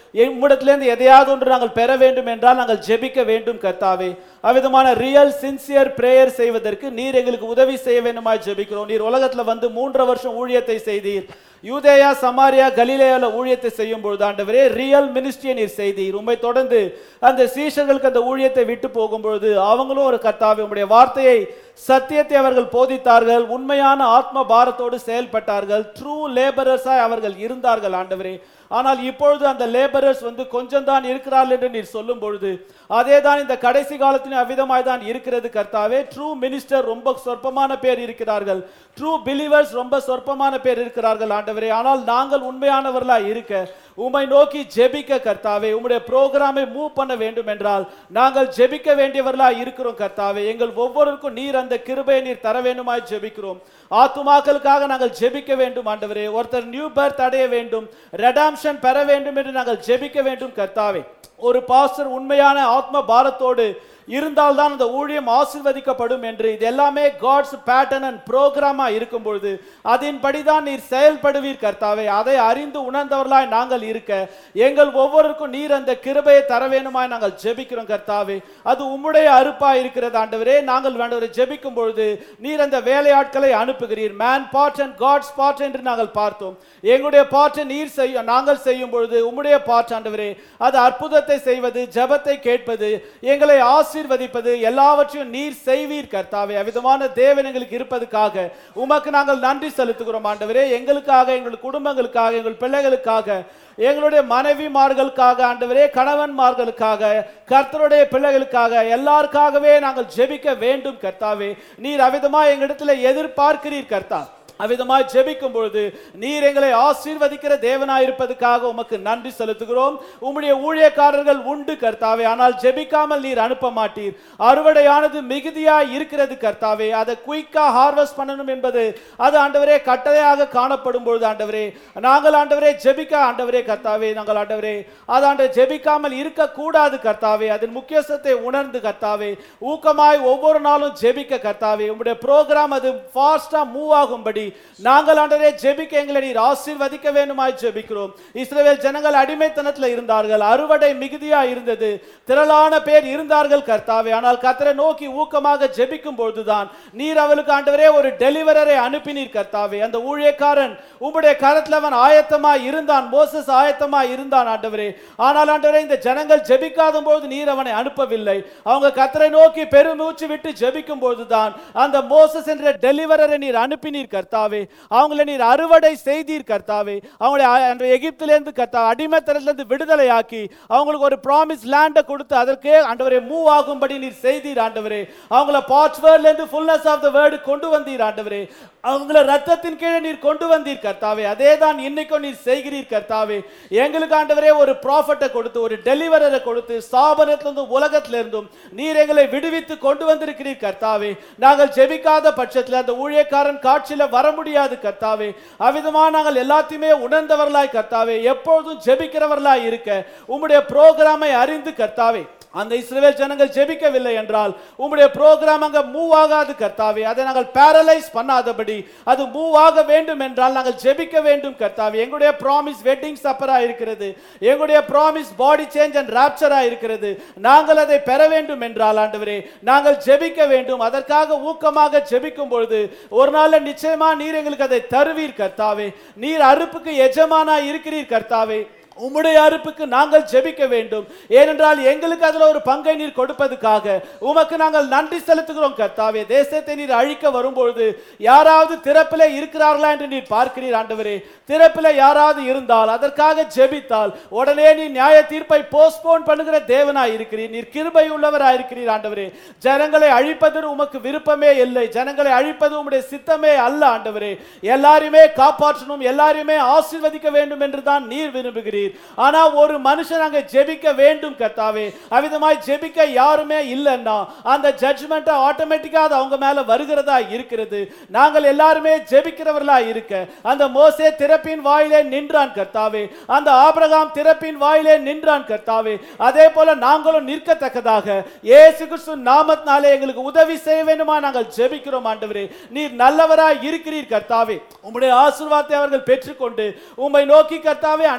உம்மிடத்திலிருந்து எதையாவது ஒன்று நாங்கள் பெற வேண்டும் என்றால் நாங்கள் ஜெபிக்க வேண்டும் கர்த்தாவே அவ்விதமான ரியல் சின்சியர் பிரேயர் செய்வதற்கு நீர் எங்களுக்கு உதவி செய்ய வேண்டுமாய் ஜெபிக்கிறோம் நீர் உலகத்துல வந்து மூன்றரை வருஷம் ஊழியத்தை செய்தீர் யூதேயா சமாரியா கலிலேயால ஊழியத்தை செய்யும் பொழுது ஆண்டவரே ரியல் மினிஸ்ட்ரியை நீர் செய்தீர் உம்மை தொடர்ந்து அந்த சீஷர்களுக்கு அந்த ஊழியத்தை விட்டு போகும்பொழுது அவங்களும் ஒரு கர்த்தாவே உம்முடைய வார்த்தையை சத்தியத்தை அவர்கள் போதித்தார்கள் உண்மையான ஆத்ம பாரத்தோடு செயல்பட்டார்கள் ட்ரூ லேபரர்ஸாய் அவர்கள் இருந்தார்கள் ஆண்டவரே ஆனால் இப்பொழுது அந்த லேபரர்ஸ் வந்து கொஞ்சம் தான் இருக்கிறார்கள் என்று நீர் சொல்லும் பொழுது அதே தான் இந்த கடைசி காலத்திலும் அவ்விதமாய் தான் இருக்கிறது கர்த்தாவே ட்ரூ மினிஸ்டர் ரொம்ப சொற்பமான பேர் இருக்கிறார்கள் ட்ரூ பிலீவர்ஸ் ரொம்ப சொற்பமான பேர் இருக்கிறார்கள் ஆண்டவரே ஆனால் நாங்கள் உண்மையானவர்களா இருக்க உம்மை நோக்கி ஜெபிக்க கர்த்தாவே உம்முடைய ப்ரோக்ராமை மூவ் பண்ண வேண்டும் என்றால் நாங்கள் ஜெபிக்க வேண்டியவர்களா இருக்கிறோம் கர்த்தாவே எங்கள் ஒவ்வொருவருக்கும் நீர் அந்த கிருபையை நீர் தர வேண்டுமாய் ஜெபிக்கிறோம் ஆத்துமாக்களுக்காக நாங்கள் ஜெபிக்க வேண்டும் ஆண்டவரே ஒருத்தர் நியூ பர்த் அடைய வேண்டும் ரெடாம்ஷன் பெற வேண்டும் என்று நாங்கள் ஜெபிக்க வேண்டும் கர்த்தாவே ஒரு பாஸ்டர் உண்மையான ஆத்ம பாரத்தோடு இருந்தால்தான் அந்த ஊழியம் ஆசீர்வதிக்கப்படும் என்று இது எல்லாமே காட்ஸ் பேட்டர்ன் அண்ட் ப்ரோக்ராமா இருக்கும் பொழுது அதன்படி தான் நீர் செயல்படுவீர் கர்த்தாவே அதை அறிந்து உணர்ந்தவர்களாய் நாங்கள் இருக்க எங்கள் ஒவ்வொருவருக்கும் நீர் அந்த கிருபையை தர வேணுமாய் நாங்கள் ஜெபிக்கிறோம் கர்த்தாவே அது உம்முடைய அறுப்பா இருக்கிறது ஆண்டவரே நாங்கள் வேண்டவரை ஜெபிக்கும் பொழுது நீர் அந்த வேலையாட்களை அனுப்புகிறீர் man part and God's part என்று நாங்கள் பார்த்தோம் எங்களுடைய பார்ட்டை நீர் செய்ய நாங்கள் செய்யும் பொழுது உம்முடைய பார்ட் ஆண்டவரே அது அற்புதத்தை செய்வது ஜெபத்தை கேட்பது எங்களை ஆசீர்வதிப்பது எல்லாவற்றையும் நீர் செய்வீர் கர்த்தாவே அவ்விதமான தேவன் எங்களுக்கு இருப்பதுக்காக உமக்கு நாங்கள் நன்றி செலுத்துகிறோம் ஆண்டவரே எங்களுக்காக எங்கள் குடும்பங்களுக்காக எங்கள் பிள்ளைகளுக்காக எங்களுடைய மனைவிமார்களுக்காக ஆண்டவரே கணவன்மார்களுக்காக கர்த்தருடைய பிள்ளைகளுக்காக எல்லாருக்காகவே நாங்கள் ஜெபிக்க வேண்டும் கர்த்தாவே நீர் அவிதமா எங்களிடத்துல எதிர்பார்க்கிறீர் கர்த்தா அவ்விதமாய் ஜெபிக்கும் பொழுது நீர் எங்களை ஆசீர்வதிக்கிற தேவனாய் இருப்பதற்காக உமக்கு நன்றி செலுத்துகிறோம் உம்முடைய ஊழியக்காரர்கள் உண்டு கர்த்தாவே ஆனால் ஜெபிக்காமல் நீர் அனுப்ப மாட்டீர் அறுவடையானது மிகுதியாய் இருக்கிறது கர்த்தாவே அதை குயிக்கா ஹார்வெஸ்ட் பண்ணணும் என்பது அது ஆண்டவரே கட்டளையாக காணப்படும் பொழுது ஆண்டவரே நாங்கள் ஆண்டவரே ஜெபிக்க ஆண்டவரே கர்த்தாவே நாங்கள் ஆண்டவரே அது ஆண்டவர் ஜெபிக்காமல் இருக்கக்கூடாது கர்த்தாவே அதன் முக்கியத்துவத்தை உணர்ந்து கர்த்தாவே ஊக்கமாய் ஒவ்வொரு நாளும் ஜெபிக்க கர்த்தாவே உம்முடைய ப்ரோக்ராம் அது ஃபாஸ்டா மூவ் ஆகும்படி நாங்கள் ஆண்டவரே ஜெபிக்க எங்களை நீர் ஆசீர்வதிக்க வேண்டுமாய் ஜெபிக்கிறோம் இஸ்ரவேல் ஜனங்கள் அடிமைத்தனத்தில் இருந்தார்கள் அறுவடை மிகுதியா இருந்தது திரளான பேர் இருந்தார்கள் கர்த்தாவே ஆனால் கர்த்தரை நோக்கி ஊக்கமாக ஜெபிக்கும் பொழுதுதான் நீர் அவளுக்கு ஆண்டவரே ஒரு டெலிவரரை அனுப்பினீர் கர்த்தாவே அந்த ஊழியக்காரன் உம்முடைய கரத்தில் அவன் ஆயத்தமா இருந்தான் மோசஸ் ஆயத்தமா இருந்தான் ஆண்டவரே ஆனால் ஆண்டவரே இந்த ஜனங்கள் ஜெபிக்காத போது நீர் அவனை அனுப்பவில்லை அவங்க கர்த்தரை நோக்கி பெருமூச்சு விட்டு ஜெபிக்கும் பொழுதுதான் அந்த மோசஸ் என்ற டெலிவரரை நீர் அனுப்பினீர் கர்த்தாவே அவங்களை நீர் அறுவடை செய்தீர் கர்த்தாவே அவங்களை அ- அந்த எகிப்திலிருந்து கர்த்தா அடிமைத்தனத்திலிருந்து விடுதலையாக்கி அவங்களுக்கு ஒரு ப்ராமிஸ் லேண்டை கொடுத்து அதற்கே ஆண்டவரே மூவ் ஆகும்படி நீர் செய்தீர் ஆண்டவரே அவங்கள பாட்ஸ்வேர்ட்ல இருந்து ஃபுல்னஸ் ஆஃப் த வேர்டு கொண்டு வந்தீர் ஆண்டவரே அவங்கள ரத்தத்தின் கீழே நீர் கொண்டு வந்தீர் கர்த்தாவே அதே தான் இன்னைக்கும் நீர் செய்கிறீர் கர்த்தாவே எங்களுக்கு ஆண்டவரே ஒரு ப்ராஃபட்டை கொடுத்து ஒரு டெலிவரரை கொடுத்து ஸ்தாபனத்திலிருந்தும் உலகத்திலிருந்தும் நீர் எங்களை விடுவித்து கொண்டு வந்திருக்கிறீர் கர்த்தாவே நாங்கள் ஜெபிக்காத பட்சத்தில் அந்த ஊழியக்காரன் காட்சியில வர முடியாது கர்த்தாவே அவ்விதமா நாங்கள் எல்லாத்தையுமே உணர்ந்தவர்களாய் கர்த்தாவே எப்பொழுதும் ஜெபிக்கிறவர்களாய் இருக்க உம்முடைய ப்ரோக்ராமை அறிந்து கர்த்தாவே அந்த இஸ்ரவேல் ஜனங்கள் ஜெபிக்கவில்லை என்றால் உம்முடைய ப்ரோக்ராம் அங்க மூவ் ஆகாது கர்த்தாவே அதை நாங்கள் பேரலைஸ் பண்ணாதபடி அது மூவ் ஆக வேண்டும் என்றால் நாங்கள் ஜெபிக்க வேண்டும் கர்த்தாவே எங்களுடைய ப்ராமிஸ் வெட்டிங் சப்பரா இருக்கிறது எங்களுடைய ப்ராமிஸ் பாடி சேஞ்ச் அண்ட் ராப்சரா இருக்கிறது நாங்கள் அதை பெற வேண்டும் என்றால் ஆண்டவரே நாங்கள் ஜெபிக்க வேண்டும் அதற்காக ஊக்கமாக ஜெபிக்கும் பொழுது ஒரு நாள்ல நிச்சயமா நீர் எங்களுக்கு அதை தருவீர் கர்த்தாவே நீர் அறுப்புக்கு எஜமானா இருக்கிறீர் கர்த்தாவே உம்முடைய அறுப்புக்கு நாங்கள் ஜெபிக்க வேண்டும் ஏனென்றால் எங்களுக்கு அதுல ஒரு பங்கை நீர் கொடுப்பதுக்காக உமக்கு நாங்கள் நன்றி செலுத்துகிறோம் கர்த்தாவே தேசத்தை நீர் அழிக்க வரும்பொழுது யாராவது திறப்பிலே இருக்கிறார்களா என்று நீர் பார்க்கிறீர் ஆண்டவரே திறப்பிலே யாராவது இருந்தால் அதற்காக ஜெபித்தால் உடனே நீ நியாய தீர்ப்பை போஸ்ட்போன் பண்ணுகிற தேவனாய் இருக்கிறீர் நீர் கிருபை உள்ளவராய் இருக்கிறீர் ஆண்டவரே ஜனங்களை அழிப்பது உமக்கு விருப்பமே இல்லை ஜனங்களை அழிப்பது உம்முடைய சித்தமே அல்ல ஆண்டவரே எல்லாரையுமே காப்பாற்றணும் எல்லாரையுமே ஆசீர்வதிக்க வேண்டும் என்று தான் நீர் விரும்புகிறீர் ஆனா ஒரு மனுஷன் அங்க ஜெபிக்க வேண்டும் கர்த்தாவே அவிதமாய் ஜெபிக்க யாருமே இல்லைன்னா அந்த ஜட்ஜ்மெண்ட் ஆட்டோமேட்டிக்கா அது அவங்க மேல வருகிறதா இருக்கிறது நாங்கள் எல்லாருமே ஜெபிக்கிறவர்களா இருக்க அந்த மோசே திறப்பின் வாயிலே நின்றான் கர்த்தாவே அந்த ஆபிரகாம் திறப்பின் வாயிலே நின்றான் கர்த்தாவே அதே போல நாங்களும் நிற்கத்தக்கதாக இயேசு கிறிஸ்து நாமத்தினாலே எங்களுக்கு உதவி செய்ய வேண்டுமா நாங்கள் ஜெபிக்கிறோம் ஆண்டவரே நீர் நல்லவராய் இருக்கிறீர் கர்த்தாவே உம்முடைய ஆசீர்வாதத்தை அவர்கள் பெற்றுக்கொண்டு உம்மை நோக்கி கர்த்தாவே ஆண்டவரே நன்றி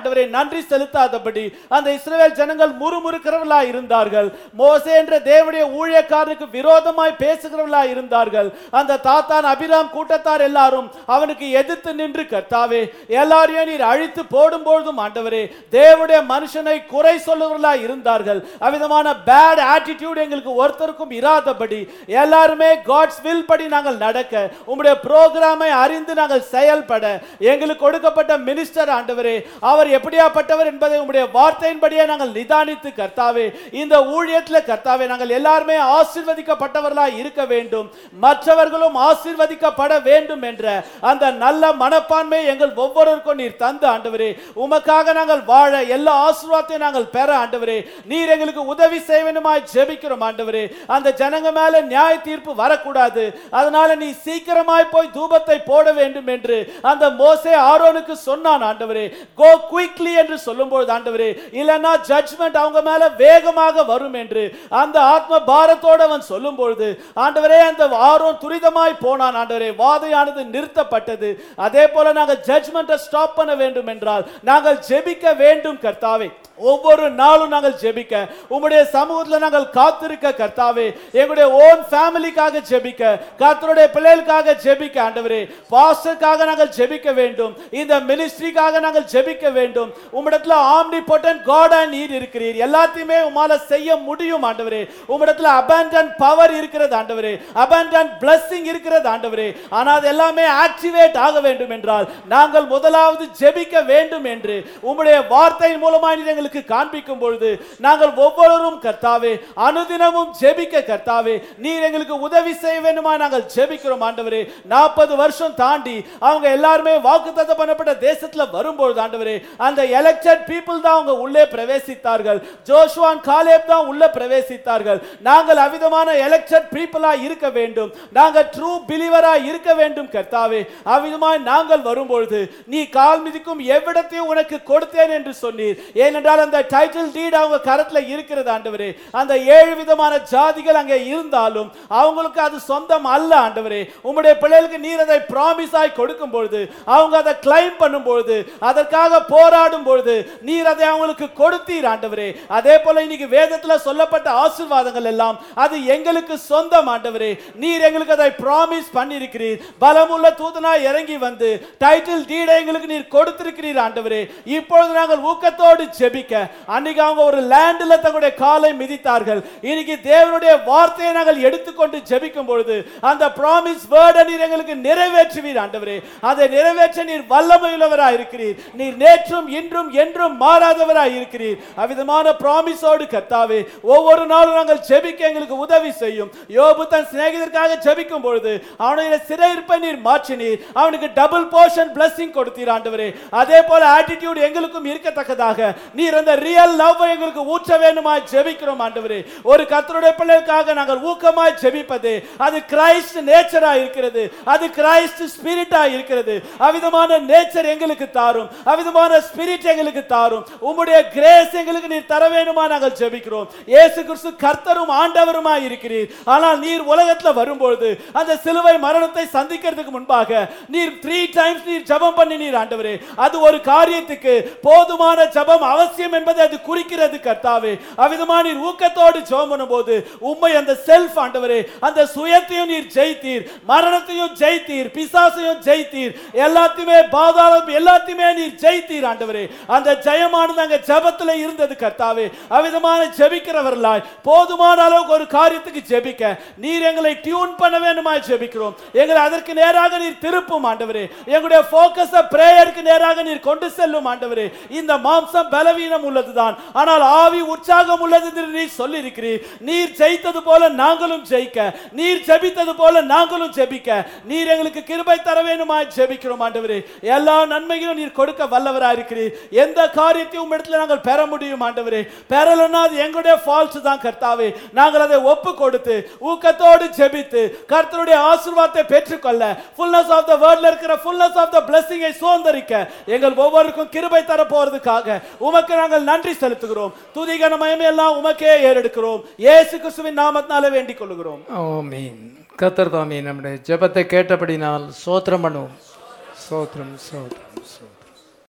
நன்றி செலுத்தாதபடி அந்த இஸ்ரவேல் ஜனங்கள் முறுமுறுக்கிறவர்களா இருந்தார்கள் மோசே என்ற தேவனுடைய ஊழியக்காரனுக்கு விரோதமாய் பேசுகிறவர்களா இருந்தார்கள் அந்த தாத்தான் அபிராம் கூட்டத்தார் எல்லாரும் அவனுக்கு எதிர்த்து நின்று கர்த்தாவே எல்லாரையும் நீர் அழித்து போடும் பொழுதும் ஆண்டவரே தேவனுடைய மனுஷனை குறை சொல்லுவர்களா இருந்தார்கள் அவ்விதமான பேட் ஆட்டிடியூட் எங்களுக்கு ஒருத்தருக்கும் இராதபடி எல்லாருமே காட்ஸ் வில் படி நாங்கள் நடக்க உம்முடைய புரோகிராமை அறிந்து நாங்கள் செயல்பட எங்களுக்கு கொடுக்கப்பட்ட மினிஸ்டர் ஆண்டவரே அவர் எப்படியாப்பட்டவர் என்பதை உம்முடைய வார்த்தையின்படியே நாங்கள் நிதானித்து கர்த்தாவே இந்த ஊழியத்தில் கர்த்தாவே நாங்கள் எல்லாருமே ஆசீர்வதிக்கப்பட்டவர்களாய் இருக்க வேண்டும் மற்றவர்களும் ஆசீர்வதிக்கப்பட வேண்டும் என்ற அந்த நல்ல மனப்பான்மை எங்கள் ஒவ்வொருவருக்கும் நீர் தந்து ஆண்டவரே உமக்காக நாங்கள் வாழ எல்லா ஆசீர்வாதத்தையும் நாங்கள் பெற ஆண்டவரே நீர் எங்களுக்கு உதவி செய்ய வேண்டுமாய் ஜெபிக்கிறோம் ஆண்டவரே அந்த ஜனங்க மேல நியாய தீர்ப்பு வரக்கூடாது அதனால நீ சீக்கிரமாய் போய் தூபத்தை போட வேண்டும் என்று அந்த மோசே ஆரோனுக்கு சொன்னான் ஆண்டவரே கோ குயிக்லி என்று சொல்லும்போது ஆண்டவரே இல்லைன்னா ஜட்ஜ்மெண்ட் அவங்க மேல வேகமாக வரும் என்று அந்த ஆத்ம பாரத்தோடு அவன் சொல்லும் பொழுது ஆண்டவரே அந்த ஆரோன் துரிதமாய் போனான் ஆண்டவரே வாதையானது நிறுத்தப்பட்டது அதே போல நாங்கள் ஜட்ஜ்மெண்ட்டை ஸ்டாப் பண்ண வேண்டும் என்றால் நாங்கள் ஜெபிக்க வேண்டும் கர்த்தாவே ஒவ்வொரு நாளும் நாங்கள் ஜெபிக்க உம்முடைய சமூகத்தில் நாங்கள் காத்திருக்க கர்த்தாவே எங்களுடைய ஓன் ஃபேமிலிக்காக ஜெபிக்க கர்த்தருடைய பிள்ளைகளுக்காக ஜெபிக்க ஆண்டவரே பாஸ்டருக்காக நாங்கள் ஜெபிக்க வேண்டும் இந்த மினிஸ்ட்ரிக்காக நாங்கள் ஜெபிக்க வேண்டும் உம்மிடத்துல ஆம்னி பொட்டன் காடா நீர் இருக்கிறீர் எல்லாத்தையுமே உமால செய்ய முடியும் ஆண்டவரே உம்மிடத்துல அபேண்டன் பவர் இருக்கிறது ஆண்டவரே அபேண்டன் blessing இருக்கிறது ஆண்டவரே ஆனால் அது எல்லாமே ஆக்டிவேட் ஆக வேண்டும் என்றால் நாங்கள் முதலாவது ஜெபிக்க வேண்டும் என்று உம்முடைய வார்த்தையின் மூலமாக நீர் எங்களுக்கு காண்பிக்கும் பொழுது நாங்கள் ஒவ்வொருவரும் கர்த்தாவே அனுதினமும் ஜெபிக்க கர்த்தாவே நீர் எங்களுக்கு உதவி செய்ய வேண்டுமா நாங்கள் ஜெபிக்கிறோம் ஆண்டவரே நாற்பது வருஷம் தாண்டி அவங்க எல்லாருமே வாக்குத்தத்தம் பண்ணப்பட்ட தேசத்துல வரும்பொழுது ஆண்டவரே அந்த எலெக்டட் பீப்புள் தான் அவங்க உள்ளே பிரவேசித்தார்கள் ஜோஷுவான் காலேப் தான் உள்ளே பிரவேசித்தார்கள் நாங்கள் அவிதமான எலெக்டட் பீப்புளா இருக்க வேண்டும் நாங்கள் ட்ரூ பிலீவரா இருக்க வேண்டும் கர்த்தாவே அவ்விதமாய் நாங்கள் வரும்பொழுது நீ கால் மிதிக்கும் எவ்விடத்தையும் உனக்கு கொடுத்தேன் என்று சொன்னீர் ஏனென்றால் அந்த டைட்டில் டீட் அவங்க கரத்துல இருக்கிறது ஆண்டவரே அந்த ஏழு விதமான ஜாதிகள் அங்கே இருந்தாலும் அவங்களுக்கு அது சொந்தம் அல்ல ஆண்டவரே உம்முடைய பிள்ளைகளுக்கு நீர் அதை ப்ராமிஸ் ஆய் கொடுக்கும் பொழுது அவங்க அதை கிளைம் பண்ணும் பொழுது அதற்காக போராடும் பொழுது நீர் அதை அவங்களுக்கு கொடுத்தீர் ஆண்டவரே அதே போல இன்னைக்கு வேதத்துல சொல்லப்பட்ட ஆசீர்வாதங்கள் எல்லாம் அது எங்களுக்கு சொந்தம் ஆண்டவரே நீர் எங்களுக்கு அதை ப்ராமிஸ் பண்ணியிருக்கிறீர் பலமுள்ள தூதனா இறங்கி வந்து டைட்டில் டீடை எங்களுக்கு நீர் கொடுத்திருக்கிறீர் ஆண்டவரே இப்பொழுது நாங்கள் ஊக்கத்தோடு ஜெபிக்க அன்னைக்கு அவங்க ஒரு லேண்ட்ல தங்களுடைய காலை மிதித்தார்கள் இன்னைக்கு தேவனுடைய வார்த்தையை நாங்கள் எடுத்துக்கொண்டு ஜெபிக்கும் பொழுது அந்த ப்ராமிஸ் வேர்டை நீர் எங்களுக்கு நிறைவேற்றுவீர் ஆண்டவரே அதை நிறைவேற்ற நீர் வல்லமையுள்ளவராய் இருக்கிறீர் நீர் நேற்றும் இன்றும் என்றும் மாறாதவராய் இருக்கிறீர் அவ்விதமான ப்ராமிஸோடு கர்த்தாவே ஒவ்வொரு நாளும் நாங்கள் ஜெபிக்க எங்களுக்கு உதவி செய்யும் யோபு தன் சிநேகிதற்காக ஜெபிக்கும் பொழுது அவனுடைய சிறையிருப்பை நீர் மாற்றினீர் அவனுக்கு டபுள் போர்ஷன் blessing கொடுத்தீர் ஆண்டவரே அதே போல ஆட்டிடியூட் எங்களுக்கும் இருக்கத்தக்கதாக நீர் அந்த ரியல் லவ் எங்களுக்கு ஊற்ற வேண்டுமாய் ஜெபிக்கிறோம் ஆண்டவரே ஒரு கர்த்தருடைய பிள்ளைகளுக்காக நாங்கள் ஊக்கமாய் ஜெபிப்பது அது கிரைஸ்ட் நேச்சரா இருக்கிறது அது கிரைஸ்ட் ஸ்பிரிட்டா இருக்கிறது அவிதமான நேச்சர் எங்களுக்கு தாரும் அவிதமான ஸ்பிரிட் எங்களுக்கு தாரும் உம்முடைய கிரேஸ் எங்களுக்கு நீர் தர வேண்டுமா நாங்கள் ஜெபிக்கிறோம் இயேசு கிறிஸ்து கர்த்தரும் ஆண்டவருமாய் இருக்கிறீர் ஆனால் நீர் உலகத்துல வரும்பொழுது அந்த சிலுவை மரணத்தை சந்திக்கிறதுக்கு முன்பாக நீர் த்ரீ டைம்ஸ் நீர் ஜெபம் பண்ணினீர் ஆண்டவரே அது ஒரு காரியத்துக்கு போதுமான ஜெபம் அவசியம் என்பதை அது குறிக்கிறது கர்த்தாவே அவ்விதமா நீர் ஊக்கத்தோடு ஜெபம் பண்ணும்போது உம்மை அந்த செல்ஃப் ஆண்டவரே அந்த சுயத்தையும் நீர் ஜெயித்தீர் மரணத்தையும் ஜெயித்தீர் பிசாசையும் ஜெயித்தீர் எல்லாத்தையுமே பாதாளம் எல்லாத்தையுமே நீர் ஜெயித்தீர் ஆண்டவரே அந்த ஜெயமானது அங்க ஜெபத்துல இருந்தது கர்த்தாவே அவ்விதமான ஜெபிக்கிறவர்களாய் போதுமான அளவுக்கு ஒரு காரியத்துக்கு ஜெபிக்க நீர் எங்களை டியூன் பண்ண வேண்டுமாய் ஜெபிக்கிறோம் எங்களை அதற்கு நேராக நீர் திருப்பும் ஆண்டவரே எங்களுடைய போக்கஸ பிரேயருக்கு நேராக நீர் கொண்டு செல்லும் ஆண்டவரே இந்த மாம்சம் பலவீனம் உள்ளதுதான் ஆனால் ஆவி உற்சாகம் உள்ளது என்று நீர் சொல்லியிருக்கிறீர் நீர் ஜெயித்தது போல நாங்களும் ஜெயிக்க நீர் ஜெபித்தது போல நாங்களும் ஜெபிக்க நீர் எங்களுக்கு கிருபை தர வேண்டுமாய் ஜெபிக்கிறோம் ஆண்டவரே எல்லா நன்மைகளும் நீர் கொடுக்க வல்லவராய் இருக்கிறீர் எந்த காரியத்தையும் உம்மிடத்தில் நாங்கள் பெற முடியும் ஆண்டவரே பெறலன்னா அது எங்களுடைய ஃபால்ஸ் தான் கர்த்தாவே நாங்கள் அதை ஒப்பு கொடுத்து ஊக்கத்தோடு ஜெபித்து கர்த்தருடைய ஆசீர்வாதத்தை பெற்றுக்கொள்ள ஃபுல்னஸ் ஆஃப் த வேர்ட்ல இருக்கிற ஃபுல்னஸ் ஆஃப் த பிளஸிங்கை சுதந்திரிக்க எங்கள் ஒவ்வொருக்கும் கிருபை தர போறதுக்காக உமக்கு நாங்கள் நன்றி செலுத்துகிறோம் துதிகன மயமையெல்லாம் உமக்கே ஏறெடுக்கிறோம் இயேசு கிறிஸ்துவின் நாமத்தினாலே வேண்டிக் கொள்கிறோம் ஆமீன் கத்தர் தாமே நம்முடைய ஜெபத்தை கேட்டபடினால் சோத்திரம் பண்ணுவோம் சோத்திரம் சோத்திரம் சோத்திரம்